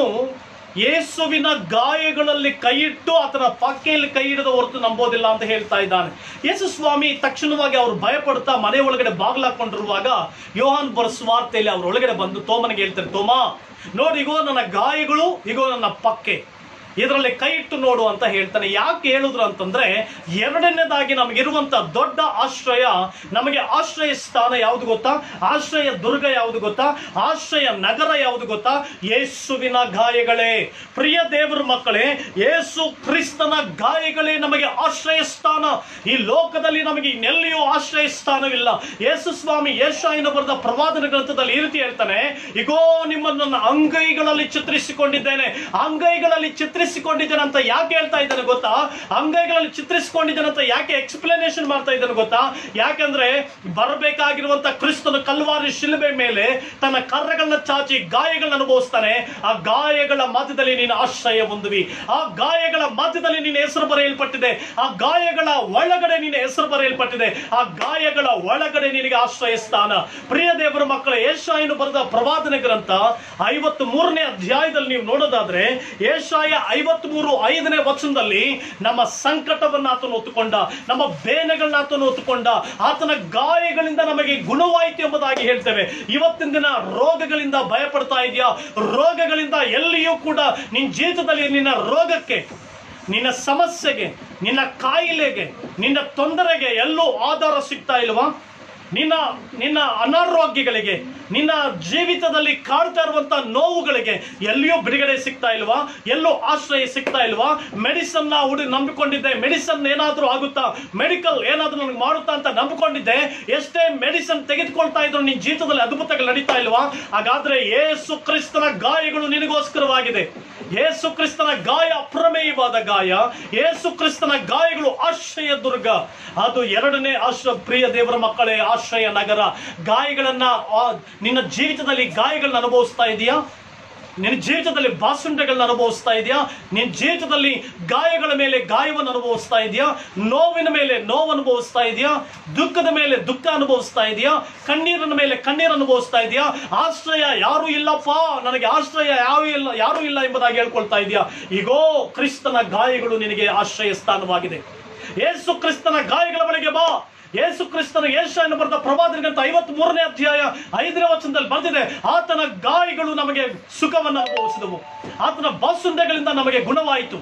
ಯೇಸುವಿನ ಗಾಯಗಳಲ್ಲಿ ಕೈಯಿಟ್ಟು ಆತನ ಪಕ್ಕೆಯಲ್ಲಿ ಕೈ ಹಿಡಿದ ಹೊರತು ನಂಬೋದಿಲ್ಲ ಅಂತ ಹೇಳ್ತಾ ಇದ್ದಾನೆ ಯೇಸು ಸ್ವಾಮಿ ತಕ್ಷಣವಾಗಿ ಅವರು ಭಯಪಡ್ತಾ ಮನೆ ಒಳಗಡೆ ಬಾಗ್ಲಾಕೊಂಡಿರುವಾಗ ಯೋಹಾನ್ ಬರಸ್ವಾರ್ತೆಯಲ್ಲಿ ಅವ್ರ ಒಳಗಡೆ ಬಂದು ತೋಮನಿಗೆ ಹೇಳ್ತಾರೆ ತೋಮ ನೋಡಿ ಇಗೋ ನನ್ನ ಗಾಯಗಳು ಇಗೋ ನನ್ನ ಪಕ್ಕೆ ಇದರಲ್ಲಿ ಕೈ ಇಟ್ಟು ನೋಡು ಅಂತ ಹೇಳ್ತಾನೆ ಯಾಕೆ ಹೇಳಿದ್ರು ಅಂತಂದ್ರೆ ಎರಡನೇದಾಗಿ ನಮಗಿರುವಂತ ದೊಡ್ಡ ಆಶ್ರಯ ನಮಗೆ ಆಶ್ರಯ ಸ್ಥಾನ ಯಾವುದು ಗೊತ್ತಾ ಆಶ್ರಯ ದುರ್ಗ ಯಾವುದು ಗೊತ್ತಾ ಆಶ್ರಯ ನಗರ ಯಾವುದು ಗೊತ್ತಾ ಯೇಸುವಿನ ಗಾಯಗಳೇ ಪ್ರಿಯ ದೇವರ ಮಕ್ಕಳೇ ಯೇಸು ಕ್ರಿಸ್ತನ ಗಾಯಗಳೇ ನಮಗೆ ಆಶ್ರಯ ಸ್ಥಾನ ಈ ಲೋಕದಲ್ಲಿ ನಮಗೆ ಇನ್ನೆಲ್ಲಿಯೂ ಆಶ್ರಯ ಸ್ಥಾನವಿಲ್ಲ ಯೇಸು ಸ್ವಾಮಿ ಯೇಷಾಯನ ಬರೆದ ಪ್ರವಾದನ ಗ್ರಂಥದಲ್ಲಿ ಈ ರೀತಿ ಹೇಳ್ತಾನೆ ಇಗೋ ನಿಮ್ಮನ್ನು ನನ್ನ ಅಂಗೈಗಳಲ್ಲಿ ಚಿತ್ರಿಸಿಕೊಂಡಿದ್ದೇನೆ ಅಂಗೈಗಳಲ್ಲಿ ಚಿತ್ರಿಸಿಕೊಂಡಿದ್ದೇನೆ ಅಂತ ಯಾಕೆ ಹೇಳ್ತಾ ಇದ್ದಾನೆ ಗೊತ್ತಾ ಅಂಗೈಗಳಲ್ಲಿ ಚಿತ್ರಿಸಿಕೊಂಡಿದ್ದೇನೆ ಅಂತ ಯಾಕೆ ಎಕ್ಸ್ಪ್ಲನೇಷನ್ ಮಾಡ್ತಾ ಇದ್ದಾನೆ ಗೊತ್ತಾ ಯಾಕಂದ್ರೆ ಬರಬೇಕಾಗಿರುವಂತ ಕ್ರಿಸ್ತನ ಕಲ್ವಾರಿ ಶಿಲುಬೆ ಮೇಲೆ ತನ್ನ ಕರ್ರಗಳನ್ನ ಚಾಚಿ ಗಾಯಗಳನ್ನ ಅನುಭವಿಸ್ತಾನೆ ಆ ಗಾಯಗಳ ಮಧ್ಯದಲ್ಲಿ ನೀನು ಆಶ್ರಯ ಹೊಂದುವಿ ಆ ಗಾಯಗಳ ಮಧ್ಯದಲ್ಲಿ ನಿನ್ನ ಹೆಸರು ಬರೆಯಲ್ಪಟ್ಟಿದೆ ಆ ಗಾಯಗಳ ಒಳಗಡೆ ನಿನ್ನ ಹೆಸರು ಬರೆಯಲ್ಪಟ್ಟಿದೆ ಆ ಗಾಯಗಳ ಒಳಗಡೆ ನಿನಗೆ ಆಶ್ರಯ ಸ್ಥಾನ ಪ್ರಿಯ ದೇವರ ಮಕ್ಕಳ ಏಷಾಯನು ಬರೆದ ಪ್ರವಾದನೆ ಗ್ರಂಥ ಐವತ್ತು ಮೂರನೇ ಅಧ್ಯಾಯದಲ್ಲಿ ನೀವು ನೋಡೋದಾದ್ರೆ ಏಷಾಯ ಐವತ್ ಮೂರು ಐದನೇ ವಚನದಲ್ಲಿ ನಮ್ಮ ಸಂಕಟವನ್ನ ಆತನು ಹೊತ್ತುಕೊಂಡ ನಮ್ಮ ಬೇನೆಗಳನ್ನ ಆತನು ಹೊತ್ತುಕೊಂಡ ಆತನ ಗಾಯಗಳಿಂದ ನಮಗೆ ಗುಣವಾಯಿತು ಎಂಬುದಾಗಿ ಹೇಳ್ತೇವೆ ಇವತ್ತಿನ ದಿನ ರೋಗಗಳಿಂದ ಭಯಪಡ್ತಾ ಇದೆಯಾ ರೋಗಗಳಿಂದ ಎಲ್ಲಿಯೂ ಕೂಡ ನಿನ್ನ ಜೀವಿತದಲ್ಲಿ ನಿನ್ನ ರೋಗಕ್ಕೆ ನಿನ್ನ ಸಮಸ್ಯೆಗೆ ನಿನ್ನ ಕಾಯಿಲೆಗೆ ನಿನ್ನ ತೊಂದರೆಗೆ ಎಲ್ಲೂ ಆಧಾರ ಸಿಗ್ತಾ ಇಲ್ವಾ ನಿನ್ನ ನಿನ್ನ ಅನಾರೋಗ್ಯಗಳಿಗೆ ನಿನ್ನ ಜೀವಿತದಲ್ಲಿ ಕಾಡ್ತಾ ಇರುವಂತ ನೋವುಗಳಿಗೆ ಎಲ್ಲಿಯೂ ಬಿಡುಗಡೆ ಸಿಗ್ತಾ ಇಲ್ವಾ ಎಲ್ಲೂ ಆಶ್ರಯ ಸಿಗ್ತಾ ಇಲ್ವಾ ಮೆಡಿಸನ್ ನ ಹುಡಿ ನಂಬಿಕೊಂಡಿದ್ದೆ ಮೆಡಿಸನ್ ಏನಾದ್ರೂ ಆಗುತ್ತಾ ಮೆಡಿಕಲ್ ಏನಾದ್ರೂ ನನಗೆ ಮಾಡುತ್ತಾ ಅಂತ ನಂಬಿಕೊಂಡಿದ್ದೆ ಎಷ್ಟೇ ಮೆಡಿಸನ್ ತೆಗೆದುಕೊಳ್ತಾ ಇದ್ರು ನಿನ್ನ ಜೀವಿತದಲ್ಲಿ ಅದ್ಭುತಗಳು ನಡೀತಾ ಇಲ್ವಾ ಹಾಗಾದ್ರೆ ಏಸು ಕ್ರಿಸ್ತನ ಗಾಯಗಳು ನಿನಗೋಸ್ಕರವಾಗಿದೆ ಏಸು ಕ್ರಿಸ್ತನ ಗಾಯ ಅಪ್ರಮೇಯವಾದ ಗಾಯ ಏಸು ಕ್ರಿಸ್ತನ ಗಾಯಗಳು ಆಶ್ರಯ ದುರ್ಗ ಅದು ಎರಡನೇ ಆಶ್ರಯ ಪ್ರಿಯ ದೇವರ ಮಕ್ಕಳೇ ಆಶ್ರಯ ನಗರ ಗಾಯಗಳನ್ನ ಆ, ನಿನ್ನ ಜೀವಿತದಲ್ಲಿ ಗಾಯಗಳನ್ನ ಅನುಭವಿಸ್ತಾ ಇದೆಯಾ ನಿನ್ನ ಜೀವಿತದಲ್ಲಿ ಬಾಸುಂಡೆಗಳನ್ನ ಅನುಭವಿಸ್ತಾ ಇದೆಯಾ ನಿನ್ನ ಜೀವಿತದಲ್ಲಿ ಗಾಯಗಳ ಮೇಲೆ ಗಾಯವನ್ನು ಅನುಭವಿಸ್ತಾ ಇದೆಯಾ ನೋವಿನ ಮೇಲೆ ನೋವು ಅನುಭವಿಸ್ತಾ ಇದೆಯಾ ದುಃಖದ ಮೇಲೆ ದುಃಖ ಅನುಭವಿಸ್ತಾ ಇದೆಯಾ ಕಣ್ಣೀರಿನ ಮೇಲೆ ಕಣ್ಣೀರು ಅನುಭವಿಸ್ತಾ ಇದೆಯಾ ಆಶ್ರಯ ಯಾರು ಇಲ್ಲಪ್ಪ ನನಗೆ ಆಶ್ರಯ ಯಾವ ಇಲ್ಲ ಯಾರು ಇಲ್ಲ ಎಂಬುದಾಗಿ ಹೇಳ್ಕೊಳ್ತಾ ಇದೆಯಾ ಈಗೋ ಕ್ರಿಸ್ತನ ಗಾಯಗಳು ನಿನಗೆ ಆಶ್ರಯ ಸ್ಥಾನವಾಗಿದೆ ಏಸು ಕ್ರಿಸ್ತನ ಗಾಯಗಳ ಬಳಿಗೆ ಬಾ ಯೇಸು ಕ್ರಿಸ್ತನ ಯೇಷನ್ನು ಬರೆದ ಪ್ರವಾದನೆಗಂತ ಐವತ್ ಮೂರನೇ ಅಧ್ಯಾಯ ಐದನೇ ವಚನದಲ್ಲಿ ಬಂದಿದೆ ಆತನ ಗಾಯಗಳು ನಮಗೆ ಸುಖವನ್ನು ಅನುಭವಿಸಿದವು ಆತನ ಬಾಸುಂಡೆಗಳಿಂದ ನಮಗೆ ಗುಣವಾಯಿತು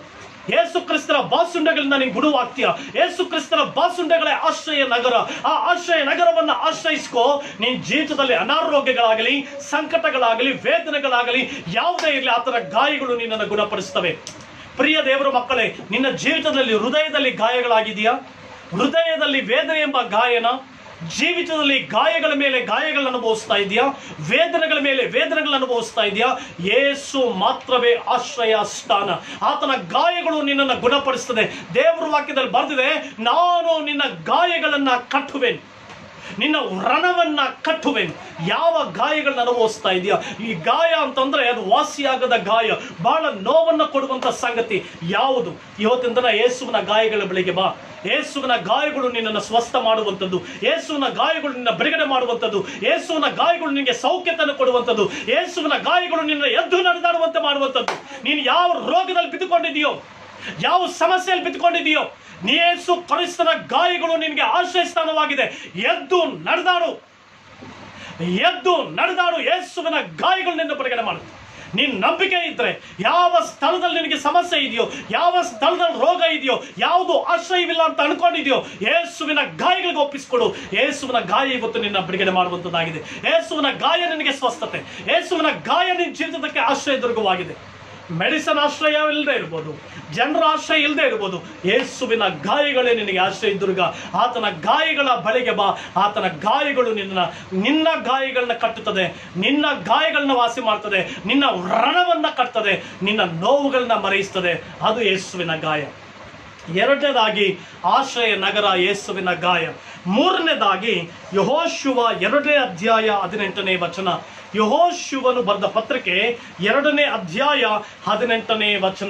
ಯೇಸು ಕ್ರಿಸ್ತನ ಬಾಸುಂಡೆಗಳಿಂದ ನೀನು ಗುಣವಾಗ್ತೀಯ ಯೇಸು ಕ್ರಿಸ್ತನ ಬಾಸುಂಡೆಗಳೇ ಆಶ್ರಯ ನಗರ ಆ ಆಶ್ರಯ ನಗರವನ್ನ ಆಶ್ರಯಿಸ್ಕೋ ನಿನ್ನ ಜೀವಿತದಲ್ಲಿ ಅನಾರೋಗ್ಯಗಳಾಗಲಿ ಸಂಕಟಗಳಾಗಲಿ ವೇದನೆಗಳಾಗಲಿ ಯಾವುದೇ ಇರಲಿ ಆತರ ಗಾಯಗಳು ನಿನ್ನನ್ನು ಗುಣಪಡಿಸ್ತವೆ ಪ್ರಿಯ ದೇವರ ಮಕ್ಕಳೇ ನಿನ್ನ ಜೀವಿತದಲ್ಲಿ ಹೃದಯದಲ್ಲಿ ಗಾಯಗಳಾಗಿದೆಯಾ ಹೃದಯದಲ್ಲಿ ವೇದನೆ ಎಂಬ ಗಾಯನ ಜೀವಿತದಲ್ಲಿ ಗಾಯಗಳ ಮೇಲೆ ಗಾಯಗಳನ್ನು ಅನುಭವಿಸ್ತಾ ಇದೆಯಾ ವೇದನೆಗಳ ಮೇಲೆ ವೇದನೆಗಳನ್ನು ಅನುಭವಿಸ್ತಾ ಇದೆಯಾ ಯೇಸು ಮಾತ್ರವೇ ಆಶ್ರಯ ಸ್ಥಾನ ಆತನ ಗಾಯಗಳು ನಿನ್ನನ್ನು ಗುಣಪಡಿಸ್ತದೆ ದೇವರ ವಾಕ್ಯದಲ್ಲಿ ಬರೆದಿದೆ ನಾನು ನಿನ್ನ ಗಾಯಗಳನ್ನ ಕಟ್ಟುವೆನು ನಿನ್ನ ವ್ರಣವನ್ನ ಕಟ್ಟುವೆನು ಯಾವ ಗಾಯಗಳನ್ನ ಅನುಭವಿಸ್ತಾ ಇದೆಯಾ ಈ ಗಾಯ ಅಂತಂದ್ರೆ ಅದು ವಾಸಿಯಾಗದ ಗಾಯ ಬಹಳ ನೋವನ್ನ ಕೊಡುವಂತ ಸಂಗತಿ ಯಾವುದು ಇವತ್ತಿನ ದಿನ ಯೇಸುವಿನ ಗಾಯಗಳ ಬಳಿಗೆ ಬಾ ಯೇಸುವಿನ ಗಾಯಗಳು ನಿನ್ನನ್ನು ಸ್ವಸ್ಥ ಮಾಡುವಂಥದ್ದು ಯೇಸುವಿನ ಗಾಯಗಳು ನಿನ್ನ ಬಿಡುಗಡೆ ಮಾಡುವಂಥದ್ದು ಯೇಸುವಿನ ಗಾಯಗಳು ನಿನಗೆ ಸೌಖ್ಯತನ ಕೊಡುವಂಥದ್ದು ಯೇಸುವಿನ ಗಾಯಗಳು ನಿನ್ನ ಎದ್ದು ನಡೆದಾಡುವಂತೆ ಮಾಡುವಂಥದ್ದು ನೀನು ಯಾವ ರೋಗದಲ್ಲಿ ಬಿದ್ದುಕೊಂಡಿದೆಯೋ ಯಾವ ಸಮಸ್ಯೆಯಲ್ಲಿ ಬಿದ್ದುಕೊಂಡಿದೆಯೋ ಯೇಸು ಕ್ರಿಸ್ತನ ಗಾಯಗಳು ನಿನಗೆ ಆಶ್ರಯ ಸ್ಥಾನವಾಗಿದೆ ಎದ್ದು ನಡೆದಾಡು ಎದ್ದು ನಡೆದಾಡು ಯೇಸುವಿನ ಗಾಯಗಳು ನಿನ್ನ ಬಿಡುಗಡೆ ಮಾಡು ನಿನ್ ನಂಬಿಕೆ ಇದ್ರೆ ಯಾವ ಸ್ಥಳದಲ್ಲಿ ನಿನಗೆ ಸಮಸ್ಯೆ ಇದೆಯೋ ಯಾವ ಸ್ಥಳದಲ್ಲಿ ರೋಗ ಇದೆಯೋ ಯಾವುದು ಆಶ್ರಯವಿಲ್ಲ ಅಂತ ಅನ್ಕೊಂಡಿದೆಯೋ ಯೇಸುವಿನ ಗಾಯಗಳಿಗೆ ಒಪ್ಪಿಸಿಕೊಡು ಯೇಸುವಿನ ಗಾಯ ಇವತ್ತು ನಿನ್ನ ಬಿಡುಗಡೆ ಮಾಡುವಂಥದ್ದಾಗಿದೆ ಯೇಸುವಿನ ಗಾಯ ನಿನಗೆ ಸ್ವಸ್ಥತೆ ಯೇಸುವಿನ ಗಾಯ ನಿನ್ನ ಜೀವಿತಕ್ಕೆ ಆಶ್ರಯ ದುರ್ಗವಾಗಿದೆ ಮೆಡಿಸನ್ ಆಶ್ರಯ ಇಲ್ಲದೆ ಇರ್ಬೋದು ಜನರ ಆಶ್ರಯ ಇಲ್ಲದೆ ಇರ್ಬೋದು ಯೇಸುವಿನ ಗಾಯಗಳೇ ನಿನಗೆ ಆಶ್ರಯ ದುರ್ಗ ಆತನ ಗಾಯಗಳ ಬಳಿಗೆ ಬಾ ಆತನ ಗಾಯಗಳು ನಿನ್ನ ನಿನ್ನ ಗಾಯಗಳನ್ನ ಕಟ್ಟುತ್ತದೆ ನಿನ್ನ ಗಾಯಗಳನ್ನ ವಾಸಿ ಮಾಡ್ತದೆ ನಿನ್ನ ವ್ರಣವನ್ನ ಕಟ್ತದೆ ನಿನ್ನ ನೋವುಗಳನ್ನ ಮರೆಯಿಸ್ತದೆ ಅದು ಯೇಸುವಿನ ಗಾಯ ಎರಡನೇದಾಗಿ ಆಶ್ರಯ ನಗರ ಯೇಸುವಿನ ಗಾಯ ಮೂರನೇದಾಗಿ ಯಹೋಶುವ ಎರಡನೇ ಅಧ್ಯಾಯ ಹದಿನೆಂಟನೇ ವಚನ ಯಹೋಶುವನು ಬರೆದ ಪತ್ರಿಕೆ ಎರಡನೇ ಅಧ್ಯಾಯ ಹದಿನೆಂಟನೇ ವಚನ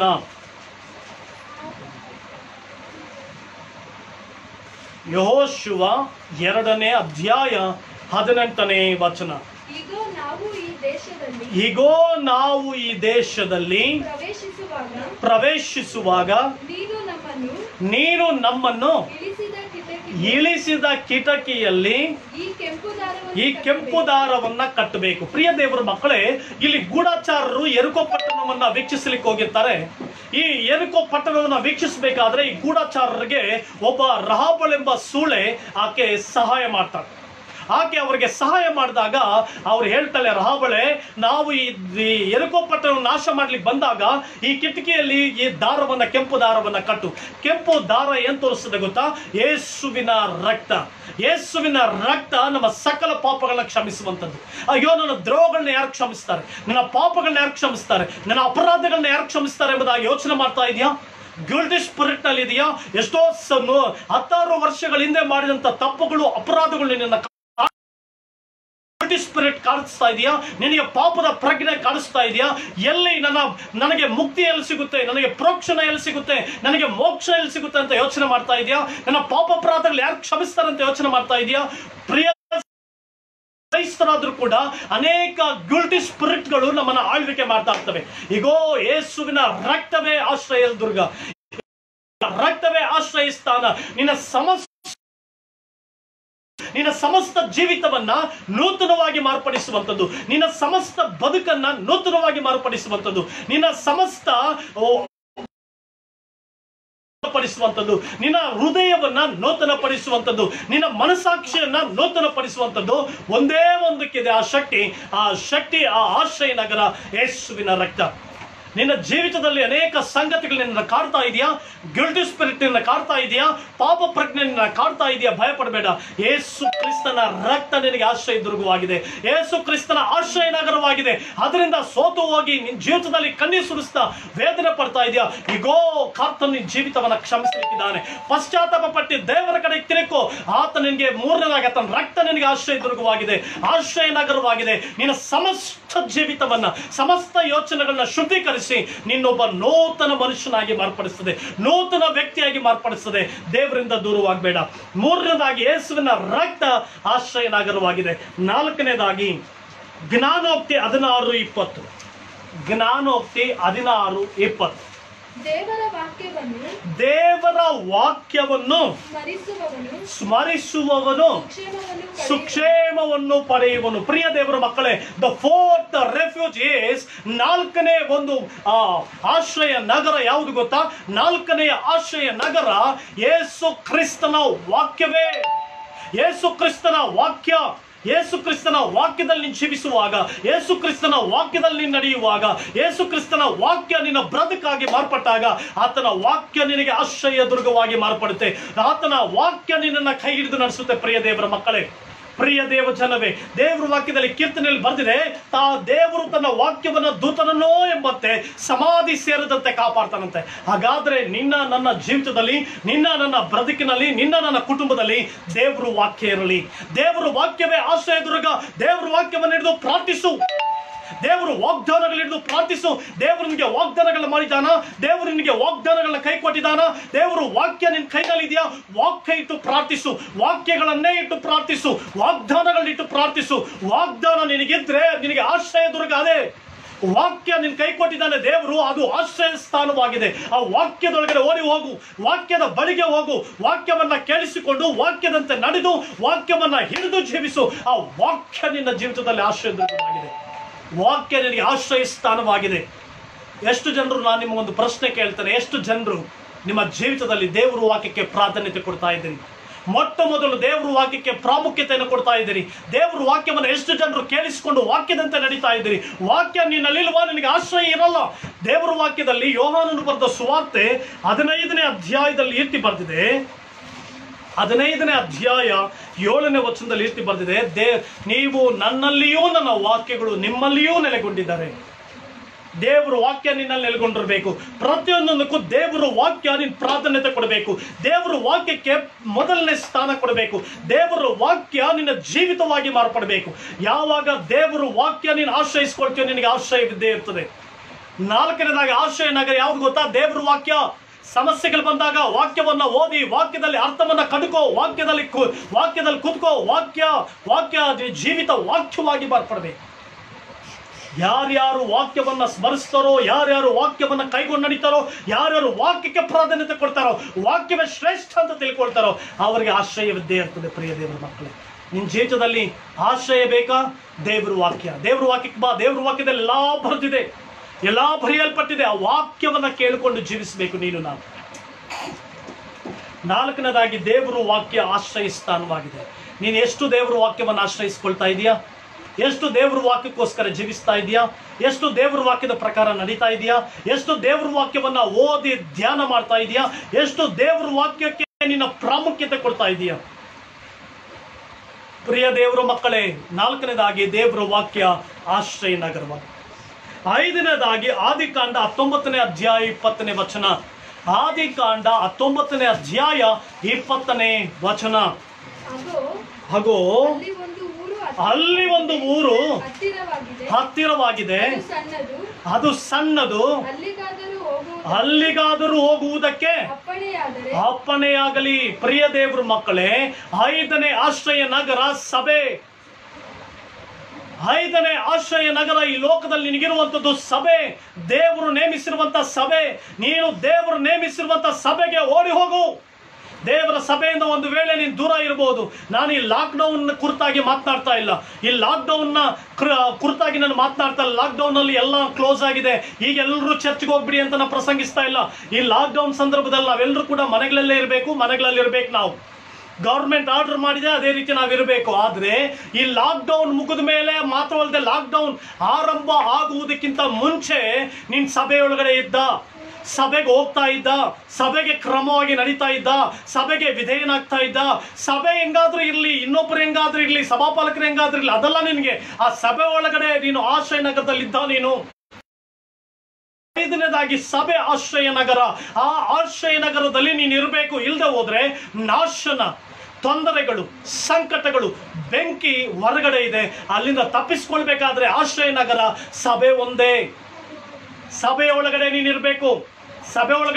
ಯಹೋಶುವ ಎರಡನೇ ಅಧ್ಯಾಯ ಹದಿನೆಂಟನೇ ವಚನ ಈಗ ನಾವು ಈ ದೇಶದಲ್ಲಿ ಹೀಗೋ ನಾವು ಈ ದೇಶದಲ್ಲಿ ಪ್ರವೇಶಿಸುವಾಗ ಪ್ರವೇಶಿಸುವಾಗ ನೀನು ನಮ್ಮನ್ನು ನೀನು ನಮ್ಮನ್ನು ಇಳಿಸಿದ ಕಿಟಕಿ ಇಳಿಸಿದ ಕಿಟಕಿಯಲ್ಲಿ ಈ ಕೆಂಪು ದಾರವನ್ನು ಈ ಕೆಂಪು ದಾರವನ್ನ ಕಟ್ಟಬೇಕು ಪ್ರಿಯ ದೇವರ ಮಕ್ಕಳೇ ಇಲ್ಲಿ ಗೂಢಾಚಾರರು ಎರುಕೋ ಪಟ್ಟಣವನ್ನ ವೀಕ್ಷಿಸಲಿಕ್ಕೆ ಹೋಗಿರ್ತಾರೆ ಈ ಎರುಕೋ ಪಟ್ಟಣವನ್ನ ವೀಕ್ಷಿಸಬೇಕಾದ್ರೆ ಈ ಗೂಢಾಚಾರರಿಗೆ ಒಬ್ಬ ರಹಾಬಳೆಂಬ ಸೂಳೆ ಆಕೆ ಸಹಾಯ ಮಾಡ್ತಾಳೆ ಆಕೆ ಅವರಿಗೆ ಸಹಾಯ ಮಾಡಿದಾಗ ಅವ್ರು ಹೇಳ್ತಾಳೆ ರಹಾಬಳೆ ನಾವು ಈ ಈ ಎರುಕೋ ಪಟ್ಟಣವನ್ನು ನಾಶ ಮಾಡ್ಲಿಕ್ಕೆ ಬಂದಾಗ ಈ ಕಿಟಕಿಯಲ್ಲಿ ಈ ದಾರವನ್ನ ಕೆಂಪು ದಾರವನ್ನ ಕಟ್ಟು ಕೆಂಪು ದಾರ ಏನ್ ತೋರಿಸ್ತದೆ ಗೊತ್ತಾ ಯೇಸುವಿನ ರಕ್ತ ಯೇಸುವಿನ ರಕ್ತ ನಮ್ಮ ಸಕಲ ಪಾಪಗಳನ್ನ ಕ್ಷಮಿಸುವಂಥದ್ದು ಅಯ್ಯೋ ನನ್ನ ದ್ರೋಹಗಳನ್ನ ಯಾರು ಕ್ಷಮಿಸ್ತಾರೆ ನನ್ನ ಪಾಪಗಳನ್ನ ಯಾರು ಕ್ಷಮಿಸ್ತಾರೆ ನನ್ನ ಅಪರಾಧಗಳನ್ನ ಯಾರು ಕ್ಷಮಿಸ್ತಾರೆ ಎಂಬುದಾಗಿ ಯೋಚನೆ ಮಾಡ್ತಾ ಇದೆಯಾ ಗಿಲ್ಟಿ ಸ್ಪಿರಿಟ್ ನಲ್ಲಿ ಇದೆಯಾ ಎಷ್ಟೋ ಸ- ನೋ- ಹತ್ತಾರು ವರ್ಷಗಳ ಹಿಂದೆ ಮಾಡಿದಂತ ತಪ್ಪುಗಳು ಅಪರಾಧಗಳು ನಿನ್ನ ಸ್ಪಿರಿಟ್ ಕಾಣಿಸ್ತಾ ಇದೆಯಾ ನಿನಗೆ ಪಾಪದ ಪ್ರಜ್ಞೆ ಕಾಣಿಸ್ತಾ ಇದೆಯಾ ಎಲ್ಲಿ ನನ್ನ ನನಗೆ ಮುಕ್ತಿ ಎಲ್ಲಿ ಸಿಗುತ್ತೆ ನನಗೆ ಪ್ರೋಕ್ಷಣ ಎಲ್ಲಿ ಸಿಗುತ್ತೆ ನನಗೆ ಮೋಕ್ಷ ಎಲ್ಲಿ ಸಿಗುತ್ತೆ ಅಂತ ಯೋಚನೆ ಮಾಡ್ತಾ ಇದೆಯಾ ನನ್ನ ಪಾಪ ಅಪರಾಧಗಳು ಯಾರು ಕ್ಷಮಿಸ್ತಾರೆ ಅಂತ ಯೋಚನೆ ಮಾಡ್ತಾ ಇದೆಯಾ ಪ್ರಿಯ ಕ್ರೈಸ್ತರಾದ್ರೂ ಕೂಡ ಅನೇಕ ಗುಲ್ಟಿ ಸ್ಪಿರಿಟ್ಗಳು ನಮ್ಮನ್ನ ಆಳ್ವಿಕೆ ಮಾಡ್ತಾ ಇರ್ತವೆ ಈಗೋ ಯೇಸುವಿನ ರಕ್ತವೇ ಆಶ್ರಯ ದುರ್ಗ ರಕ್ತವೇ ಆಶ್ರಯ ಸ್ಥಾನ ನಿನ್ನ ಸಮಸ್ತ ನಿನ್ನ ಸಮಸ್ತ ಜೀವಿತವನ್ನ ನೂತನವಾಗಿ ಮಾರ್ಪಡಿಸುವಂಥದ್ದು ನಿನ್ನ ಸಮಸ್ತ ಬದುಕನ್ನ ನೂತನವಾಗಿ ಮಾರ್ಪಡಿಸುವಂಥದ್ದು ನಿನ್ನ ಸಮಸ್ತ ಓ, ಪಡಿಸುವಂಥದ್ದು ನಿನ್ನ ಹೃದಯವನ್ನ ನೂತನ ಪಡಿಸುವಂಥದ್ದು ನಿನ್ನ ಮನಸಾಕ್ಷಿಯನ್ನ ನೂತನ ಪಡಿಸುವಂಥದ್ದು ಒಂದೇ ಒಂದಕ್ಕಿದೆ ಆ ಶಕ್ತಿ ಆ ಶಕ್ತಿ ಆ ಆಶ್ರಯ ನಗರ ಯೇಸುವಿನ ರಕ್ತ ನಿನ್ನ ಜೀವಿತದಲ್ಲಿ ಅನೇಕ ಸಂಗತಿಗಳು ನಿನ್ನ ಕಾಡ್ತಾ ಇದೆಯಾ ಗಿಲ್ಟಿ ಸ್ಪಿರಿಟ್ ನಿನ್ನ ಕಾಡ್ತಾ ಇದೆಯಾ ಪಾಪ ಪ್ರಜ್ಞೆ ನಿನ್ನ ಕಾಡ್ತಾ ಇದೆಯಾ ಭಯಪಡಬೇಡ ಏಸು ಕ್ರಿಸ್ತನ ರಕ್ತ ನಿನಗೆ ಆಶ್ರಯ ದುರ್ಗವಾಗಿದೆ ಏಸು ಕ್ರಿಸ್ತನ ಆಶ್ರಯ ನಗರವಾಗಿದೆ ಅದರಿಂದ ಸೋತು ಹೋಗಿ ನಿನ್ನ ಜೀವಿತದಲ್ಲಿ ಕಣ್ಣೀರು ಸುರಿಸ್ತಾ ವೇದನೆ ಪಡ್ತಾ ಇದೆಯಾ ಈಗೋ ಕರ್ತನ ನಿನ್ನ ಜೀವಿತವನ್ನ ಕ್ಷಮಿಸಲಿಕ್ಕಿದ್ದಾನೆ ಪಶ್ಚಾತ್ತಾಪ ಪಟ್ಟಿ ದೇವರ ಕಡೆ ತಿರುಕೋ ಆತ ನಿನಗೆ ಮೂರನೇದಾಗಿ ಆತನ ರಕ್ತ ನಿನಗೆ ಆಶ್ರಯ ದುರ್ಗವಾಗಿದೆ ಆಶ್ರಯ ನಗರವಾಗಿದೆ ನಿನ್ನ ಸಮಸ್ತ ಜೀವಿತವನ್ನ ಸಮಸ್ತ ಯೋಚನೆಗಳನ್ನ ಶುದ್ಧೀಕರಿಸಿ ನಿನ್ನೊಬ್ಬ ನೂತನ ಮನುಷ್ಯನಾಗಿ ಮಾರ್ಪಡಿಸ್ತದೆ ನೂತನ ವ್ಯಕ್ತಿಯಾಗಿ ಮಾರ್ಪಡಿಸ್ತದೆ ದೇವರಿಂದ ದೂರವಾಗಬೇಡ ಮೂರನೇದಾಗಿ ಯೇಸುವಿನ ರಕ್ತ ಆಶ್ರಯ ನಗರವಾಗಿದೆ ನಾಲ್ಕನೇದಾಗಿ ಜ್ಞಾನೋಕ್ತಿ ಹದಿನಾರು ಇಪ್ಪತ್ತು ಜ್ಞಾನೋಕ್ತಿ ಹದಿನಾರು ಇಪ್ಪತ್ತು ದೇವರ ವಾಕ್ಯವನ್ನು ದೇವರ ವಾಕ್ಯವನ್ನು ಸ್ಮರಿಸುವವನು ಸ್ಮರಿಸುವವನು ಕ್ಷೇಮವನ್ನು ಪಡೆಯುವನು. ಸುಕ್ಷೇಮವನ್ನು ಪಡೆಯುವನು ಪ್ರಿಯ ದೇವರ ಮಕ್ಕಳೇ ದ ಫೋರ್ತ್ ರೆಫ್ಯೂಜ್ ಇಸ್ ನಾಲ್ಕನೇ ಒಂದು ಆ, ಆಶ್ರಯ ನಗರ ಯಾವುದು ಗೊತ್ತಾ ನಾಲ್ಕನೆಯ ಆಶ್ರಯ ನಗರ ಯೇಸು ಕ್ರಿಸ್ತನ ವಾಕ್ಯವೇ ಯೇಸು ಕ್ರಿಸ್ತನ ವಾಕ್ಯ ಯೇಸು ಕ್ರಿಸ್ತನ ವಾಕ್ಯದಲ್ಲಿ ನೀನು ಜೀವಿಸುವಾಗ ಯೇಸು ಕ್ರಿಸ್ತನ ವಾಕ್ಯದಲ್ಲಿ ನೀನು ನಡೆಯುವಾಗ ಯೇಸು ಕ್ರಿಸ್ತನ ವಾಕ್ಯ ನಿನ್ನ ಬ್ರದಕ್ಕಾಗಿ ಮಾರ್ಪಟ್ಟಾಗ ಆತನ ವಾಕ್ಯ ನಿನಗೆ ಆಶ್ರಯ ದುರ್ಗವಾಗಿ ಮಾರ್ಪಡುತ್ತೆ ಆತನ ವಾಕ್ಯ ನಿನ್ನನ್ನು ಕೈ ಹಿಡಿದು ನಡೆಸುತ್ತೆ ಪ್ರಿಯ ದೇವರ ಮಕ್ಕಳೇ ಪ್ರಿಯ ದೇವ ಜನವೇ ದೇವರ ವಾಕ್ಯದಲ್ಲಿ ಕೀರ್ತನೆಯಲ್ಲಿ ಬರೆದಿದೆ ತಾ ದೇವರು ತನ್ನ ವಾಕ್ಯವನ್ನ ದೂತನನ್ನೋ ಎಂಬಂತೆ ಸಮಾಧಿ ಸೇರದಂತೆ ಕಾಪಾಡ್ತಾನಂತೆ ಹಾಗಾದ್ರೆ ನಿನ್ನ ನನ್ನ ಜೀವಿತದಲ್ಲಿ ನಿನ್ನ ನನ್ನ ಬ್ರದುಕಿನಲ್ಲಿ ನಿನ್ನ ನನ್ನ ಕುಟುಂಬದಲ್ಲಿ ದೇವರು ವಾಕ್ಯ ಇರಲಿ ದೇವರು ವಾಕ್ಯವೇ ಆಶ್ರಯ ದುರ್ಗ ದೇವರ ವಾಕ್ಯವನ್ನು ಹಿಡಿದು ಪ್ರಾರ್ಥಿಸು ದೇವರು ವಾಗ್ದಾನಗಳಿಡಿದು ಪ್ರಾರ್ಥಿಸು ದೇವರು ನಿನಗೆ ವಾಗ್ದಾನಗಳನ್ನ ಮಾಡಿದಾನ ದೇವರು ನಿನಗೆ ವಾಗ್ದಾನಗಳನ್ನ ಕೈ ಕೊಟ್ಟಿದ್ದಾನ ದೇವರು ವಾಕ್ಯ ನಿನ್ನ ಕೈನಲ್ಲಿ ಇದೆಯಾ ವಾಕ್ಯ ಇಟ್ಟು ಪ್ರಾರ್ಥಿಸು ವಾಕ್ಯಗಳನ್ನೇ ಇಟ್ಟು ಪ್ರಾರ್ಥಿಸು ವಾಗ್ದಾನಗಳನ್ನಿಟ್ಟು ಪ್ರಾರ್ಥಿಸು ವಾಗ್ದಾನ ನಿನಗಿದ್ರೆ ನಿನಗೆ ಆಶ್ರಯ ದುರ್ಗ ಅದೇ ವಾಕ್ಯ ನಿನ್ ಕೈ ಕೊಟ್ಟಿದ್ದಾನೆ ದೇವರು ಅದು ಆಶ್ರಯ ಸ್ಥಾನವಾಗಿದೆ ಆ ವಾಕ್ಯದೊಳಗಡೆ ಓಡಿ ಹೋಗು ವಾಕ್ಯದ ಬಳಿಗೆ ಹೋಗು ವಾಕ್ಯವನ್ನ ಕೇಳಿಸಿಕೊಂಡು ವಾಕ್ಯದಂತೆ ನಡೆದು ವಾಕ್ಯವನ್ನ ಹಿಡಿದು ಜೀವಿಸು ಆ ವಾಕ್ಯ ನಿನ್ನ ಜೀವಿತದಲ್ಲಿ ಆಶ್ರಯ ದುರ್ಗವಾಗಿದೆ ವಾಕ್ಯ ನಿನಗೆ ಆಶ್ರಯ ಸ್ಥಾನವಾಗಿದೆ ಎಷ್ಟು ಜನರು ನಾನು ನಿಮಗೊಂದು ಪ್ರಶ್ನೆ ಕೇಳ್ತೇನೆ ಎಷ್ಟು ಜನರು ನಿಮ್ಮ ಜೀವಿತದಲ್ಲಿ ದೇವರ ವಾಕ್ಯಕ್ಕೆ ಪ್ರಾಧಾನ್ಯತೆ ಕೊಡ್ತಾ ಇದ್ದೀರಿ ಮೊಟ್ಟ ಮೊದಲು ದೇವರ ವಾಕ್ಯಕ್ಕೆ ಪ್ರಾಮುಖ್ಯತೆಯನ್ನು ಕೊಡ್ತಾ ಇದ್ದೀರಿ ದೇವರ ವಾಕ್ಯವನ್ನು ಎಷ್ಟು ಜನರು ಕೇಳಿಸಿಕೊಂಡು ವಾಕ್ಯದಂತೆ ನಡೀತಾ ಇದ್ದೀರಿ ವಾಕ್ಯ ನಿನ್ನಲ್ಲಿಲ್ವಾ ನಿನಗೆ ಆಶ್ರಯ ಇರಲ್ಲ ದೇವರ ವಾಕ್ಯದಲ್ಲಿ ಯೋಹಾನನು ಬರೆದ ಸುವಾರ್ತೆ ಹದಿನೈದನೇ ಅಧ್ಯಾಯದಲ್ಲಿ ಇರ್ತಿ ಬರೆದಿದೆ ಹದಿನೈದನೇ ಅಧ್ಯಾಯ ಏಳನೇ ವಚನದಲ್ಲಿ ಇರ್ತಿ ಬರೆದಿದೆ ದೇ ನೀವು ನನ್ನಲ್ಲಿಯೂ ನನ್ನ ವಾಕ್ಯಗಳು ನಿಮ್ಮಲ್ಲಿಯೂ ನೆಲೆಗೊಂಡಿದ್ದಾರೆ ದೇವರ ವಾಕ್ಯ ನಿನ್ನಲ್ಲಿ ನೆಲೆಗೊಂಡಿರಬೇಕು ಪ್ರತಿಯೊಂದಕ್ಕೂ ದೇವರ ವಾಕ್ಯ ನೀನು ಪ್ರಾಧಾನ್ಯತೆ ಕೊಡಬೇಕು ದೇವರ ವಾಕ್ಯಕ್ಕೆ ಮೊದಲನೇ ಸ್ಥಾನ ಕೊಡಬೇಕು ದೇವರ ವಾಕ್ಯ ನಿನ್ನ ಜೀವಿತವಾಗಿ ಮಾರ್ಪಡಬೇಕು ಯಾವಾಗ ದೇವರ ವಾಕ್ಯ ನೀನು ಆಶ್ರಯಿಸ್ಕೊಳ್ತೀಯೋ ನಿನಗೆ ಆಶ್ರಯವಿದ್ದೇ ಇರ್ತದೆ ನಾಲ್ಕನೇದಾಗಿ ಆಶ್ರಯ ನಗರ ಯಾವ್ದು ಗೊತ್ತಾ ದೇವರ ವಾಕ್ಯ ಸಮಸ್ಯೆಗಳು ಬಂದಾಗ ವಾಕ್ಯವನ್ನ ಓದಿ ವಾಕ್ಯದಲ್ಲಿ ಅರ್ಥವನ್ನ ಕಡುಕೋ ವಾಕ್ಯದಲ್ಲಿ ಕು- ವಾಕ್ಯದಲ್ಲಿ ಕುತ್ಕೋ ವಾಕ್ಯ ವಾಕ್ಯ ಜೀವಿತ ವಾಕ್ಯವಾಗಿ ಮಾರ್ಪಡಬೇಕು ಯಾರ್ಯಾರು ವಾಕ್ಯವನ್ನ ಸ್ಮರಿಸ್ತಾರೋ ಯಾರ್ಯಾರು ವಾಕ್ಯವನ್ನ ಕೈಗೊಂಡು ನಡೀತಾರೋ ಯಾರ್ಯಾರು ವಾಕ್ಯಕ್ಕೆ ಪ್ರಾಧಾನ್ಯತೆ ಕೊಡ್ತಾರೋ ವಾಕ್ಯವೇ ಶ್ರೇಷ್ಠ ಅಂತ ತಿಳ್ಕೊಳ್ತಾರೋ ಅವರಿಗೆ ಆಶ್ರಯವಿದ್ದೇ ಇರ್ತದೆ ಪ್ರಿಯ ದೇವರ ಮಕ್ಕಳೇ ನಿನ್ನ ಜೀವಿತದಲ್ಲಿ ಆಶ್ರಯ ಬೇಕಾ ದೇವ್ರ ವಾಕ್ಯ ದೇವ್ರ ವಾಕ್ಯಕ್ಕೆ ಬಾ ದೇವ್ರ ವಾಕ್ಯದಲ್ಲಿ ಎಲ್ಲಾ ಬರೆದಿದೆ ಎಲ್ಲಾ ಬರೆಯಲ್ಪಟ್ಟಿದೆ ಆ ವಾಕ್ಯವನ್ನ ಕೇಳಿಕೊಂಡು ಜೀವಿಸಬೇಕು ನೀನು ನಾನು ನಾಲ್ಕನೇದಾಗಿ ದೇವರು ವಾಕ್ಯ ಆಶ್ರಯ ಸ್ಥಾನವಾಗಿದೆ ನೀನು ಎಷ್ಟು ದೇವರ ವಾಕ್ಯವನ್ನು ಆಶ್ರಯಿಸ್ಕೊಳ್ತಾ ಇದೆಯಾ ಎಷ್ಟು ದೇವರ ವಾಕ್ಯಕ್ಕೋಸ್ಕರ ಜೀವಿಸ್ತಾ ಇದೆಯಾ ಎಷ್ಟು ದೇವರ ವಾಕ್ಯದ ಪ್ರಕಾರ ನಡೀತಾ ಇದೆಯಾ ಎಷ್ಟು ದೇವರ ವಾಕ್ಯವನ್ನ ಓದಿ ಧ್ಯಾನ ಮಾಡ್ತಾ ಇದೆಯಾ ಎಷ್ಟು ದೇವರ ವಾಕ್ಯಕ್ಕೆ ನಿನ್ನ ಪ್ರಾಮುಖ್ಯತೆ ಕೊಡ್ತಾ ಇದೆಯಾ ಪ್ರಿಯ ದೇವರ ಮಕ್ಕಳೇ ನಾಲ್ಕನೇದಾಗಿ ದೇವರ ವಾಕ್ಯ ಆಶ್ರಯ ನಗರವಾಗಿದೆ ಐದನೇದಾಗಿ ಆದಿಕಾಂಡ ಹತ್ತೊಂಬತ್ತನೇ ಅಧ್ಯಾಯ ಇಪ್ಪತ್ತನೇ ವಚನ ಆದಿಕಾಂಡ ಹತ್ತೊಂಬತ್ತನೇ ಅಧ್ಯಾಯ ಇಪ್ಪತ್ತನೇ ವಚನ ಅಗೋ ಹಾಗೋ ಅಲ್ಲಿ ಒಂದು ಊರು ಹತ್- ಅಲ್ಲಿ ಒಂದು ಊರು ಹತ್ತಿರವಾಗಿದೆ ಹತ್ತಿರವಾಗಿದೆ ಅದು ಸಣ್ಣದು ಅದು ಸಣ್ಣದು ಅಲ್ಲಿಗಾದರೂ ಹೋಗುವುದು ಅಲ್ಲಿಗಾದರೂ ಹೋಗುವುದಕ್ಕೆ ಅಪ್ಪಣೆಯಾದರೆ ಅಪ್ಪಣೆಯಾಗಲಿ ಪ್ರಿಯ ದೇವ್ರ ಮಕ್ಕಳೇ ಐದನೇ ಆಶ್ರಯ ನಗರ ಸಭೆ ಐದನೇ ಆಶ್ರಯ ನಗರ ಈ ಲೋಕದಲ್ಲಿ ನಿನಗಿರುವಂಥದ್ದು ಸಭೆ ದೇವರು ನೇಮಿಸಿರುವಂತ ಸಭೆ ನೀನು ದೇವರು ನೇಮಿಸಿರುವಂತ ಸಭೆಗೆ ಓಡಿ ಹೋಗು ದೇವರ ಸಭೆಯಿಂದ ಒಂದು ವೇಳೆ ನೀನು ದೂರ ಇರಬಹುದು ನಾನು ಈ ಲಾಕ್ಡೌನ್ ಕುರಿತಾಗಿ ಮಾತನಾಡ್ತಾ ಇಲ್ಲ ಈ ಲಾಕ್ಡೌನ್ನ ಕುರಿತಾಗಿ ನಾನು ಮಾತನಾಡ್ತಾ ಇಲ್ಲ ಲಾಕ್ಡೌನ್ ಅಲ್ಲಿ ಎಲ್ಲ ಕ್ಲೋಸ್ ಆಗಿದೆ ಈಗ ಎಲ್ಲರೂ ಚರ್ಚ್ಗೆ ಹೋಗ್ಬಿಡಿ ಅಂತ ನಾನು ಪ್ರಸಂಗಿಸ್ತಾ ಇಲ್ಲ ಈ ಲಾಕ್ಡೌನ್ ಸಂದರ್ಭದಲ್ಲಿ ನಾವೆಲ್ಲರೂ ಕೂಡ ಮನೆಗಳಲ್ಲೇ ಇರಬೇಕು ಮನೆಗಳಲ್ಲಿ ಇರಬೇಕು ನಾವು ಗೌರ್ಮೆಂಟ್ ಆರ್ಡರ್ ಮಾಡಿದೆ ಅದೇ ರೀತಿ ನಾವಿರಬೇಕು ಆದ್ರೆ ಈ ಲಾಕ್ಡೌನ್ ಮುಗಿದ ಮೇಲೆ ಮಾತ್ರವಲ್ಲದೆ ಲಾಕ್ಡೌನ್ ಆರಂಭ ಆಗುವುದಕ್ಕಿಂತ ಮುಂಚೆ ನಿನ್ ಸಭೆಯೊಳಗಡೆ ಇದ್ದ ಸಭೆಗೆ ಹೋಗ್ತಾ ಇದ್ದ ಸಭೆಗೆ ಕ್ರಮವಾಗಿ ನಡೀತಾ ಇದ್ದ ಸಭೆಗೆ ವಿಧೇಯನಾಗ್ತಾ ಇದ್ದ ಸಭೆ ಹೆಂಗಾದ್ರೂ ಇರ್ಲಿ ಇನ್ನೊಬ್ರು ಹೆಂಗಾದ್ರೂ ಇರ್ಲಿ ಸಭಾಪಾಲಕರು ಹೆಂಗಾದ್ರೂ ಇರ್ಲಿ ಅದೆಲ್ಲ ನಿನ್ಗೆ ಆ ಸಭೆ ಒಳಗಡೆ ನೀನು ಆಶ್ರಯ ನಗರದಲ್ಲಿದ್ದ ನೀನು ಐದನೇದಾಗಿ ಸಭೆ ಆಶ್ರಯ ನಗರ ಆ ಆಶ್ರಯ ನಗರದಲ್ಲಿ ನೀನು ಇರಬೇಕು ಇಲ್ಲದೆ ಹೋದ್ರೆ ನಾಶನ ತೊಂದರೆಗಳು ಸಂಕಟಗಳು ಬೆಂಕಿ ಹೊರಗಡೆ ಇದೆ ಅಲ್ಲಿಂದ ತಪ್ಪಿಸ್ಕೊಳ್ಬೇಕಾದ್ರೆ ಆಶ್ರಯ ನಗರ ಸಭೆ ಒಂದೇ ಸಭೆಯ ಒಳಗಡೆ ನೀನು ಇರಬೇಕು ಸಭೆ ಒಳಗಡೆ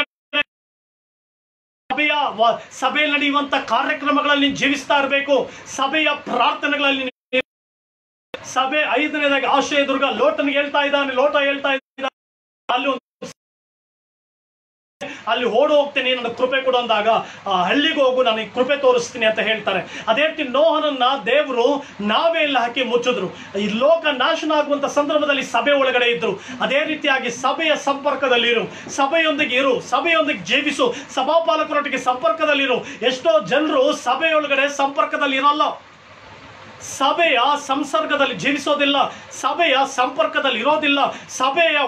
ಸಭೆಯ ವ- ಸಭೆಯಲ್ಲಿ ನಡೆಯುವಂತ ಕಾರ್ಯಕ್ರಮಗಳಲ್ಲಿ ನೀನು ಜೀವಿಸ್ತಾ ಇರಬೇಕು ಸಭೆಯ ಪ್ರಾರ್ಥನೆಗಳಲ್ಲಿ ನೀನು ಸಭೆ ಐದನೇದಾಗಿ ಆಶ್ರಯ ದುರ್ಗ ಲೋಟನಿಗೆ ಹೇಳ್ತಾ ಇದ್ದಾನೆ ಲೋಟ ಹೇಳ್ತಾ ಇದ್ದಾನೆ ಅಲ್ಲಿ ಒಂದು ಅಲ್ಲಿ ಓಡಿ ಹೋಗ್ತೀನಿ ನನಗೆ ಕೃಪೆ ಕೊಡು ಅಂದಾಗ ಆ ಹಳ್ಳಿಗೆ ಹೋಗು ನನಗೆ ಕೃಪೆ ತೋರಿಸ್ತೀನಿ ಅಂತ ಹೇಳ್ತಾರೆ ಅದೇ ರೀತಿ ನೋಹನನ್ನ ದೇವರು ನಾವೇ ಇಲ್ಲಿ ಹಾಕಿ ಮುಚ್ಚಿದ್ರು ಈ ಲೋಕ ನಾಶನ ಆಗುವಂತ ಸಂದರ್ಭದಲ್ಲಿ ಸಭೆ ಒಳಗಡೆ ಇದ್ರು ಅದೇ ರೀತಿಯಾಗಿ ಸಭೆಯ ಸಂಪರ್ಕದಲ್ಲಿರು ಸಭೆಯೊಂದಿಗೆ ಇರು ಸಭೆಯೊಂದಿಗೆ ಜೀವಿಸು ಸಭಾಪಾಲಕರೊಟ್ಟಿಗೆ ಸಂಪರ್ಕದಲ್ಲಿರು ಎಷ್ಟೋ ಜನರು ಸಭೆಯೊಳಗಡೆ ಸಂಪರ್ಕದಲ್ಲಿ ಇರಲ್ಲ ಸಭೆಯ ಸಂಸರ್ಗದಲ್ಲಿ ಜೀವಿಸೋದಿಲ್ಲ ಸಭೆಯ ಸಂಪರ್ಕದಲ್ಲಿ ಇರೋದಿಲ್ಲ ಸಭೆಯ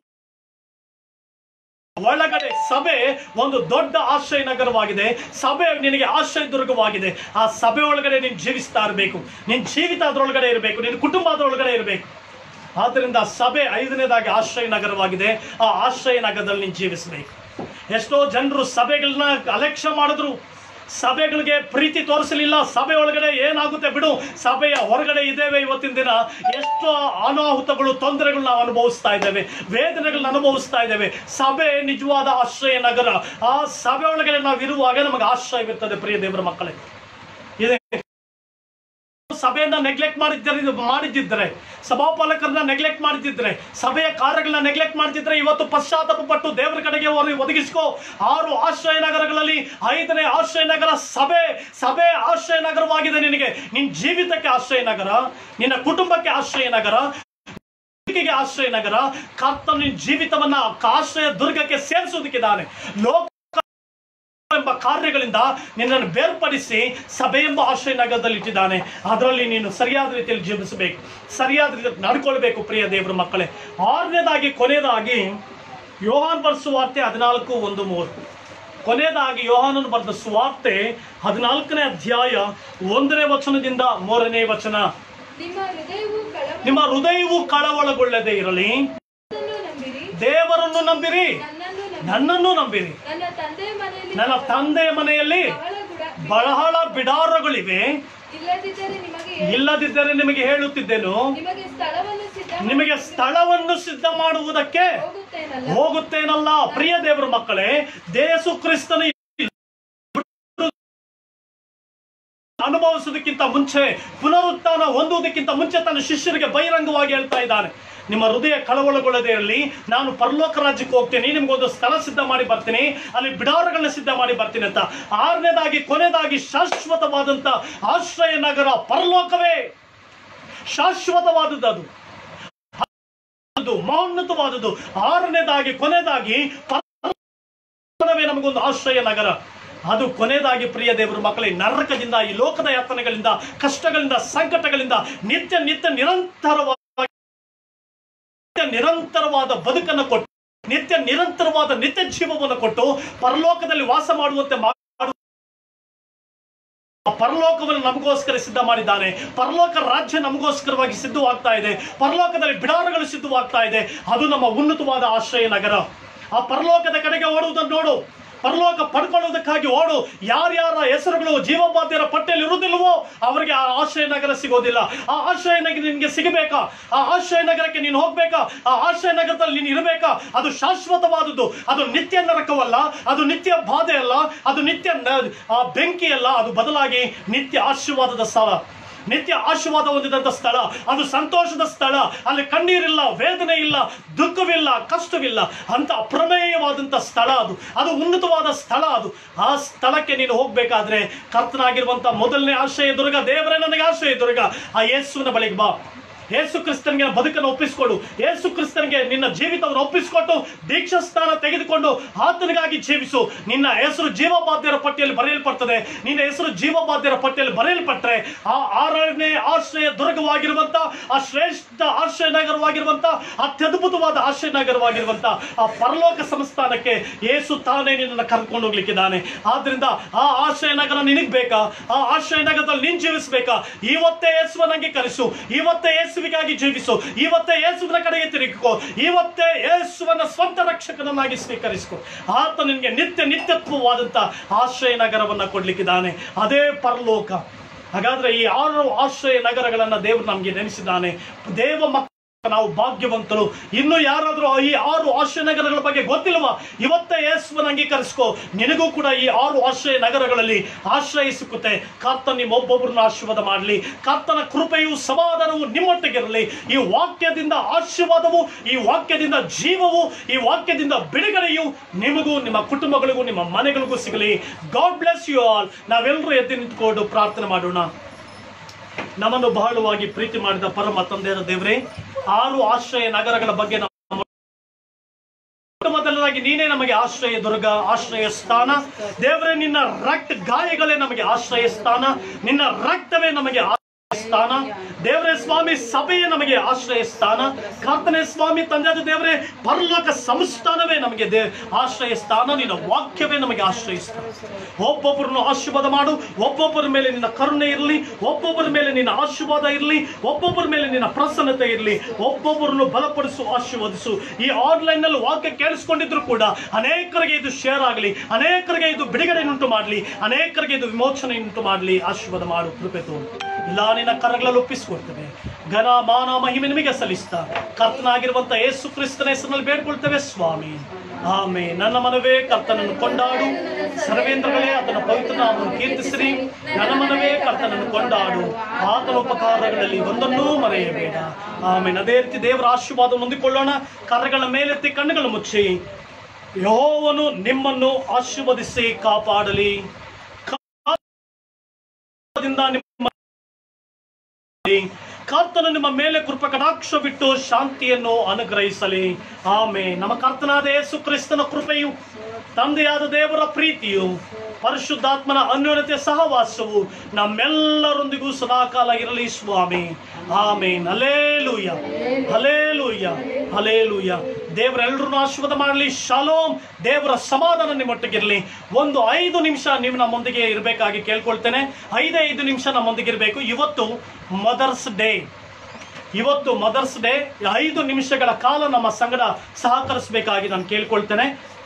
ಒಳಗಡೆ ಸಭೆ ಒಂದು ದೊಡ್ಡ ಆಶ್ರಯ ನಗರವಾಗಿದೆ ಸಭೆ ನಿನಗೆ ಆಶ್ರಯ ದುರ್ಗವಾಗಿದೆ ಆ ಸಭೆ ಒಳಗಡೆ ನೀನು ಜೀವಿಸ್ತಾ ಇರಬೇಕು ನಿನ್ನ ಜೀವಿತ ಅದರೊಳಗಡೆ ಇರಬೇಕು ನಿನ್ನ ಕುಟುಂಬ ಅದರೊಳಗಡೆ ಇರಬೇಕು ಆದ್ದರಿಂದ ಸಭೆ ಐದನೇದಾಗಿ ಆಶ್ರಯ ನಗರವಾಗಿದೆ ಆ ಆಶ್ರಯ ನಗರದಲ್ಲಿ ನೀನು ಜೀವಿಸಬೇಕು ಎಷ್ಟೋ ಜನರು ಸಭೆಗಳನ್ನ ಅಲಕ್ಷ್ಯ ಮಾಡಿದ್ರು ಸಭೆಗಳಿಗೆ ಪ್ರೀತಿ ತೋರಿಸಲಿಲ್ಲ ಸಭೆ ಒಳಗಡೆ ಏನಾಗುತ್ತೆ ಬಿಡು ಸಭೆಯ ಹೊರಗಡೆ ಇದ್ದೇವೆ ಇವತ್ತಿನ ದಿನ ಎಷ್ಟೋ ಅನಾಹುತಗಳು ತೊಂದರೆಗಳು ನಾವು ಅನುಭವಿಸ್ತಾ ಇದ್ದೇವೆ ವೇದನೆಗಳನ್ನ ಅನುಭವಿಸ್ತಾ ಇದ್ದೇವೆ ಸಭೆ ನಿಜವಾದ ಆಶ್ರಯ ನಗರ ಆ ಸಭೆ ಒಳಗಡೆ ನಾವು ಇರುವಾಗ ನಮಗೆ ಆಶ್ರಯವಿರ್ತದೆ ಪ್ರಿಯ ದೇವರ ಮಕ್ಕಳೇ ಇದೆ ಸಭೆಯನ್ನ ನೆಗ್ಲೆಕ್ಟ್ ಮಾಡಿದ್ದರೆ ಮಾಡಿದ್ದಿದ್ರೆ ಸಭಾಪಾಲಕರನ್ನ ನೆಗ್ಲೆಕ್ಟ್ ಮಾಡಿದ್ದಿದ್ರೆ ಸಭೆಯ ಕಾರ್ಯಗಳನ್ನ ನೆಗ್ಲೆಕ್ಟ್ ಮಾಡ್ತಿದ್ರೆ ಇವತ್ತು ಪಶ್ಚಾತ್ತಾಪ ಪಟ್ಟು ದೇವರ ಕಡೆಗೆ ಒರ- ಒದಗಿಸ್ಕೋ ಆರು ಆಶ್ರಯ ನಗರಗಳಲ್ಲಿ ಐದನೇ ಆಶ್ರಯ ನಗರ ಸಭೆ ಸಭೆ ಆಶ್ರಯ ನಗರವಾಗಿದೆ ನಿನಗೆ ನಿನ್ನ ಜೀವಿತಕ್ಕೆ ಆಶ್ರಯ ನಗರ ನಿನ್ನ ಕುಟುಂಬಕ್ಕೆ ಆಶ್ರಯ ನಗರ ನಂಬಿಕೆಗೆ ಆಶ್ರಯ ನಗರ ಕರ್ತ ನಿನ್ನ ಜೀವಿತವನ್ನ ಆಶ್ರಯ ದುರ್ಗಕ್ಕೆ ಸೇರಿಸೋದಕ್ಕಿದ್ದಾನೆ ಲೋಕ ಎಂಬ ಕಾರ್ಯಗಳಿಂದ ನಿನ್ನನ್ನು ಬೇರ್ಪಡಿಸಿ ಸಭೆ ಎಂಬ ಆಶ್ರಯ ನಗರದಲ್ಲಿ ಇಟ್ಟಿದ್ದಾನೆ ಅದರಲ್ಲಿ ನೀನು ಸರಿಯಾದ ರೀತಿಯಲ್ಲಿ ಜೀವಿಸಬೇಕು ಸರಿಯಾದ ರೀತಿಯಲ್ಲಿ ನಡ್ಕೊಳ್ಬೇಕು ಪ್ರಿಯ ದೇವರ ಮಕ್ಕಳೇ ಆರನೇದಾಗಿ ಕೊನೆಯದಾಗಿ ಯೋಹಾನ್ ಬರೆದ ಸುವಾರ್ತೆ ಹದಿನಾಲ್ಕು ಒಂದು ಮೂರು ಕೊನೆಯದಾಗಿ ಯೋಹಾನನು ಬರೆದ ಸುವಾರ್ತೆ ಹದಿನಾಲ್ಕನೇ ಅಧ್ಯಾಯ ಒಂದನೇ ವಚನದಿಂದ ಮೂರನೇ ವಚನ ನಿಮ್ಮ ಹೃದಯವು ಕಳವಳ ನಿಮ್ಮ ಹೃದಯವು ಕಳವಳಗೊಳ್ಳದೆ ಇರಲಿ ನಂಬಿರಿ ದೇವರನ್ನು ನಂಬಿರಿ ನನ್ನನ್ನು ನಂಬಿರಿ ನನ್ನನ್ನು ನಂಬಿರಿ ನನ್ನ ತಂದೆಯ ಮನೆಯಲ್ಲಿ ನನ್ನ ತಂದೆಯ ಮನೆಯಲ್ಲಿ ಬಹಳ ಗುಡ ಬಹಳ ಬಿಡಾರಗಳಿವೆ ಇಲ್ಲದಿದ್ದರೆ ನಿಮಗೆ ಇಲ್ಲದಿದ್ದರೆ ನಿಮಗೆ ಹೇಳುತ್ತಿದ್ದೇನು ನಿಮಗೆ ಸ್ಥಳವನ್ನು ಸಿದ್ಧ ನಿಮಗೆ ಸ್ಥಳವನ್ನು ಸಿದ್ಧ ಮಾಡುವುದಕ್ಕೆ ಹೋಗುತ್ತೇನಲ್ಲ ಹೋಗುತ್ತೇನಲ್ಲ ಪ್ರಿಯ ದೇವರ ಮಕ್ಕಳೇ ದೇಸು ಕ್ರಿಸ್ತನ ಅನುಭವಿಸೋದಕ್ಕಿಂತ ಮುಂಚೆ ಪುನರುತ್ಥಾನ ಹೊಂದುವುದಕ್ಕಿಂತ ಮುಂಚೆ ತನ್ನ ಶಿಷ್ಯರಿಗೆ ಬಹಿರಂಗವಾಗಿ ಹೇಳ್ತಾ ಇದ್ದಾನೆ ನಿಮ್ಮ ಹೃದಯ ಕಳವಳಗೊಳ್ಳದೇ ಇರಲಿ ನಾನು ಪರಲೋಕ ರಾಜ್ಯಕ್ಕೆ ಹೋಗ್ತೀನಿ ನಿಮ್ಗೊಂದು ಸ್ಥಳ ಸಿದ್ಧ ಮಾಡಿ ಬರ್ತೀನಿ ಅಲ್ಲಿ ಬಿಡಾರಗಳನ್ನ ಸಿದ್ಧ ಮಾಡಿ ಬರ್ತೀನಿ ಅಂತ ಆರನೇದಾಗಿ ಕೊನೆಯದಾಗಿ ಶಾಶ್ವತವಾದಂತ ಆಶ್ರಯ ನಗರ ಪರಲೋಕವೇ ಶಾಶ್ವತವಾದದ್ದು ಅದು ಅದು ಮಹೋನ್ನತವಾದದ್ದು ಆರನೇದಾಗಿ ಕೊನೆಯದಾಗಿ ಪರಲೋಕವೇ ನಮಗೊಂದು ಆಶ್ರಯ ನಗರ ಅದು ಕೊನೆಯದಾಗಿ ಪ್ರಿಯ ದೇವರ ಮಕ್ಕಳೇ ನರಕದಿಂದ ಈ ಲೋಕದ ಯಾತನೆಗಳಿಂದ ಕಷ್ಟಗಳಿಂದ ಸಂಕಟಗಳಿಂದ ನಿತ್ಯ ನಿತ್ಯ ನಿರಂತರವಾದ ನಿತ್ಯ ನಿರಂತರವಾದ ಬದುಕನ್ನು ಕೊಟ್ಟು ನಿತ್ಯ ನಿರಂತರವಾದ ನಿತ್ಯ ಜೀವವನ್ನು ಕೊಟ್ಟು ಪರಲೋಕದಲ್ಲಿ ವಾಸ ಮಾಡುವಂತೆ ಮಾಡು ಆ ಪರಲೋಕವನ್ನು ನಮಗೋಸ್ಕರ ಸಿದ್ಧ ಮಾಡಿದ್ದಾನೆ ಪರಲೋಕ ರಾಜ್ಯ ನಮಗೋಸ್ಕರವಾಗಿ ಸಿದ್ಧವಾಗ್ತಾ ಇದೆ ಪರಲೋಕದಲ್ಲಿ ಬಿಡಾರಗಳು ಸಿದ್ಧವಾಗ್ತಾ ಇದೆ ಅದು ನಮ್ಮ ಉನ್ನತವಾದ ಆಶ್ರಯ ನಗರ ಆ ಪರಲೋಕದ ಕಡೆಗೆ ಓಡುವುದನ್ನು ನೋಡು ಪರಲೋಕ ಪಡ್ಕೊಳ್ಳೋದಕ್ಕಾಗಿ ಓಡು ಯಾರ್ಯಾರ ಹೆಸರುಗಳು ಜೀವಬಾಧ್ಯರ ಪಟ್ಟಿಯಲ್ಲಿ ಇರುವುದಿಲ್ಲವೋ ಅವರಿಗೆ ಆ ಆಶ್ರಯ ನಗರ ಸಿಗೋದಿಲ್ಲ ಆ ಆಶ್ರಯ ನಗರ ನಿನಗೆ ಸಿಗಬೇಕಾ ಆ ಆಶ್ರಯ ನಗರಕ್ಕೆ ನೀನು ಹೋಗ್ಬೇಕಾ ಆ ಆಶ್ರಯ ನಗರದಲ್ಲಿ ನೀನು ಇರಬೇಕಾ ಅದು ಶಾಶ್ವತವಾದದ್ದು ಅದು ನಿತ್ಯ ನರಕವಲ್ಲ ಅದು ನಿತ್ಯ ಬಾಧೆ ಅಲ್ಲ ಅದು ನಿತ್ಯ ನ- ಆ ಬೆಂಕಿ ಅಲ್ಲ ಅದು ಬದಲಾಗಿ ನಿತ್ಯ ಆಶೀರ್ವಾದದ ಸ್ಥಳ ನಿತ್ಯ ಆಶೀರ್ವಾದ ಹೊಂದಿದಂತ ಸ್ಥಳ ಅದು ಸಂತೋಷದ ಸ್ಥಳ ಅಲ್ಲಿ ಕಣ್ಣೀರಿಲ್ಲ ವೇದನೆ ಇಲ್ಲ ದುಃಖವಿಲ್ಲ ಕಷ್ಟವಿಲ್ಲ ಅಂತ ಅಪ್ರಮೇಯವಾದಂಥ ಸ್ಥಳ ಅದು ಅದು ಉನ್ನತವಾದ ಸ್ಥಳ ಅದು ಆ ಸ್ಥಳಕ್ಕೆ ನೀನು ಹೋಗ್ಬೇಕಾದ್ರೆ ಕರ್ತನಾಗಿರುವಂತ ಮೊದಲನೇ ಆಶ್ರಯ ದುರ್ಗ ದೇವರೇ ನನಗೆ ಆಶ್ರಯ ದುರ್ಗ ಆ ಯೇಸುವಿನ ಬಳಿಗೆ ಬಾ ಯೇಸು ಕ್ರಿಸ್ತನಿಗೆ ಒಪ್ಪಿಸಿಕೊಡು ಒಪ್ಪಿಸಿಕೊಡು ಯೇಸು ಕ್ರಿಸ್ತನಿಗೆ ನಿನ್ನ ಜೀವಿತವನ್ನು ಒಪ್ಪಿಸಿಕೊಟ್ಟು ದೀಕ್ಷಾ ಸ್ಥಾನ ತೆಗೆದುಕೊಂಡು ಆತನಿಗಾಗಿ ಜೀವಿಸು ನಿನ್ನ ಹೆಸರು ಜೀವಬಾಧ್ಯರ ಪಟ್ಟಿಯಲ್ಲಿ ಬರೆಯಲ್ಪಡ್ತದೆ ನಿನ್ನ ಹೆಸರು ಜೀವಬಾಧ್ಯರ ಪಟ್ಟಿಯಲ್ಲಿ ಬರೆಯಲ್ಪಟ್ರೆ ಆ ಆರನೇ ಆಶ್ರಯ ದುರ್ಗವಾಗಿರುವಂತ ಆ ಶ್ರೇಷ್ಠ ಆಶ್ರಯ ನಗರವಾಗಿರುವಂತ ಅತ್ಯದ್ಭುತವಾದ ಆಶ್ರಯ ನಗರವಾಗಿರುವಂತ ಆ ಪರಲೋಕ ಸಂಸ್ಥಾನಕ್ಕೆ ಯೇಸು ತಾನೇ ನಿನ್ನನ್ನು ಕರ್ಕೊಂಡು ಹೋಗ್ಲಿಕ್ಕಿದ್ದಾನೆ ಆದ್ರಿಂದ ಆ ಆಶ್ರಯ ನಗರ ನಿನಗ್ ಬೇಕಾ ಆ ಆಶ್ರಯ ನಗರದಲ್ಲಿ ನೀನ್ ಜೀವಿಸ್ಬೇಕಾ ಇವತ್ತೇ ಯೇಸುವನ್ನ ಅಂಗೀಕರಿಸು ಇವತ್ತೇ ಯೇಸುವಿಗಾಗಿ ಜೀವಿಸು ಇವತ್ತೇ ಯೇಸುವಿನ ಕಡೆಗೆ ತಿರುಗಿಕೋ ಇವತ್ತೇ ಯೇಸುವನ್ನ ಸ್ವಂತ ರಕ್ಷಕನನ್ನಾಗಿ ಸ್ವೀಕರಿಸಿಕೊ ಆತ ನಿನಗೆ ನಿತ್ಯ ನಿತ್ಯತ್ವವಾದಂತ ಆಶ್ರಯ ನಗರವನ್ನ ಕೊಡ್ಲಿಕ್ಕಿದ್ದಾನೆ ಅದೇ ಪರಲೋಕ ಹಾಗಾದ್ರೆ ಈ ಆರು ಆಶ್ರಯ ನಗರಗಳನ್ನ ದೇವರು ನಮಗೆ ನೆನೆಸಿದ್ದಾನೆ ದೇವ ಮಕ್ಕ ನಾವು ಭಾಗ್ಯವಂತರು ಇನ್ನು ಯಾರಾದರೂ ಈ ಆರು ಆಶ್ರಯ ನಗರಗಳ ಬಗ್ಗೆ ಗೊತ್ತಿಲ್ವಾ ಇವತ್ತೇ ಯೇಸುವನ್ನು ಅಂಗೀಕರಿಸ್ಕೋ ನಿನಗೂ ಕೂಡ ಈ ಆರು ಆಶ್ರಯ ನಗರಗಳಲ್ಲಿ ಆಶ್ರಯ ಸಿಕ್ಕುತ್ತೆ ಕರ್ತ ನಿಮ್ಮ ಒಬ್ಬೊಬ್ಬರನ್ನ ಆಶೀರ್ವಾದ ಮಾಡಲಿ ಕರ್ತನ ಕೃಪೆಯು ಸಮಾಧಾನವು ನಿಮ್ಮೊಟ್ಟಿಗಿರಲಿ ಈ ವಾಕ್ಯದಿಂದ ಆಶೀರ್ವಾದವು ಈ ವಾಕ್ಯದಿಂದ ಜೀವವು ಈ ವಾಕ್ಯದಿಂದ ಬಿಡುಗಡೆಯು ನಿಮಗೂ ನಿಮ್ಮ ಕುಟುಂಬಗಳಿಗೂ ನಿಮ್ಮ ಮನೆಗಳಿಗೂ ಸಿಗಲಿ ಗಾಡ್ ಬ್ಲೆಸ್ ಯು ಆಲ್ ನಾವೆಲ್ಲರೂ ಎದ್ದು ನಿಂತ್ಕೊಂಡು ಪ್ರಾರ್ಥನೆ ಮಾಡೋಣ ನಮ್ಮನ್ನು ಬಹಳವಾಗಿ ಪ್ರೀತಿ ಮಾಡಿದ ಪರಮ ತಂದೆಯ ದೇವರೇ ಆರು ಆಶ್ರಯ ನಗರಗಳ ಬಗ್ಗೆ ನಾವು ಮೊದಲದಾಗಿ ನೀನೇ ನಮಗೆ ಆಶ್ರಯ ದುರ್ಗ ಆಶ್ರಯ ಸ್ಥಾನ ದೇವರೇ ನಿನ್ನ ರಕ್ತ ಗಾಯಗಳೇ ನಮಗೆ ಆಶ್ರಯ ಸ್ಥಾನ ನಿನ್ನ ರಕ್ತವೇ ನಮಗೆ ಆಶ್ರಯ ಸ್ಥಾನ ದೇವರೇ ಸ್ವಾಮಿ ಸಭೆಯೇ ನಮಗೆ ಆಶ್ರಯ ಸ್ಥಾನ ಕರ್ತನೆ ಸ್ವಾಮಿ ತಂದೆಯಾದ ದೇವರೇ ಪರಲೋಕ ಸಂಸ್ಥಾನವೇ ನಮಗೆ ದೇ ಆಶ್ರಯ ಸ್ಥಾನ ನಿನ್ನ ವಾಕ್ಯವೇ ನಮಗೆ ಆಶ್ರಯ ಸ್ಥಾನ ಒಬ್ಬೊಬ್ಬರನ್ನು ಆಶೀರ್ವಾದ ಮಾಡು ಒಬ್ಬೊಬ್ಬರ ಮೇಲೆ ನಿನ್ನ ಕರುಣೆ ಇರಲಿ ಒಬ್ಬೊಬ್ಬರ ಮೇಲೆ ನಿನ್ನ ಆಶೀರ್ವಾದ ಇರಲಿ ಒಬ್ಬೊಬ್ಬರ ಮೇಲೆ ನಿನ್ನ ಪ್ರಸನ್ನತೆ ಇರಲಿ ಒಬ್ಬೊಬ್ಬರನ್ನು ಬಲಪಡಿಸು ಆಶೀರ್ವದಿಸು ಈ ಆನ್ಲೈನ್ ನಲ್ಲಿ ವಾಕ್ಯ ಕೇಳಿಸ್ಕೊಂಡಿದ್ರು ಕೂಡ ಅನೇಕರಿಗೆ ಇದು ಶೇರ್ ಆಗಲಿ ಅನೇಕರಿಗೆ ಇದು ಬಿಡುಗಡೆ ಉಂಟು ಮಾಡಲಿ ಅನೇಕರಿಗೆ ಇದು ವಿಮೋಚನೆ ಉಂಟು ಮಾಡಲಿ ಆಶೀರ್ವಾದ ಮಾಡು ಕೃಪೆ ತೋರು ಇಲ್ಲ ನಿನ್ನ ಕರಗಳಲ್ಲಿ ಒಪ್ಪಿಸಿಕೊಡ್ತೇವೆ ಘನ ಮಾನ ಮಹಿಮೆ ನಿಮಗೆ ಸಲ್ಲಿಸ್ತಾ ಕರ್ತನಾಗಿರುವಂತ ಯೇಸು ಕ್ರಿಸ್ತನ ಹೆಸರಿನಲ್ಲಿ ಬೇಡ್ಕೊಳ್ತೇವೆ ಸ್ವಾಮಿ ಆಮೆ ನನ್ನ ಮನವೇ ಕರ್ತನನ್ನು ಕೊಂಡಾಡು ಸರ್ವೇಂದ್ರಗಳೇ ಆತನ ಪವಿತ್ರ ನಾಮವನ್ನು ಕೀರ್ತಿಸಿರಿ ನನ್ನ ಮನವೇ ಕರ್ತನನ್ನು ಕೊಂಡಾಡು ಆತನ ಉಪಕಾರಗಳಲ್ಲಿ ಒಂದನ್ನೂ ಮರೆಯಬೇಡ ಆಮೇಲೆ ಅದೇ ರೀತಿ ದೇವರ ಆಶೀರ್ವಾದ ಹೊಂದಿಕೊಳ್ಳೋಣ ಕರಗಳ ಮೇಲೆತ್ತಿ ಕಣ್ಣುಗಳು ಮುಚ್ಚಿ ಯಹೋವನು ನಿಮ್ಮನ್ನು ಆಶೀರ್ವದಿಸಿ ಕಾಪಾಡಲಿ ದಿಂದ ನಿಮ್ಮ ಕರ್ತನು ನಿಮ್ಮ ಮೇಲೆ ಕೃಪ ಕಟಾಕ್ಷ ಬಿಟ್ಟು ಶಾಂತಿಯನ್ನು ಅನುಗ್ರಹಿಸಲಿ ಆಮೆ ನಮ್ಮ ಕರ್ತನಾದ ಯೇಸು ಕ್ರಿಸ್ತನ ಕೃಪೆಯು ತಂದೆಯಾದ ದೇವರ ಪ್ರೀತಿಯು ಪರಿಶುದ್ಧಾತ್ಮನ ಅನ್ಯೋನ್ಯತೆ ಸಹವಾಸವು ನಮ್ಮೆಲ್ಲರೊಂದಿಗೂ ಸದಾಕಾಲ ಇರಲಿ ಸ್ವಾಮಿ ಆಮೇನ್ ಹಲೇಲೂಯ ಹಲೇಲೂಯ ಹಲೇಲೂಯ ದೇವರೆಲ್ಲರನ್ನು ಆಶೀರ್ವಾದ ಮಾಡಲಿ ಶಾಲೋಮ್ ದೇವರ ಸಮಾಧಾನ ನಿಮ್ಮೊಟ್ಟಿಗಿರಲಿ ಒಂದು ಐದು ನಿಮಿಷ ನೀವು ನಮ್ಮೊಂದಿಗೆ ಇರಬೇಕಾಗಿ ಕೇಳ್ಕೊಳ್ತೇನೆ ಐದೇ ಐದು ನಿಮಿಷ ನಮ್ಮೊಂದಿಗೆ ಇರಬೇಕು ಇವತ್ತು ಮದರ್ಸ್ ಡೇ ಇವತ್ತು ಮದರ್ಸ್ ಡೇ ಐದು ನಿಮಿಷಗಳ ಕಾಲ ನಮ್ಮ ಸಂಗಡ ಸಹಕರಿಸಬೇಕಾಗಿ ನಾನು ಕೇಳ್ಕೊಳ್ತೇನೆ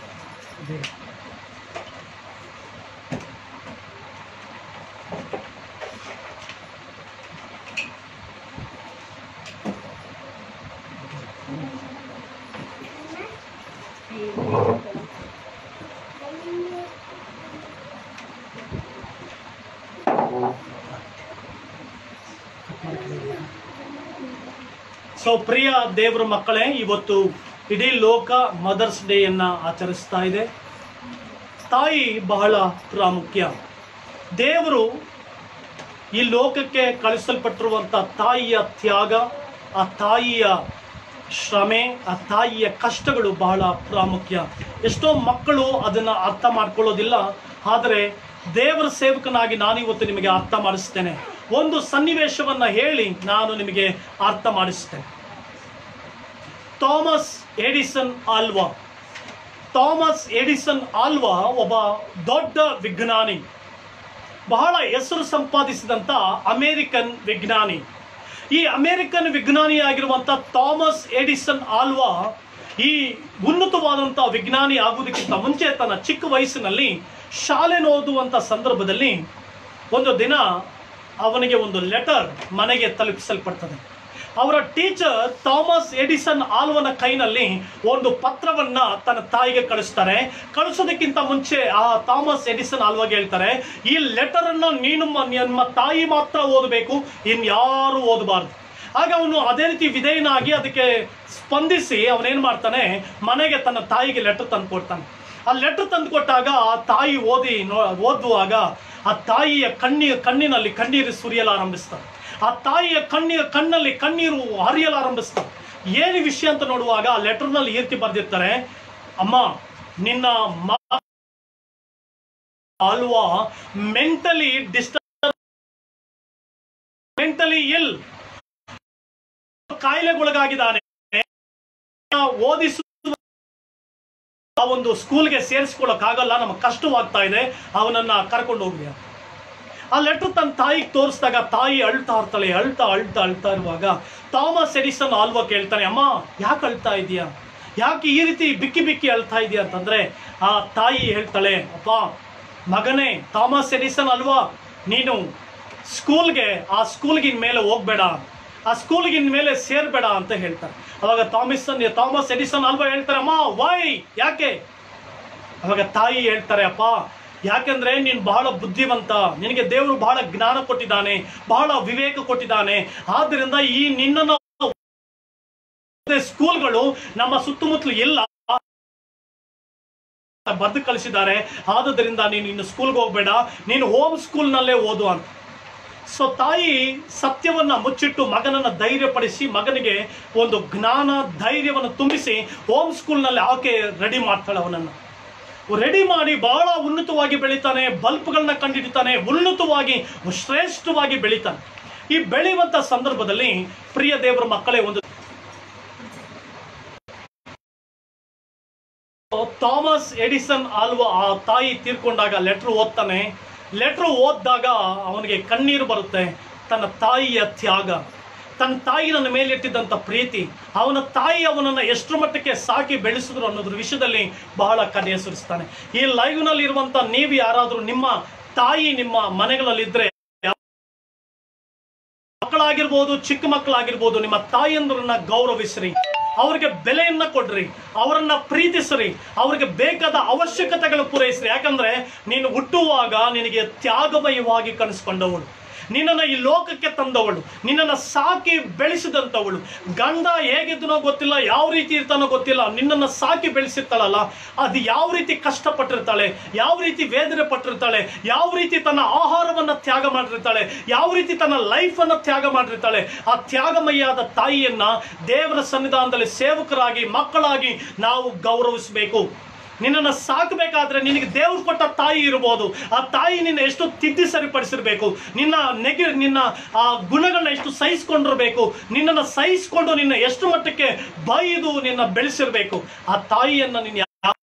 ಸೊ ಪ್ರಿಯ ದೇವರ ಮಕ್ಕಳೇ ಇವತ್ತು ಇಡೀ ಲೋಕ ಮದರ್ಸ್ ಡೇಯನ್ನ ಆಚರಿಸ್ತಾ ಇದೆ ತಾಯಿ ಬಹಳ ಪ್ರಾಮುಖ್ಯ ದೇವರು ಈ ಲೋಕಕ್ಕೆ ಕಳಿಸಲ್ಪಟ್ಟಿರುವಂಥ ತಾಯಿಯ ತ್ಯಾಗ ಆ ತಾಯಿಯ ಶ್ರಮೆ ಆ ತಾಯಿಯ ಕಷ್ಟಗಳು ಬಹಳ ಪ್ರಾಮುಖ್ಯ ಎಷ್ಟೋ ಮಕ್ಕಳು ಅದನ್ನು ಅರ್ಥ ಮಾಡ್ಕೊಳ್ಳೋದಿಲ್ಲ ಆದರೆ ದೇವರ ಸೇವಕನಾಗಿ ನಾನಿವತ್ತು ನಿಮಗೆ ಅರ್ಥ ಮಾಡಿಸ್ತೇನೆ ಒಂದು ಸನ್ನಿವೇಶವನ್ನ ಹೇಳಿ ನಾನು ನಿಮಗೆ ಅರ್ಥ ಮಾಡಿಸ್ತೇನೆ ಥಾಮಸ್ ಎಡಿಸನ್ ಆಲ್ವಾ ಥಾಮಸ್ ಎಡಿಸನ್ ಆಲ್ವಾ ಒಬ್ಬ ದೊಡ್ಡ ವಿಜ್ಞಾನಿ ಬಹಳ ಹೆಸರು ಸಂಪಾದಿಸಿದಂಥ ಅಮೇರಿಕನ್ ವಿಜ್ಞಾನಿ ಈ ಅಮೇರಿಕನ್ ವಿಜ್ಞಾನಿಯಾಗಿರುವಂಥ ಥಾಮಸ್ ಎಡಿಸನ್ ಆಲ್ವಾ ಈ ಉನ್ನತವಾದಂಥ ವಿಜ್ಞಾನಿ ಆಗುವುದಕ್ಕಿಂತ ಮುಂಚೆ ತನ್ನ ಚಿಕ್ಕ ವಯಸ್ಸಿನಲ್ಲಿ ಶಾಲೆ ಓದುವಂಥ ಸಂದರ್ಭದಲ್ಲಿ ಒಂದು ದಿನ ಅವನಿಗೆ ಒಂದು ಲೆಟರ್ ಮನೆಗೆ ತಲುಪಿಸಲ್ಪಡ್ತದೆ ಅವರ ಟೀಚರ್ ಥಾಮಸ್ ಎಡಿಸನ್ ಆಲ್ವನ ಕೈನಲ್ಲಿ ಒಂದು ಪತ್ರವನ್ನ ತನ್ನ ತಾಯಿಗೆ ಕಳಿಸ್ತಾರೆ ಕಳಿಸೋದಕ್ಕಿಂತ ಮುಂಚೆ ಆ ಥಾಮಸ್ ಎಡಿಸನ್ ಆಲ್ವಾಗೆ ಹೇಳ್ತಾರೆ ಈ ಲೆಟರ್ ಅನ್ನ ನೀನು ಮ- ನಿಮ್ಮ ತಾಯಿ ಮಾತ್ರ ಓದಬೇಕು ಇನ್ಯಾರು ಓದಬಾರ್ದು ಆಗ ಅವನು ಅದೇ ರೀತಿ ವಿಧೇಯನಾಗಿ ಅದಕ್ಕೆ ಸ್ಪಂದಿಸಿ ಅವನೇನ್ ಮಾಡ್ತಾನೆ ಮನೆಗೆ ತನ್ನ ತಾಯಿಗೆ ಲೆಟರ್ ತಂದು ಕೊಡ್ತಾನೆ ಆ ಲೆಟರ್ ತಂದು ಕೊಟ್ಟಾಗ ಆ ತಾಯಿ ಓದಿ ನೋ ಓದುವಾಗ ಆ ತಾಯಿಯ ಕಣ್ಣಿ ಕಣ್ಣಿನಲ್ಲಿ ಕಣ್ಣೀರು ಸುರಿಯಲಾರಂಭಿಸ್ತಾರೆ ಆ ತಾಯಿಯ ಕಣ್ಣಿನ ಕಣ್ಣಲ್ಲಿ ಕಣ್ಣೀರು ಹರಿಯಲಾರಂಭಿಸ್ತಾರೆ ಏನು ವಿಷಯ ಅಂತ ನೋಡುವಾಗ ಆ ಲೆಟರ್ನಲ್ಲಿ ಈ ರೀತಿ ಬರೆದಿರ್ತಾರೆ ಅಮ್ಮ ನಿನ್ನ ಮ ಅಲ್ವಾ ಮೆಂಟಲಿ ಡಿಸ್ಟರ್ಬ್ ಮೆಂಟಲಿ ಇಲ್ ಕಾಯಿಲೆಗೊಳಗಾಗಿದ್ದಾನೆ ಓದಿಸು ಆ ಒಂದು ಸ್ಕೂಲ್ಗೆ ಸೇರಿಸ್ಕೊಳ್ಳೋಕ್ ಆಗಲ್ಲ ನಮಗೆ ಕಷ್ಟವಾಗ್ತಾ ಇದೆ ಅವನನ್ನ ಕರ್ಕೊಂಡು ಹೋಗ್ಲಿ ಅಂತ. ಆ ಲೆಟರ್ ತನ್ನ ತಾಯಿಗೆ ತೋರಿಸಿದಾಗ ತಾಯಿ ಅಳ್ತಾ ಇರ್ತಾಳೆ ಅಳ್ತಾ ಅಳ್ತಾ ಅಳ್ತಾ ಇರುವಾಗ ಥಾಮಸ್ ಎಡಿಸನ್ ಆಲ್ವಾ ಕೇಳ್ತಾನೆ ಅಮ್ಮ ಯಾಕೆ ಅಳ್ತಾ ಇದೀಯಾ ಯಾಕೆ ಈ ರೀತಿ ಬಿಕ್ಕಿ ಬಿಕ್ಕಿ ಅಳ್ತಾ ಇದೀಯ ಅಂತಂದ್ರೆ ಆ ತಾಯಿ ಹೇಳ್ತಾಳೆ ಅಪ್ಪ ಮಗನೇ ಥಾಮಸ್ ಎಡಿಸನ್ ಅಲ್ವಾ ನೀನು ಸ್ಕೂಲ್ಗೆ ಆ ಸ್ಕೂಲ್ಗೆ ಇನ್ಮೇಲೆ ಹೋಗ್ಬೇಡ ಆ ಸ್ಕೂಲ್ಗೆ ಇನ್ಮೇಲೆ ಸೇರ್ಬೇಡ ಅಂತ ಹೇಳ್ತಾರೆ ಅವಾಗ ಥಾಮಿಸನ್ ಥಾಮಸ್ ಎಡಿಸನ್ ಅಲ್ವಾ ಹೇಳ್ತಾರೆ ಅಮ್ಮ ವೈ ಯಾಕೆ ಅವಾಗ ತಾಯಿ ಹೇಳ್ತಾರೆ ಅಪ್ಪ ಯಾಕೆಂದ್ರೆ ನೀನು ಬಹಳ ಬುದ್ಧಿವಂತ ನಿನಗೆ ದೇವರು ಬಹಳ ಜ್ಞಾನ ಕೊಟ್ಟಿದ್ದಾನೆ ಬಹಳ ವಿವೇಕ ಕೊಟ್ಟಿದ್ದಾನೆ ಆದ್ದರಿಂದ ಈ ನಿನ್ನನ್ನು ಸ್ಕೂಲ್ಗಳು ನಮ್ಮ ಸುತ್ತಮುತ್ತಲು ಎಲ್ಲ ಬರೆದು ಕಳಿಸಿದ್ದಾರೆ ಆದುದರಿಂದ ನೀನು ಇನ್ನು ಸ್ಕೂಲ್ಗೆ ಹೋಗ್ಬೇಡ ನೀನು ಹೋಮ್ ಸ್ಕೂಲ್ನಲ್ಲೇ ಓದು ಅಂತ ಸೊ ತಾಯಿ ಸತ್ಯವನ್ನ ಮುಚ್ಚಿಟ್ಟು ಮಗನನ್ನ ಧೈರ್ಯಪಡಿಸಿ ಮಗನಿಗೆ ಒಂದು ಜ್ಞಾನ ಧೈರ್ಯವನ್ನು ತುಂಬಿಸಿ ಹೋಮ್ ಸ್ಕೂಲ್ನಲ್ಲಿ ಆಕೆ ರೆಡಿ ಮಾಡ್ತಾಳೆ ಅವನನ್ನು ರೆಡಿ ಮಾಡಿ ಬಹಳ ಉನ್ನತವಾಗಿ ಬೆಳಿತಾನೆ ಬಲ್ಪ್ಗಳನ್ನ ಕಂಡಿಡಿತಾನೆ ಉನ್ನತವಾಗಿ ಶ್ರೇಷ್ಠವಾಗಿ ಬೆಳಿತಾನೆ ಈ ಬೆಳೆಯುವಂತ ಸಂದರ್ಭದಲ್ಲಿ ಪ್ರಿಯ ದೇವರ ಮಕ್ಕಳೇ ಒಂದು ಥಾಮಸ್ ಎಡಿಸನ್ ಆಲ್ವಾ ಆ ತಾಯಿ ತೀರ್ಕೊಂಡಾಗ ಲೆಟ್ರ್ ಓದ್ತಾನೆ ಲೆಟ್ರ್ ಓದಿದಾಗ ಅವನಿಗೆ ಕಣ್ಣೀರು ಬರುತ್ತೆ ತನ್ನ ತಾಯಿಯ ತ್ಯಾಗ ತನ್ನ ತಾಯಿ ನನ್ನ ಮೇಲಿಟ್ಟಿದ್ದಂಥ ಪ್ರೀತಿ ಅವನ ತಾಯಿ ಅವನನ್ನು ಎಷ್ಟರ ಮಟ್ಟಕ್ಕೆ ಸಾಕಿ ಬೆಳೆಸಿದ್ರು ಅನ್ನೋದ್ರ ವಿಷಯದಲ್ಲಿ ಬಹಳ ಕನ್ಯೆ ಸುರಿಸ್ತಾನೆ ಈ ಲೈವ್ನಲ್ಲಿ ಇರುವಂಥ ನೀವು ಯಾರಾದರೂ ನಿಮ್ಮ ತಾಯಿ ನಿಮ್ಮ ಮನೆಗಳಲ್ಲಿದ್ದರೆ ಮಕ್ಕಳಾಗಿರ್ಬೋದು ಚಿಕ್ಕ ಮಕ್ಕಳಾಗಿರ್ಬೋದು ನಿಮ್ಮ ತಾಯಿಯಂದ್ರನ್ನ ಗೌರವಿಸ್ರಿ ಅವ್ರಿಗೆ ಬೆಲೆಯನ್ನ ಕೊಡ್ರಿ ಅವರನ್ನ ಪ್ರೀತಿಸ್ರಿ ಅವ್ರಿಗೆ ಬೇಕಾದ ಅವಶ್ಯಕತೆಗಳು ಪೂರೈಸ್ರಿ ಯಾಕಂದ್ರೆ ನೀನು ಹುಟ್ಟುವಾಗ ನಿನಗೆ ತ್ಯಾಗಮಯವಾಗಿ ಕನಸ್ಕೊಂಡವಳು ನಿನ್ನನ್ನು ಈ ಲೋಕಕ್ಕೆ ತಂದವಳು ನಿನ್ನನ್ನು ಸಾಕಿ ಬೆಳೆಸಿದಂಥವಳು ಗಂಡ ಹೇಗಿದ್ದನೋ ಗೊತ್ತಿಲ್ಲ ಯಾವ ರೀತಿ ಇರ್ತಾನೋ ಗೊತ್ತಿಲ್ಲ ನಿನ್ನನ್ನು ಸಾಕಿ ಬೆಳೆಸಿರ್ತಾಳಲ್ಲ ಅದು ಯಾವ ರೀತಿ ಕಷ್ಟಪಟ್ಟಿರ್ತಾಳೆ ಯಾವ ರೀತಿ ವೇದನೆ ಪಟ್ಟಿರ್ತಾಳೆ ಯಾವ ರೀತಿ ತನ್ನ ಆಹಾರವನ್ನು ತ್ಯಾಗ ಮಾಡಿರ್ತಾಳೆ ಯಾವ ರೀತಿ ತನ್ನ ಲೈಫನ್ನು ತ್ಯಾಗ ಮಾಡಿರ್ತಾಳೆ ಆ ತ್ಯಾಗಮಯ್ಯಾದ ತಾಯಿಯನ್ನ ದೇವರ ಸನ್ನಿಧಾನದಲ್ಲಿ ಸೇವಕರಾಗಿ ಮಕ್ಕಳಾಗಿ ನಾವು ಗೌರವಿಸಬೇಕು ನಿನ್ನನ್ನು ಸಾಕಬೇಕಾದ್ರೆ ನಿನಗೆ ದೇವ್ರು ಕೊಟ್ಟ ತಾಯಿ ಇರ್ಬೋದು ಆ ತಾಯಿ ನಿನ್ನ ಎಷ್ಟು ತಿದ್ದಿ ಸರಿಪಡಿಸಿರ್ಬೇಕು ನಿನ್ನ ನೆಗೆ ನಿನ್ನ ಆ ಗುಣಗಳನ್ನ ಎಷ್ಟು ಸಹಿಸ್ಕೊಂಡಿರ್ಬೇಕು ನಿನ್ನನ್ನು ಸಹಿಸ್ಕೊಂಡು ನಿನ್ನ ಎಷ್ಟು ಮಟ್ಟಕ್ಕೆ ಬೈದು ನಿನ್ನ ಬೆಳೆಸಿರ್ಬೇಕು ಆ ತಾಯಿಯನ್ನ ನೀನು ಯಾ-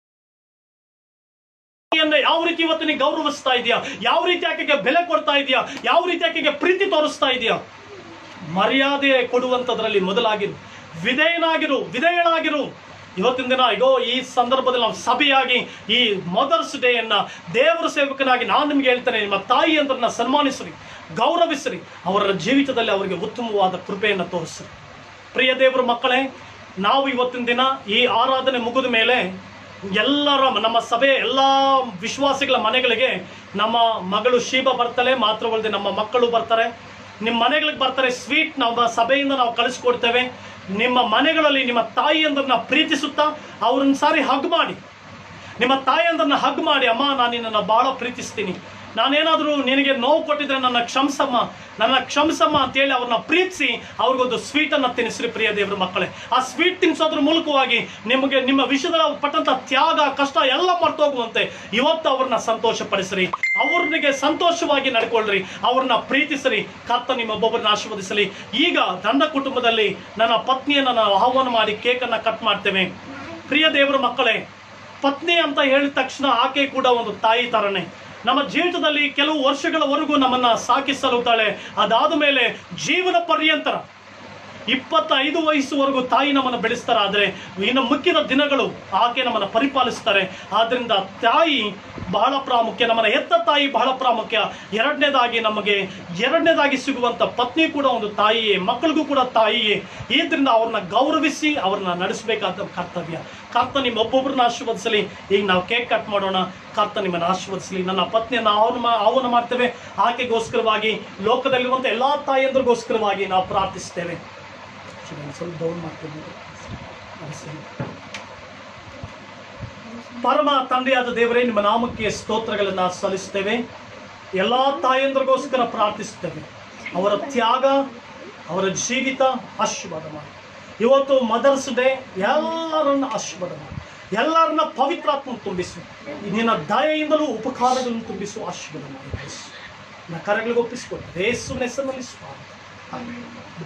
ತಾಯಿಯನ್ನ ಯಾವ ರೀತಿ ಇವತ್ತು ನೀನು ಗೌರವಿಸ್ತಾ ಇದೆಯಾ ಯಾವ ರೀತಿ ಆಕೆಗೆ ಬೆಲೆ ಕೊಡ್ತಾ ಇದೆಯಾ ಯಾವ ರೀತಿ ಆಕೆಗೆ ಪ್ರೀತಿ ತೋರಿಸ್ತಾ ಇದೆಯಾ ಮರ್ಯಾದೆ ಕೊಡುವಂಥದ್ರಲ್ಲಿ ಮೊದಲಾಗಿರು ವಿಧೇಯನಾಗಿರು ವಿಧೇಯನಾಗಿರು ಇವತ್ತಿನ ದಿನ ಇಗೋ ಈ ಸಂದರ್ಭದಲ್ಲಿ ನಾವು ಸಭೆಯಾಗಿ ಈ ಮದರ್ಸ್ ಡೇಯನ್ನ ದೇವರ ಸೇವಕನಾಗಿ ನಾನು ನಿಮ್ಗೆ ಹೇಳ್ತೇನೆ ನಿಮ್ಮ ತಾಯಿ ಅಂದ್ರನ್ನ ಸನ್ಮಾನಿಸ್ರಿ ಗೌರವಿಸ್ರಿ ಅವರ ಜೀವಿತದಲ್ಲಿ ಅವರಿಗೆ ಉತ್ತಮವಾದ ಕೃಪೆಯನ್ನು ತೋರಿಸ್ರಿ ಪ್ರಿಯ ದೇವರ ಮಕ್ಕಳೇ ನಾವು ಇವತ್ತಿನ ದಿನ ಈ ಆರಾಧನೆ ಮುಗಿದ ಮೇಲೆ ಎಲ್ಲರ ನಮ್ಮ ಸಭೆಯ ಎಲ್ಲ ವಿಶ್ವಾಸಿಗಳ ಮನೆಗಳಿಗೆ ನಮ್ಮ ಮಗಳು ಶೀಬಾ ಬರ್ತಾಳೆ ಮಾತ್ರವಲ್ಲದೆ ನಮ್ಮ ಮಕ್ಕಳು ಬರ್ತಾರೆ ನಿಮ್ಮ ಮನೆಗಳಿಗೆ ಬರ್ತಾರೆ ಸ್ವೀಟ್ ನಮ್ಮ ಸಭೆಯಿಂದ ನಾವು ಕಳಿಸ್ಕೊಡ್ತೇವೆ ನಿಮ್ಮ ಮನೆಗಳಲ್ಲಿ ನಿಮ್ಮ ತಾಯಿಯಂದ್ರನ್ನ ಪ್ರೀತಿಸುತ್ತಾ ಅವ್ರನ್ನ ಸಾರಿ ಹಗ್ ಮಾಡಿ ನಿಮ್ಮ ತಾಯಿಯಂದ್ರನ್ನ ಹಗ್ ಮಾಡಿ ಅಮ್ಮ ನಾನು ನಿನ್ನನ್ನು ಬಹಳ ಪ್ರೀತಿಸ್ತೀನಿ ನಾನೇನಾದರೂ ನಿನಗೆ ನೋವು ಕೊಟ್ಟಿದ್ರೆ ನನ್ನ ಕ್ಷಮಿಸಮ್ಮ ನನ್ನ ಕ್ಷಮಿಸಮ್ಮ ಅಂತೇಳಿ ಅವ್ರನ್ನ ಪ್ರೀತಿಸಿ ಅವ್ರಿಗೊಂದು ಸ್ವೀಟನ್ನು ತಿನ್ನಿಸ್ರಿ ಪ್ರಿಯ ದೇವರ ಮಕ್ಕಳೇ ಆ ಸ್ವೀಟ್ ತಿನ್ನಿಸೋದ್ರ ಮೂಲಕವಾಗಿ ನಿಮಗೆ ನಿಮ್ಮ ವಿಷಯದಲ್ಲಿ ಅವ್ರು ಪಟ್ಟಂತ ತ್ಯಾಗ ಕಷ್ಟ ಎಲ್ಲ ಮರ್ತೋಗುವಂತೆ ಇವತ್ತು ಅವ್ರನ್ನ ಸಂತೋಷಪಡಿಸ್ರಿ ಅವ್ರಿಗೆ ಸಂತೋಷವಾಗಿ ನಡ್ಕೊಳ್ರಿ ಅವ್ರನ್ನ ಪ್ರೀತಿಸ್ರಿ ಕರ್ತ ನಿಮ್ಮೊಬ್ಬೊಬ್ಬರನ್ನ ಆಶೀರ್ವದಿಸಲಿ ಈಗ ನನ್ನ ಕುಟುಂಬದಲ್ಲಿ ನನ್ನ ಪತ್ನಿಯನ್ನು ನಾವು ಆಹ್ವಾನ ಮಾಡಿ ಕೇಕನ್ನು ಕಟ್ ಮಾಡ್ತೇವೆ ಪ್ರಿಯ ದೇವರ ಮಕ್ಕಳೇ ಪತ್ನಿ ಅಂತ ಹೇಳಿದ ತಕ್ಷಣ ಆಕೆ ಕೂಡ ಒಂದು ತಾಯಿ ತರನೇ ನಮ್ಮ ಜೀವಿತದಲ್ಲಿ ಕೆಲವು ವರ್ಷಗಳವರೆಗೂ ನಮ್ಮನ್ನ ಸಾಕಿ ಸಲುತ್ತಾಳೆ ಅದಾದ ಮೇಲೆ ಜೀವನ ಪರ್ಯಂತರ ಇಪ್ಪತ್ತೈದು ವಯಸ್ಸುವರೆಗೂ ತಾಯಿ ನಮ್ಮನ್ನು ಬೆಳೆಸ್ತಾರೆ ಆದರೆ ಇನ್ನು ಮುಖ್ಯದ ದಿನಗಳು ಆಕೆ ನಮ್ಮನ್ನು ಪರಿಪಾಲಿಸ್ತಾರೆ ಆದ್ರಿಂದ ತಾಯಿ ಬಹಳ ಪ್ರಾಮುಖ್ಯ ನಮ್ಮನ್ನ ಎತ್ತ ತಾಯಿ ಬಹಳ ಪ್ರಾಮುಖ್ಯ ಎರಡನೇದಾಗಿ ನಮಗೆ ಎರಡನೇದಾಗಿ ಸಿಗುವಂತ ಪತ್ನಿ ಕೂಡ ಒಂದು ತಾಯಿಯೇ ಮಕ್ಕಳಿಗೂ ಕೂಡ ತಾಯಿಯೇ ಇದರಿಂದ ಅವ್ರನ್ನ ಗೌರವಿಸಿ ಅವ್ರನ್ನ ನಡೆಸಬೇಕಾದ ಕರ್ತವ್ಯ ಕರ್ತ ನಿಮ್ಮ ಒಬ್ಬೊಬ್ಬರನ್ನ ಆಶೀರ್ವದಿಸಲಿ ಈಗ ನಾವು ಕೇಕ್ ಕಟ್ ಮಾಡೋಣ ಕರ್ತ ನಿಮ್ಮನ್ನು ಆಶೀರ್ವದಿಸಲಿ ನನ್ನ ಪತ್ನಿಯನ್ನು ಆಹ್ವಾನ ಮಾ- ಆಹ್ವಾನ ಮಾಡ್ತೇವೆ ಆಕೆಗೋಸ್ಕರವಾಗಿ ಲೋಕದಲ್ಲಿರುವಂಥ ಎಲ್ಲ ತಾಯಿಯಂದ್ರಿಗೋಸ್ಕರವಾಗಿ ನಾವು ಪ್ರಾರ್ಥಿಸ್ತೇವೆ ಸ್ವಲ್ಪ- ಸ್ವಲ್ಪ ಡೌನ್ ಮಾಡ್ತೇವೆ ಅದು ಸರಿ. ಪರಮ ತಂದೆಯಾದ ದೇವರೇ ನಿಮ್ಮ ನಾಮಕ್ಕೆ ಸ್ತೋತ್ರಗಳನ್ನು ಸಲ್ಲಿಸ್ತೇವೆ ಎಲ್ಲ ತಾಯಂದ್ರಿಗೋಸ್ಕರ ಪ್ರಾರ್ಥಿಸ್ತೇವೆ ಅವರ ತ್ಯಾಗ ಅವರ ಜೀವಿತ ಆಶೀರ್ವಾದ ಮಾಡಿ ಇವತ್ತು ಮದರ್ಸ್ ಡೇ ಎಲ್ಲರನ್ನ ಆಶೀರ್ವಾದ ಮಾಡಿ ಎಲ್ಲರನ್ನ ಪವಿತ್ರಾತ್ಮ ತುಂಬಿಸು ನಿನ್ನ ದಯೆಯಿಂದಲೂ ಉಪಕಾರಗಳನ್ನು ತುಂಬಿಸು ಆಶೀರ್ವಾದ ಮಾಡಿ ಯೇಸು. ನನ್ನ ಕರೆಗಳಿಗೆ ಒಪ್ಪಿಸಿಕೊಡ್ತೇವೆ ಯೇಸುವಿನ ಹೆಸರಿನಲ್ಲಿ ಸ್ವಾಗತ ಆಮೆನ್.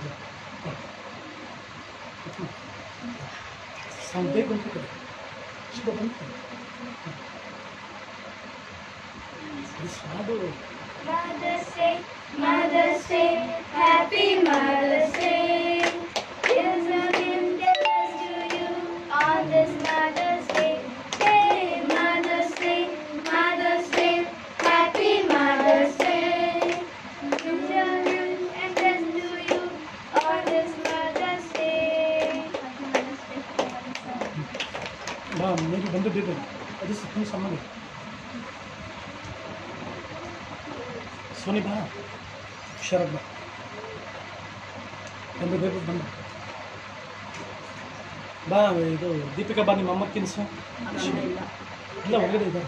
ಸಾಂಗ್ ಬೇಕು ಅಂತ ಕಡೆ. ಶುಭ ಬಂತು. This ಮಾಡು. Mother's Day, Mother's Day, Happy Mother's Day. Here's a gift addressed to you on this Mother's Day. Hey, Mother's Day, Mother's Day, Happy Mother's Day. Here's a gift addressed to you on ತುಂಬ ಸಣ್ಣಗೆ Sony ಬಾ ಶರತ್ ಬಾ ಬಂದು ಬೇಕು ಬಂದು ಬಾ ಇದು ದೀಪಿಕಾ ಬಾ ನಿಮ್ಮ ಅಮ್ಮ ತಿನ್ಸು ಇಲ್ಲ ಹೊರಗಡೆ ಇದೆ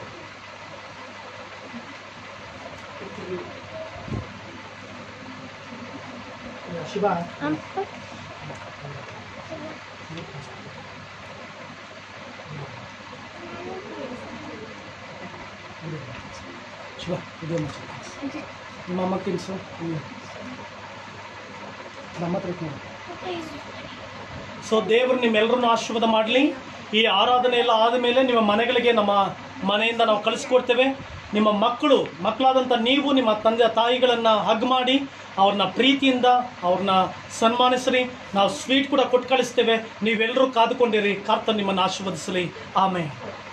ಶಿವ ಶಿವ ಇದೆ ಮಚ್ಚ ನಿಮ್ಮ ಅಮ್ಮ ತಿನ್ಸು ಇಲ್ಲ ನಮ್ಮ ಹತ್ರ ಇಟ್ಟು ನೋಡು. ಸೊ ದೇವರು ನಿಮ್ಮೆಲ್ಲರನ್ನು ಆಶೀರ್ವಾದ ಮಾಡಲಿ ಈ ಆರಾಧನೆ ಎಲ್ಲ ಆದಮೇಲೆ ನಿಮ್ಮ ಮನೆಗಳಿಗೆ ನಮ್ಮ ಮನೆಯಿಂದ ನಾವು ಕಳಿಸ್ಕೊಡ್ತೇವೆ ನಿಮ್ಮ ಮಕ್ಕಳು ಮಕ್ಕಳಾದಂಥ ನೀವು ನಿಮ್ಮ ತಂದೆ ತಾಯಿಗಳನ್ನು ಹಗ್ ಮಾಡಿ ಅವ್ರನ್ನ ಪ್ರೀತಿಯಿಂದ ಅವ್ರನ್ನ ಸನ್ಮಾನಿಸ್ರಿ ನಾವು ಸ್ವೀಟ್ ಕೂಡ ಕೊಟ್ಟು ಕಳಿಸ್ತೇವೆ ನೀವೆಲ್ಲರೂ ಕಾದುಕೊಂಡಿರಿ ಕರ್ತ ನಿಮ್ಮನ್ನು ಆಶೀರ್ವದಿಸಲಿ ಆಮೇಲೆ